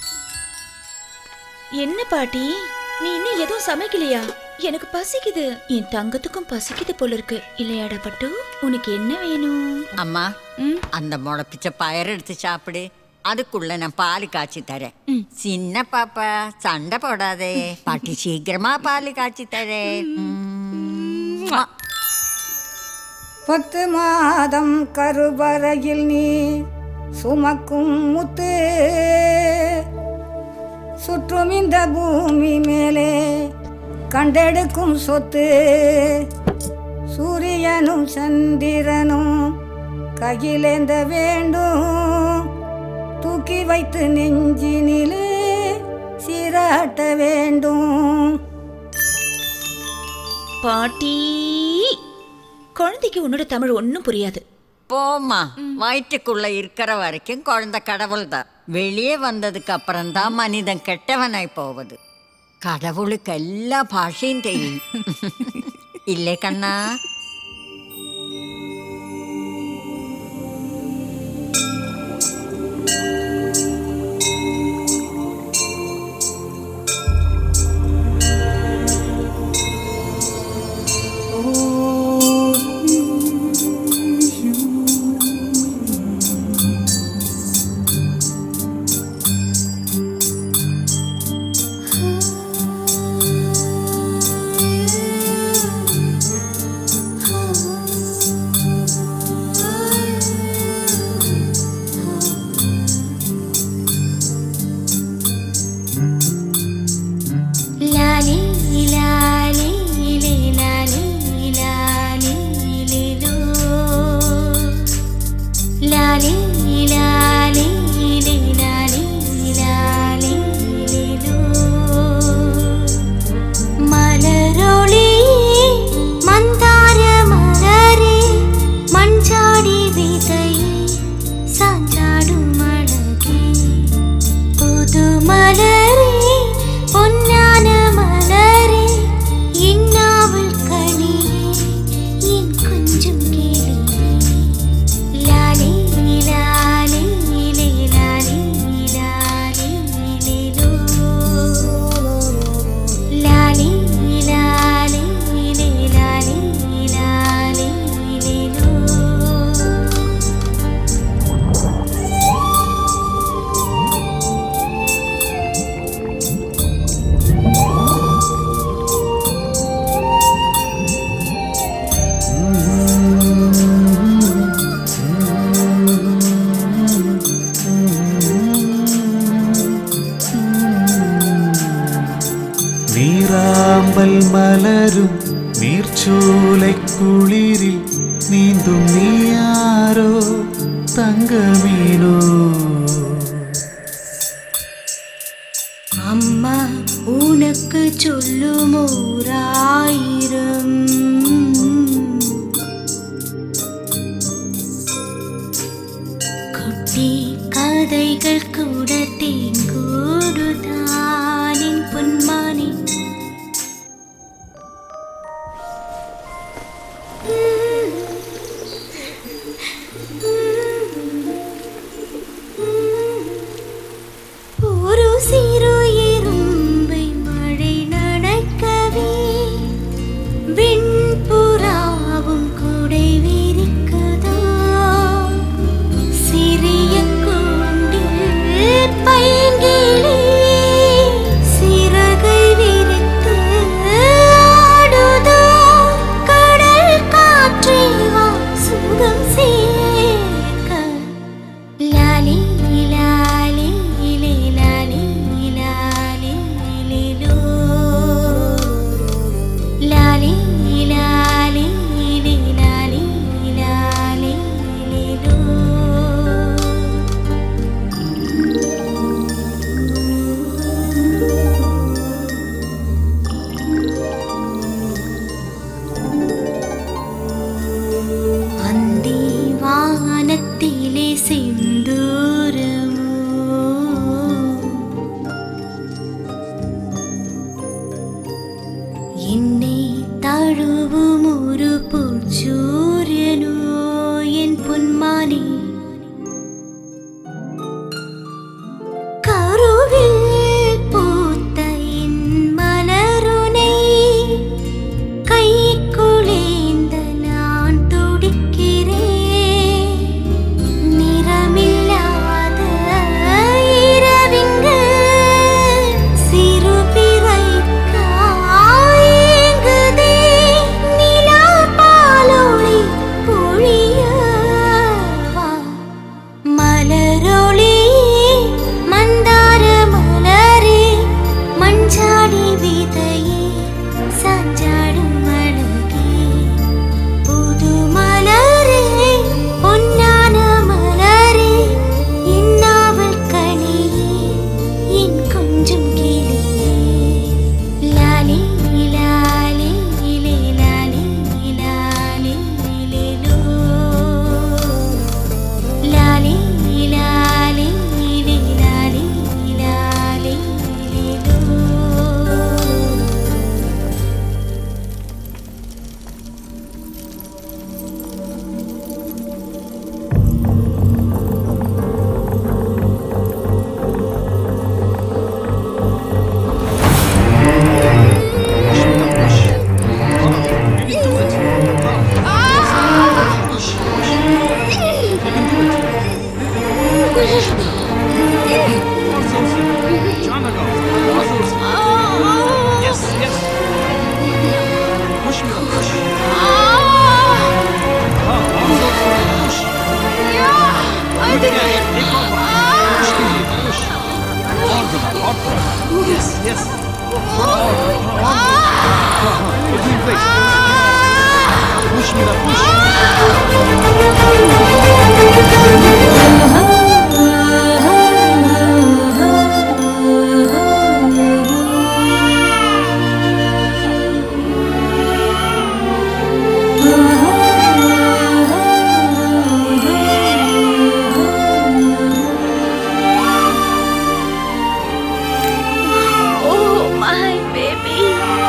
என்ன பாட்டி நீ இன்னும் எதுவும் சமைக்கலையா எனக்கு பசிக்குது என் தங்கத்துக்கும் பசிக்குது போல இருக்கு இல்லையாடா பட்டு உனக்கு என்ன வேணும் அம்மா அந்த முளைப்பிச்ச பயர் எடுத்து சாப்பிடு அதுக்குள்ள நான் பால் காய்ச்சி தரேன் சின்ன பாப்பா சண்டை போடாதே பாட்டி சீக்கிரமா பால் காய்ச்சி தரேன் ம்ம். பத்து மாதம் கருவறையில் நீ சுமக்கும் முத்து சுற்றும் இந்த பூமி மேலே கண்டெடுக்கும் சொத்து சூரியனும் சந்திரனும் கையிலேந்த வேண்டும் தூக்கி வைத்து நெஞ்சினிலே சீராட்ட வேண்டும் பாட்டி குழந்தைக்கு உன்னோட தமிழ் ஒன்றும் புரியாது போம்மா வயிற்றுக்குள்ள இருக்கிற வரைக்கும் குழந்தை கடவுள் தான் வெளியே வந்ததுக்கு அப்புறம் தான் மனிதன் கெட்டவனாய் போவது கடவுளுக்கு எல்லா பாஷையும் தெரியும் இல்லை கண்ணா லாலி லாலி லே லாலி லா മലരും നീർച്ചോലക്കുളിരിൽ നീന്തും നീയാരോ തങ്കമീനോ அம்மா உனக்கு சொல்லும் ஓராயிரம் குட்டி கதைகள் கூட தேங்கூடுதானின் பொன்மானி ஒரு சிறு எறும்பை மழை நனைக்கவே வெண்புறாவும் குடை விரிக்குதோ சிறிய கூண்டில் பைங்கிளி சிறகை விரித்து ஆடுதோ கடல் காற்றே வா சுகம் சேர்க்க லாலி லாலி லே லாலி லாலி லிலோ லாலி லாலி லே லாலி லாலி லிலோ அந்தி வானத்திலே செந்தூரமோ என்னை தழுவும் ஒரு பூச்சூரியனோ என் பொன்மானே கருவில் பூத்த என் மலருனை கைக்குளேந்த நான் துடிக்கிறேன் நிறமில்லாத இரவிங்கு சிறு பிறை காய்குதே நிலா பாலொளி பொழியவா மலரொளி மந்தார மலரே மஞ்சாடி விதையே சாஞ்சாடும் அழகே புது மலரே பொன்னான மலரே இன்னாவல் கனியே என் கொஞ்சம் கிளியே லாலி லாலி லே லாலி லாலி லிலோ லாலி லாலி லே லாலி லாலி லிலோ Yes, yes. Push me, push. Oh, my baby.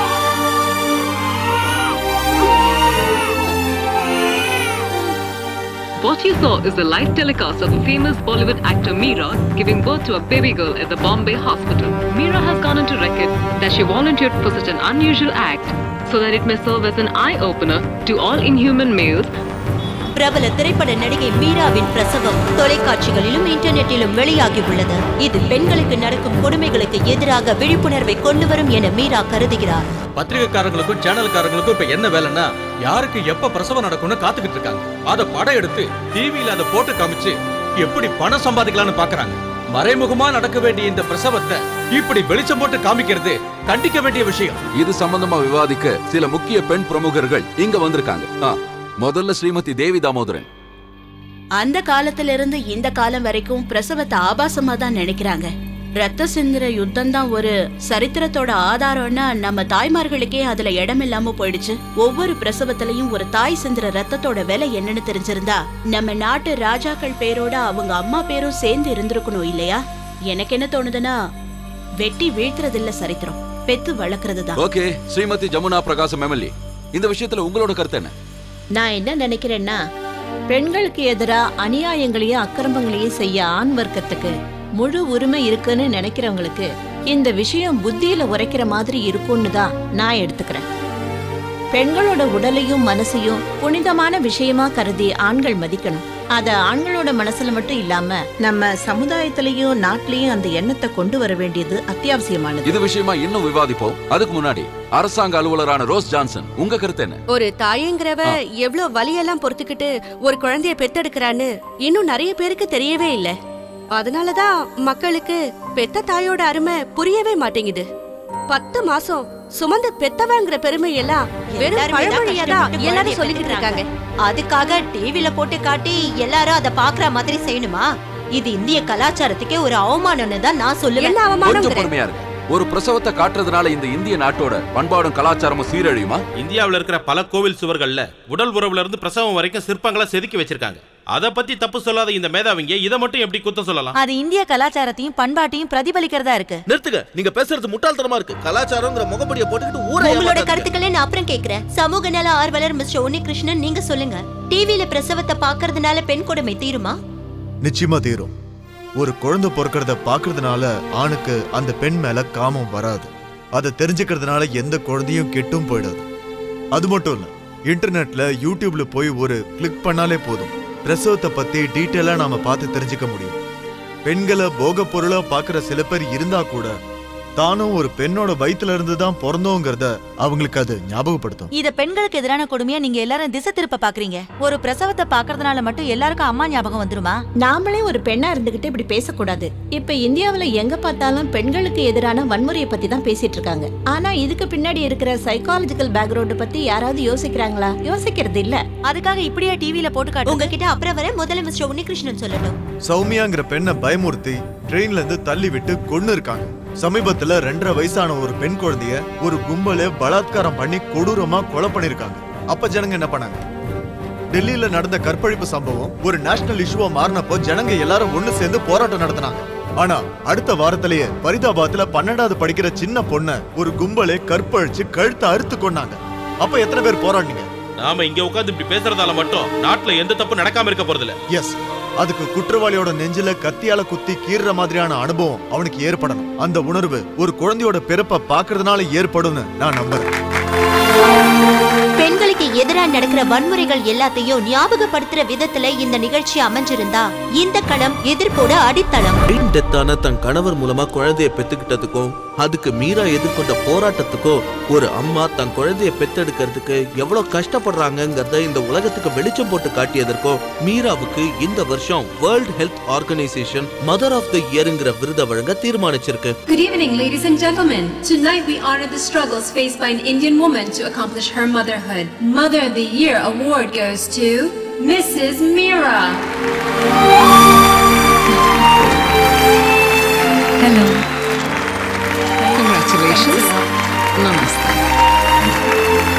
What you saw is the live telecast of the famous Bollywood actor Meera giving birth to a baby girl at the Bombay hospital. Meera has gone into record that she volunteered for such an unusual act so that it may serve as an eye-opener to all inhuman males பிரபல திரைப்பட நடிகை மீராவின் பிரசவம் தொலைக்காட்சிகளிலும் இன்டர்நெட்டிலும் வெளியாகி உள்ளது இது பெண்களுக்கு நடக்கும் கொடுமைகளுக்கு எதிராக விழிப்புணர்வை கொண்டு வரும் என மீரா கருதுகிறார் பத்திரிகைக்காரங்களுக்கும் சேனல்காரங்களுக்கும் இப்ப என்ன வேலைன்னா யாருக்கு எப்ப பிரசவம் நடக்கும்னு காத்துக்கிட்டு இருக்காங்க அத படம் எடுத்து டிவியில அதை போட்டு காமிச்சு எப்படி பணம் சம்பாதிக்கலாம்னு பாக்குறாங்க மறைமுகமா நடக்க வேண்டிய இந்த பிரசவத்தை இப்படி வெளிச்சம் போட்டு காமிக்கிறது கண்டிக்க வேண்டிய விஷயம் இது சம்பந்தமா விவாதிக்க சில முக்கிய பெண் பிரமுகர்கள் இங்க வந்திருக்காங்க ஆ, முதல்ல ஸ்ரீமதி தேவி தாமோதரன் அந்த காலத்துல இருந்து இந்த காலம் வரைக்கும் பிரசவத்தை ஆபாசமா தான் நினைக்கிறாங்க ரத்த சிந்துற யுத்தம் தான் ஒரு சரித்திரத்தோட ஆதாரம்னா நம்ம தாய்மார்களுக்கே அதுல இடம் இல்லாம போயிடுச்சு ஒவ்வொரு பிரசவத்திலையும் ஒரு தாய் சிந்துற ரத்தத்தோட விலை என்னன்னு தெரிஞ்சிருந்தா நம்ம நாட்டு ராஜாக்கள் பேரோட அவங்க அம்மா பேரும் சேர்ந்து இருந்திருக்கணும் இல்லையா எனக்கு என்ன தோணுதுன்னா வெட்டி வீழ்த்துறது இல்ல சரித்திரம் பெத்து வளர்க்கறது தான் ஓகே ஸ்ரீமதி ஜமுனா பிரகாசம் எம்எல்ஏ இந்த விஷயத்துல உங்களோட கருத்து என்ன நான் என்ன நினைக்கிறேன்னா பெண்களுக்கு எதிரா அநியாயங்களையும் அக்கிரமங்களையும் செய்ய ஆண் வர்க்கத்துக்கு முழு உரிமை இருக்குன்னு நினைக்கிறவங்களுக்கு இந்த விஷயம் புத்தியில உரைக்கிற மாதிரி இருக்கும்னு தான் நான் எடுத்துக்கிறேன் பெண்களோட உடலையும் மனசையும் புனிதமான விஷயமா கருதி ஆண்கள் மதிக்கணும் அத ஆண்களோட மனசுல மட்டும் இல்லாம நம்ம சமுதாயத்திலயும் நாட்டிலையும் அந்த எண்ணத்தை கொண்டு வர வேண்டியது அத்தியாவசியமானது இது விஷயமா இன்னும் விவாதிப்போம் அதுக்கு முன்னாடி அரசாங்க அலுவலரான ரோஸ் ஜான்சன் உங்க கருத்து என்ன ஒரு தாயங்கிறவ எவ்வளவு வலியெல்லாம் பொறுத்துக்கிட்டு ஒரு குழந்தைய பெத்தெடுக்கிறான்னு இன்னும் நிறைய பேருக்கு தெரியவே இல்ல அதனாலதான் மக்களுக்கு பெத்த தாயோட அருமை புரியவே மாட்டேங்குது பத்து மாசம் சுமந்து பெத்தவங்கிற பெருமை எல்லாம் வெறும் எல்லாருமே தான் பழமொழியா தான் கஷ்டப்பட்டு எல்லாரும் குழந்தைய சொல்லிக்கிட்டு இருக்காங்க அதுக்காக டிவில போட்டு காட்டி எல்லாரும் அதை பாக்குற மாதிரி செய்யணுமா இது இந்திய கலாச்சாரத்துக்கே ஒரு அவமானம்னு தான் நான் சொல்லுவேன் கொஞ்சம் பொறுமையா இருக்கு ஒரு பிரசவத்தை காட்டுறதுனால இந்த இந்திய நாட்டோட பண்பாடும் கலாச்சாரமும் சீரழியுமா இந்தியாவுல இருக்கிற பல கோவில் சுவர்கள்ல உடல் உறவுல இருந்து பிரசவம் வரைக்கும் சிற்பங்களை செதுக்கி வச்சிருக்காங்க அத பத்தி தப்பு சொல்லாத இந்த மேதாவிங்க இதை மட்டும் எப்படி குத்தம் சொல்லலாம் அது இந்திய கலாச்சாரத்தையும் பண்பாட்டையும் பிரதிபலிக்கிறதா இருக்கு நிறுத்துங்க நீங்க பேசுறது முட்டாள்தனமா இருக்கு கலாச்சாரங்கிற முகப்படிய போட்டுக்கிட்டு ஊரை உங்களோட ஏமாத்தாதீங்க. கருத்துக்களை நான் அப்புறம் கேக்குறேன் சமூக நல ஆர்வலர் மிஸ்டர் உன்னிகிருஷ்ணன் நீங்க சொல்லுங்க டிவில பிரசவத்தை பாக்குறதுனால பெண் கொடுமை தீருமா நிச்சயமா தீரும் ஒரு குழந்தை பிறக்கிறத பாக்குறதுனால ஆணுக்கு அந்த பெண் மேல காமம் வராது அதை தெரிஞ்சுக்கிறதுனால எந்த குழந்தையும் கெட்டும் போயிடாது அது மட்டும் இல்ல இன்டர்நெட்ல யூடியூப்ல போய் ஒரு கிளிக் பண்ணாலே போதும் பிரசவத்தை பத்தி டீட்டெயிலா நாம பார்த்து தெரிஞ்சுக்க முடியும் பெண்களை போக பொருளா பாக்குற சில பேர் இருந்தா கூட தானும் ஒரு பெண்ணோட வயித்துல இருந்து தான் பிறந்தோங்கிறத அவங்களுக்கு அது ஞாபகப்படுத்தும் இத பெண்களுக்கு எதிரான கொடுமையா நீங்க எல்லாரும் திசை திருப்ப பாக்குறீங்க ஒரு பிரசவத்தை பாக்குறதுனால மட்டும் எல்லாருக்கும் அம்மா ஞாபகம் வந்துருமா நாமளே ஒரு பெண்ணா இருந்துகிட்டு இப்படி பேசக்கூடாது இப்ப இந்தியாவுல எங்க பார்த்தாலும் பெண்களுக்கு எதிரான வன்முறையை பத்தி தான் பேசிட்டு இருக்காங்க ஆனா இதுக்கு பின்னாடி இருக்கிற சைக்காலஜிக்கல் பேக்ரவுண்ட் பத்தி யாராவது யோசிக்கிறாங்களா யோசிக்கிறது இல்ல அதுக்காக இப்படியா டிவில போட்டு காட்டு உங்ககிட்ட அப்புறம் வர முதல்ல மிஸ்டர் உன்னிகிருஷ்ணன் சொல்லணும் சௌமியாங்கிற பெண்ணை பயமுறுத்தி ட்ரெயின்ல இருந்து தள்ளி விட்டு கொன்னு இருக்காங்க சமீபத்துல ரெண்டரை வயசான ஒரு பெண் குழந்தைய ஒரு கும்பல பலாத்காரம் பண்ணி கொடூரமா கொலை பண்ணிருக்காங்க அப்ப ஜனங்க என்ன பண்ணாங்க டெல்லியில நடந்த கற்பழிப்பு சம்பவம் ஒரு நேஷனல் இஷ்யூவா மாறினப்போ ஜனங்க எல்லாரும் ஒண்ணு சேர்ந்து போராட்டம் நடத்தினாங்க ஆனா அடுத்த வாரத்திலேயே பரிதாபாத்ல பன்னெண்டாவது படிக்கிற சின்ன பொண்ண ஒரு கும்பலே கற்பழிச்சு கழுத்தை அறுத்து கொண்டாங்க அப்ப எத்தனை பேர் போராடினீங்க நாம இங்க உட்கார்ந்து இப்படி பேசுறதால மட்டும் நாட்டுல எந்த தப்பு நடக்காம இருக்க போறது இல்ல எஸ் அதுக்கு குற்றவாளியோட நெஞ்சில கத்தியால குத்தி கீறுற மாதிரியான அனுபவம் அவனுக்கு ஏற்படணும் அந்த உணர்வு ஒரு குழந்தையோட பிறப்ப பாக்குறதுனால ஏற்படும்னு நான் நம்புறேன் பெண்களுக்கு எதிராக நடக்கிற வன்முறைகள் எல்லாத்தையும் ஞாபகப்படுத்துற விதத்துல இந்த நிகழ்ச்சி அமைஞ்சிருந்தா இந்த களம் எதிர்ப்போட அடித்தளம் பிரெயின் டெத்தான தன் கணவர் மூலமா குழந்தைய பெத்துக்கிட்டதுக்கும் அதுக்கு மீரா எதிர்கொண்ட போராட்டத்துக்கும் ஒரு அம்மா தன் குழந்தைய பெத்தெடுக்கிறதுக்கு எவ்வளவு கஷ்டப்படுறாங்கங்கிறத இந்த உலகத்துக்கு வெளிச்சம் போட்டு காட்டியதற்கும் மீராவுக்கு இந்த வருஷம் world health organisation mother of the இயர்ங்கிற விருதை வழங்க தீர்மானிச்சிருக்கு Good evening, ladies and gentlemen. Tonight we honor the struggles faced by an Indian woman to accomplish her motherhood. Mother of the Year award goes to Mrs. Mira. Hello. Congratulations. Namaste.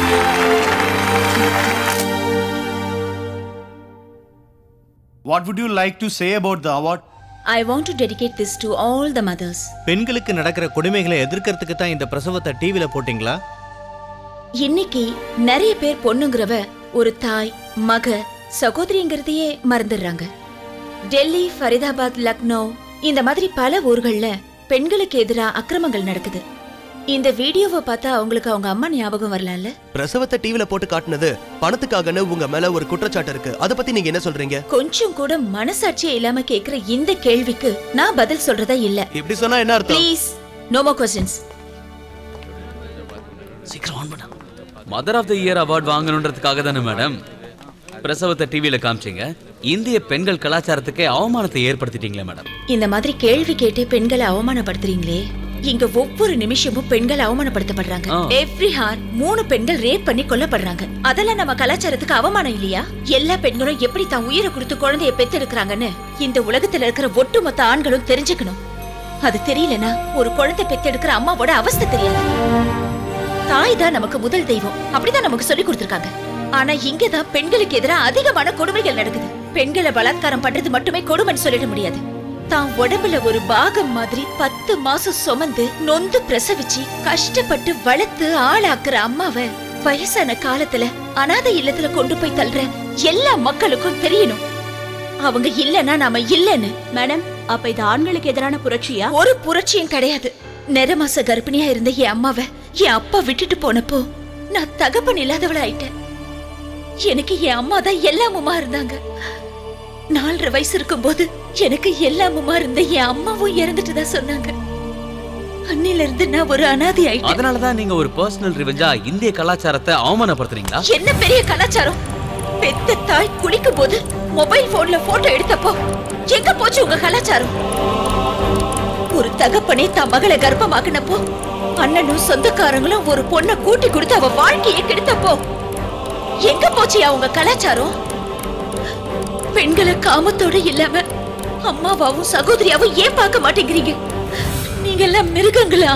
What would you like to say about the award? I want to dedicate this to all the mothers. பெண்களுக்கு நடக்கிற கொடுமைகளை எதிர்க்கிறதுக்கு தான் இந்த பிரசவத்தை டிவில போட்டீங்களா இன்னைக்கு நிறைய பேர் பொண்ணுங்கிறவ ஒரு தாய் மக சகோதரிங்கிறதையே மறந்துடுறாங்க டெல்லி ஃபரிதாபாத் லக்னோ இந்த மாதிரி பல ஊர்கள்ல பெண்களுக்கு எதிரா அக்கிரமங்கள் நடக்குது இந்த வீடியோவை பார்த்தா அவங்களுக்கு அவங்க அம்மா ஞாபகம் வரலாம்ல பிரசவத்தை டிவில போட்டு காட்டுனது பணத்துக்காகன்னு உங்க மேல ஒரு குற்றச்சாட்டு இருக்கு அத பத்தி நீங்க என்ன சொல்றீங்க கொஞ்சம் கூட மனசாட்சியே இல்லாம கேக்குற இந்த கேள்விக்கு நான் பதில் சொல்றதா இல்ல இப்படி சொன்னா என்ன அர்த்தம் ப்ளீஸ் நோ மோர் கொஸ்டின்ஸ் சீக்கிரம் ஆன் பண்ண mother of the year award வாங்கணுன்றதுக்காக தானே மேடம் பிரசவத்தை டிவியில காமிச்சீங்க இந்திய பெண்கள் கலாச்சாரத்துக்கே அவமானத்தை ஏற்படுத்திட்டீங்களே மேடம் இந்த மாதிரி கேள்வி கேட்டு பெண்களை அவமானப்படுத்துறீங்களே இங்க ஒவ்வொரு நிமிஷமும் பெண்கள் அவமானப்படுத்தப்படுறாங்க ஆ. எவ்ரி ஹார் மூணு பெண்கள் ரேப் பண்ணி கொல்லப்படுறாங்க அதெல்லாம் நம்ம கலாச்சாரத்துக்கு அவமானம் இல்லையா எல்லா பெண்களும் எப்படி தான் உயிரை கொடுத்து குழந்தைய பெத்தெடுக்கிறாங்கன்னு இந்த உலகத்துல இருக்கிற ஒட்டுமொத்த ஆண்களும் தெரிஞ்சுக்கணும் அது தெரியலனா ஒரு குழந்தை பெத்தெடுக்கிற அம்மாவோட அவஸ்தை தெரியாது தாய் தான் நமக்கு முதல் தெய்வம் அப்படிதான் நமக்கு சொல்லி கொடுத்திருக்காங்க ஆனா இங்கதான் பெண்களுக்கு எதிராக அதிகமான கொடுமைகள் நடக்குது பெண்களை பலாத்காரம் பண்றது மட்டுமே கொடுமைன்னு சொல்லிட முடியாது தான் உடம்புல ஒரு பாகம் மாதிரி பத்து மாசம் சுமந்து நொந்து பிரசவிச்சு கஷ்டப்பட்டு வளர்த்து ஆளாக்குற அம்மாவை வயசான காலத்துல அனாதை இல்லத்துல கொண்டு போய் தள்ளுற எல்லா மக்களுக்கும் தெரியணும் அவங்க இல்லனா நாம இல்லன்னு மேடம் அப்ப இது ஆண்களுக்கு எதிரான புரட்சியா ஒரு புரட்சியும் கிடையாது நிற மாச கர்ப்பிணியா இருந்த என் அம்மாவை என் அப்பா விட்டுட்டு போனப்போ நான் தகப்பன் இல்லாதவள ஆயிட்டேன் எனக்கு என் அம்மா தான் எல்லாமுமா இருந்தாங்க நாலரை வயசு இருக்கும்போது எனக்கு எல்லாமுமா இருந்த என் அம்மாவும் இறந்துட்டு தான் சொன்னாங்க அன்னில இருந்து நான் ஒரு அனாதை ஆயிட்டேன் அதனாலதான் நீங்க ஒரு பர்சனல் ரிவெஞ்சா இந்திய கலாச்சாரத்தை அவமானப்படுத்துறீங்களா என்ன பெரிய கலாச்சாரம் பெத்த தாய் குளிக்கும் போது மொபைல் போன்ல போட்டோ எடுத்தப்போ எங்க போச்சு உங்க கலாச்சாரம் ஒரு தகப்பனே தன் மகளை கர்ப்பமாக்குனப்போ அண்ணனும் சொந்தக்காரங்களும் ஒரு பொண்ணை கூட்டி கொடுத்து அவ வாழ்க்கையை கெடுத்தப்போ எங்க போச்சு அவங்க கலாச்சாரம் பெண்களை காமத்தோட இல்லாம அம்மாவாவும் சகோதரியாவும் ஏன் பார்க்க மாட்டேங்கிறீங்க நீங்க எல்லாம் மிருகங்களா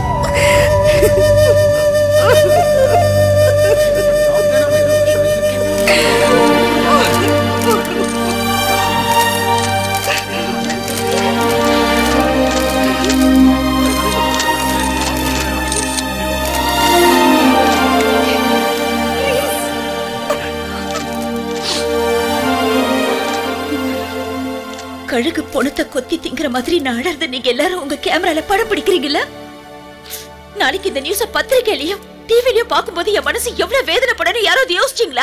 கழுகு பொணத்தை கொத்தி திங்கிற மாதிரி நான் அழறத நீங்க எல்லாரும் உங்க கேமரால படம் பிடிக்கிறீங்கல்ல நாளைக்கு இந்த நியூஸ பத்திரிக்கையிலயும் டிவிலயும் பார்க்கும்போது என் மனசு எவ்வளவு வேதனைப்படணும் யாராவது யோசிச்சீங்களா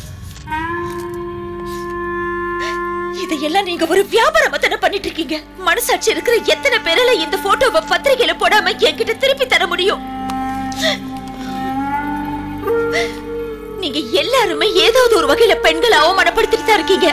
இதையெல்லாம் நீங்க ஒரு வியாபாரமா தானே பண்ணிட்டு இருக்கீங்க மனசாட்சி இருக்கிற எத்தனை பேரால இந்த போட்டோவை பத்திரிக்கையில போடாம என்கிட்ட திருப்பி தர முடியும் நீங்க எல்லாருமே ஏதாவது ஒரு வகையில பெண்களை அவமானப்படுத்திட்டு தான் இருக்கீங்க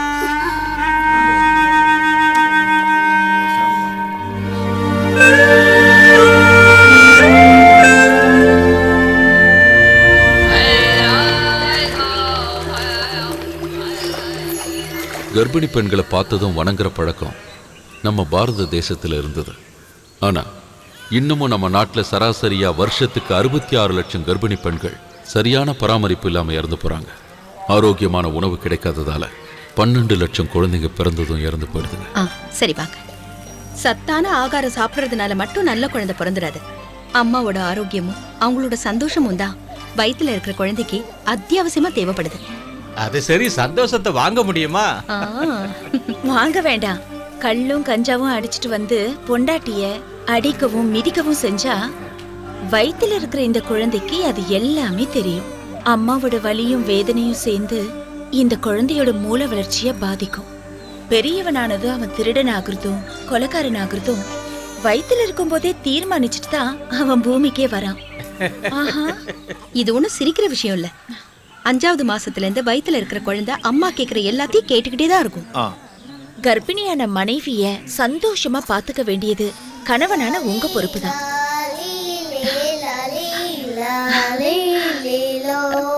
கர்ப்பிணி பெண்களை பார்த்ததும் வணங்குற பழக்கம் நம்ம பாரத தேசத்துல இருந்தது ஆனா இன்னமும் நம்ம நாட்டுல சராசரியா வருஷத்துக்கு அறுபத்தி ஆறு லட்சம் கர்ப்பிணி பெண்கள் சரியான பராமரிப்பு இல்லாம இறந்து போறாங்க ஆரோக்கியமான உணவு கிடைக்காததால பன்னெண்டு லட்சம் குழந்தைங்க பிறந்ததும் இறந்து போயிடுதுங்க ஆ சரி வாங்க சத்தான ஆகாரம் சாப்பிடுறதுனால மட்டும் நல்ல குழந்தை பிறந்துடாது அம்மாவோட ஆரோக்கியமும் அவங்களோட சந்தோஷமும் தான் வயித்துல இருக்கிற குழந்தைக்கு அத்தியாவசியமா தேவைப்படுது அது சரி சந்தோஷத்தை வாங்க முடியுமா ஆ, வாங்க வேண்டாம் கள்ளும் கஞ்சாவும் அடிச்சிட்டு வந்து பொண்டாட்டிய அடிக்கவும் மிதிக்கவும் செஞ்சா வயித்துல இருக்கிற இந்த குழந்தைக்கு அது எல்லாமே தெரியும் அம்மாவோட வலியும் வேதனையும் சேர்ந்து இந்த குழந்தையோட மூல வளர்ச்சிய பாதிக்கும் பெரியவனானதும் அவன் திருடன் ஆகுறதும் கொலைக்காரன் ஆகுறதும் வயித்துல இருக்கும்போதே தீர்மானிச்சுட்டு தான் அவன் பூமிக்கே வரான் ஆஹா இது ஒண்ணும் சிரிக்கிற விஷயம் இல்ல அஞ்சாவது மாசத்துல இருந்து வயித்துல இருக்கிற குழந்தை அம்மா கேக்குற எல்லாத்தையும் கேட்டுக்கிட்டே தான் இருக்கும் கர்ப்பிணியான மனைவிய சந்தோஷமா பாத்துக்க வேண்டியது கணவனான உங்க பொறுப்புதான் லாலே லேலோ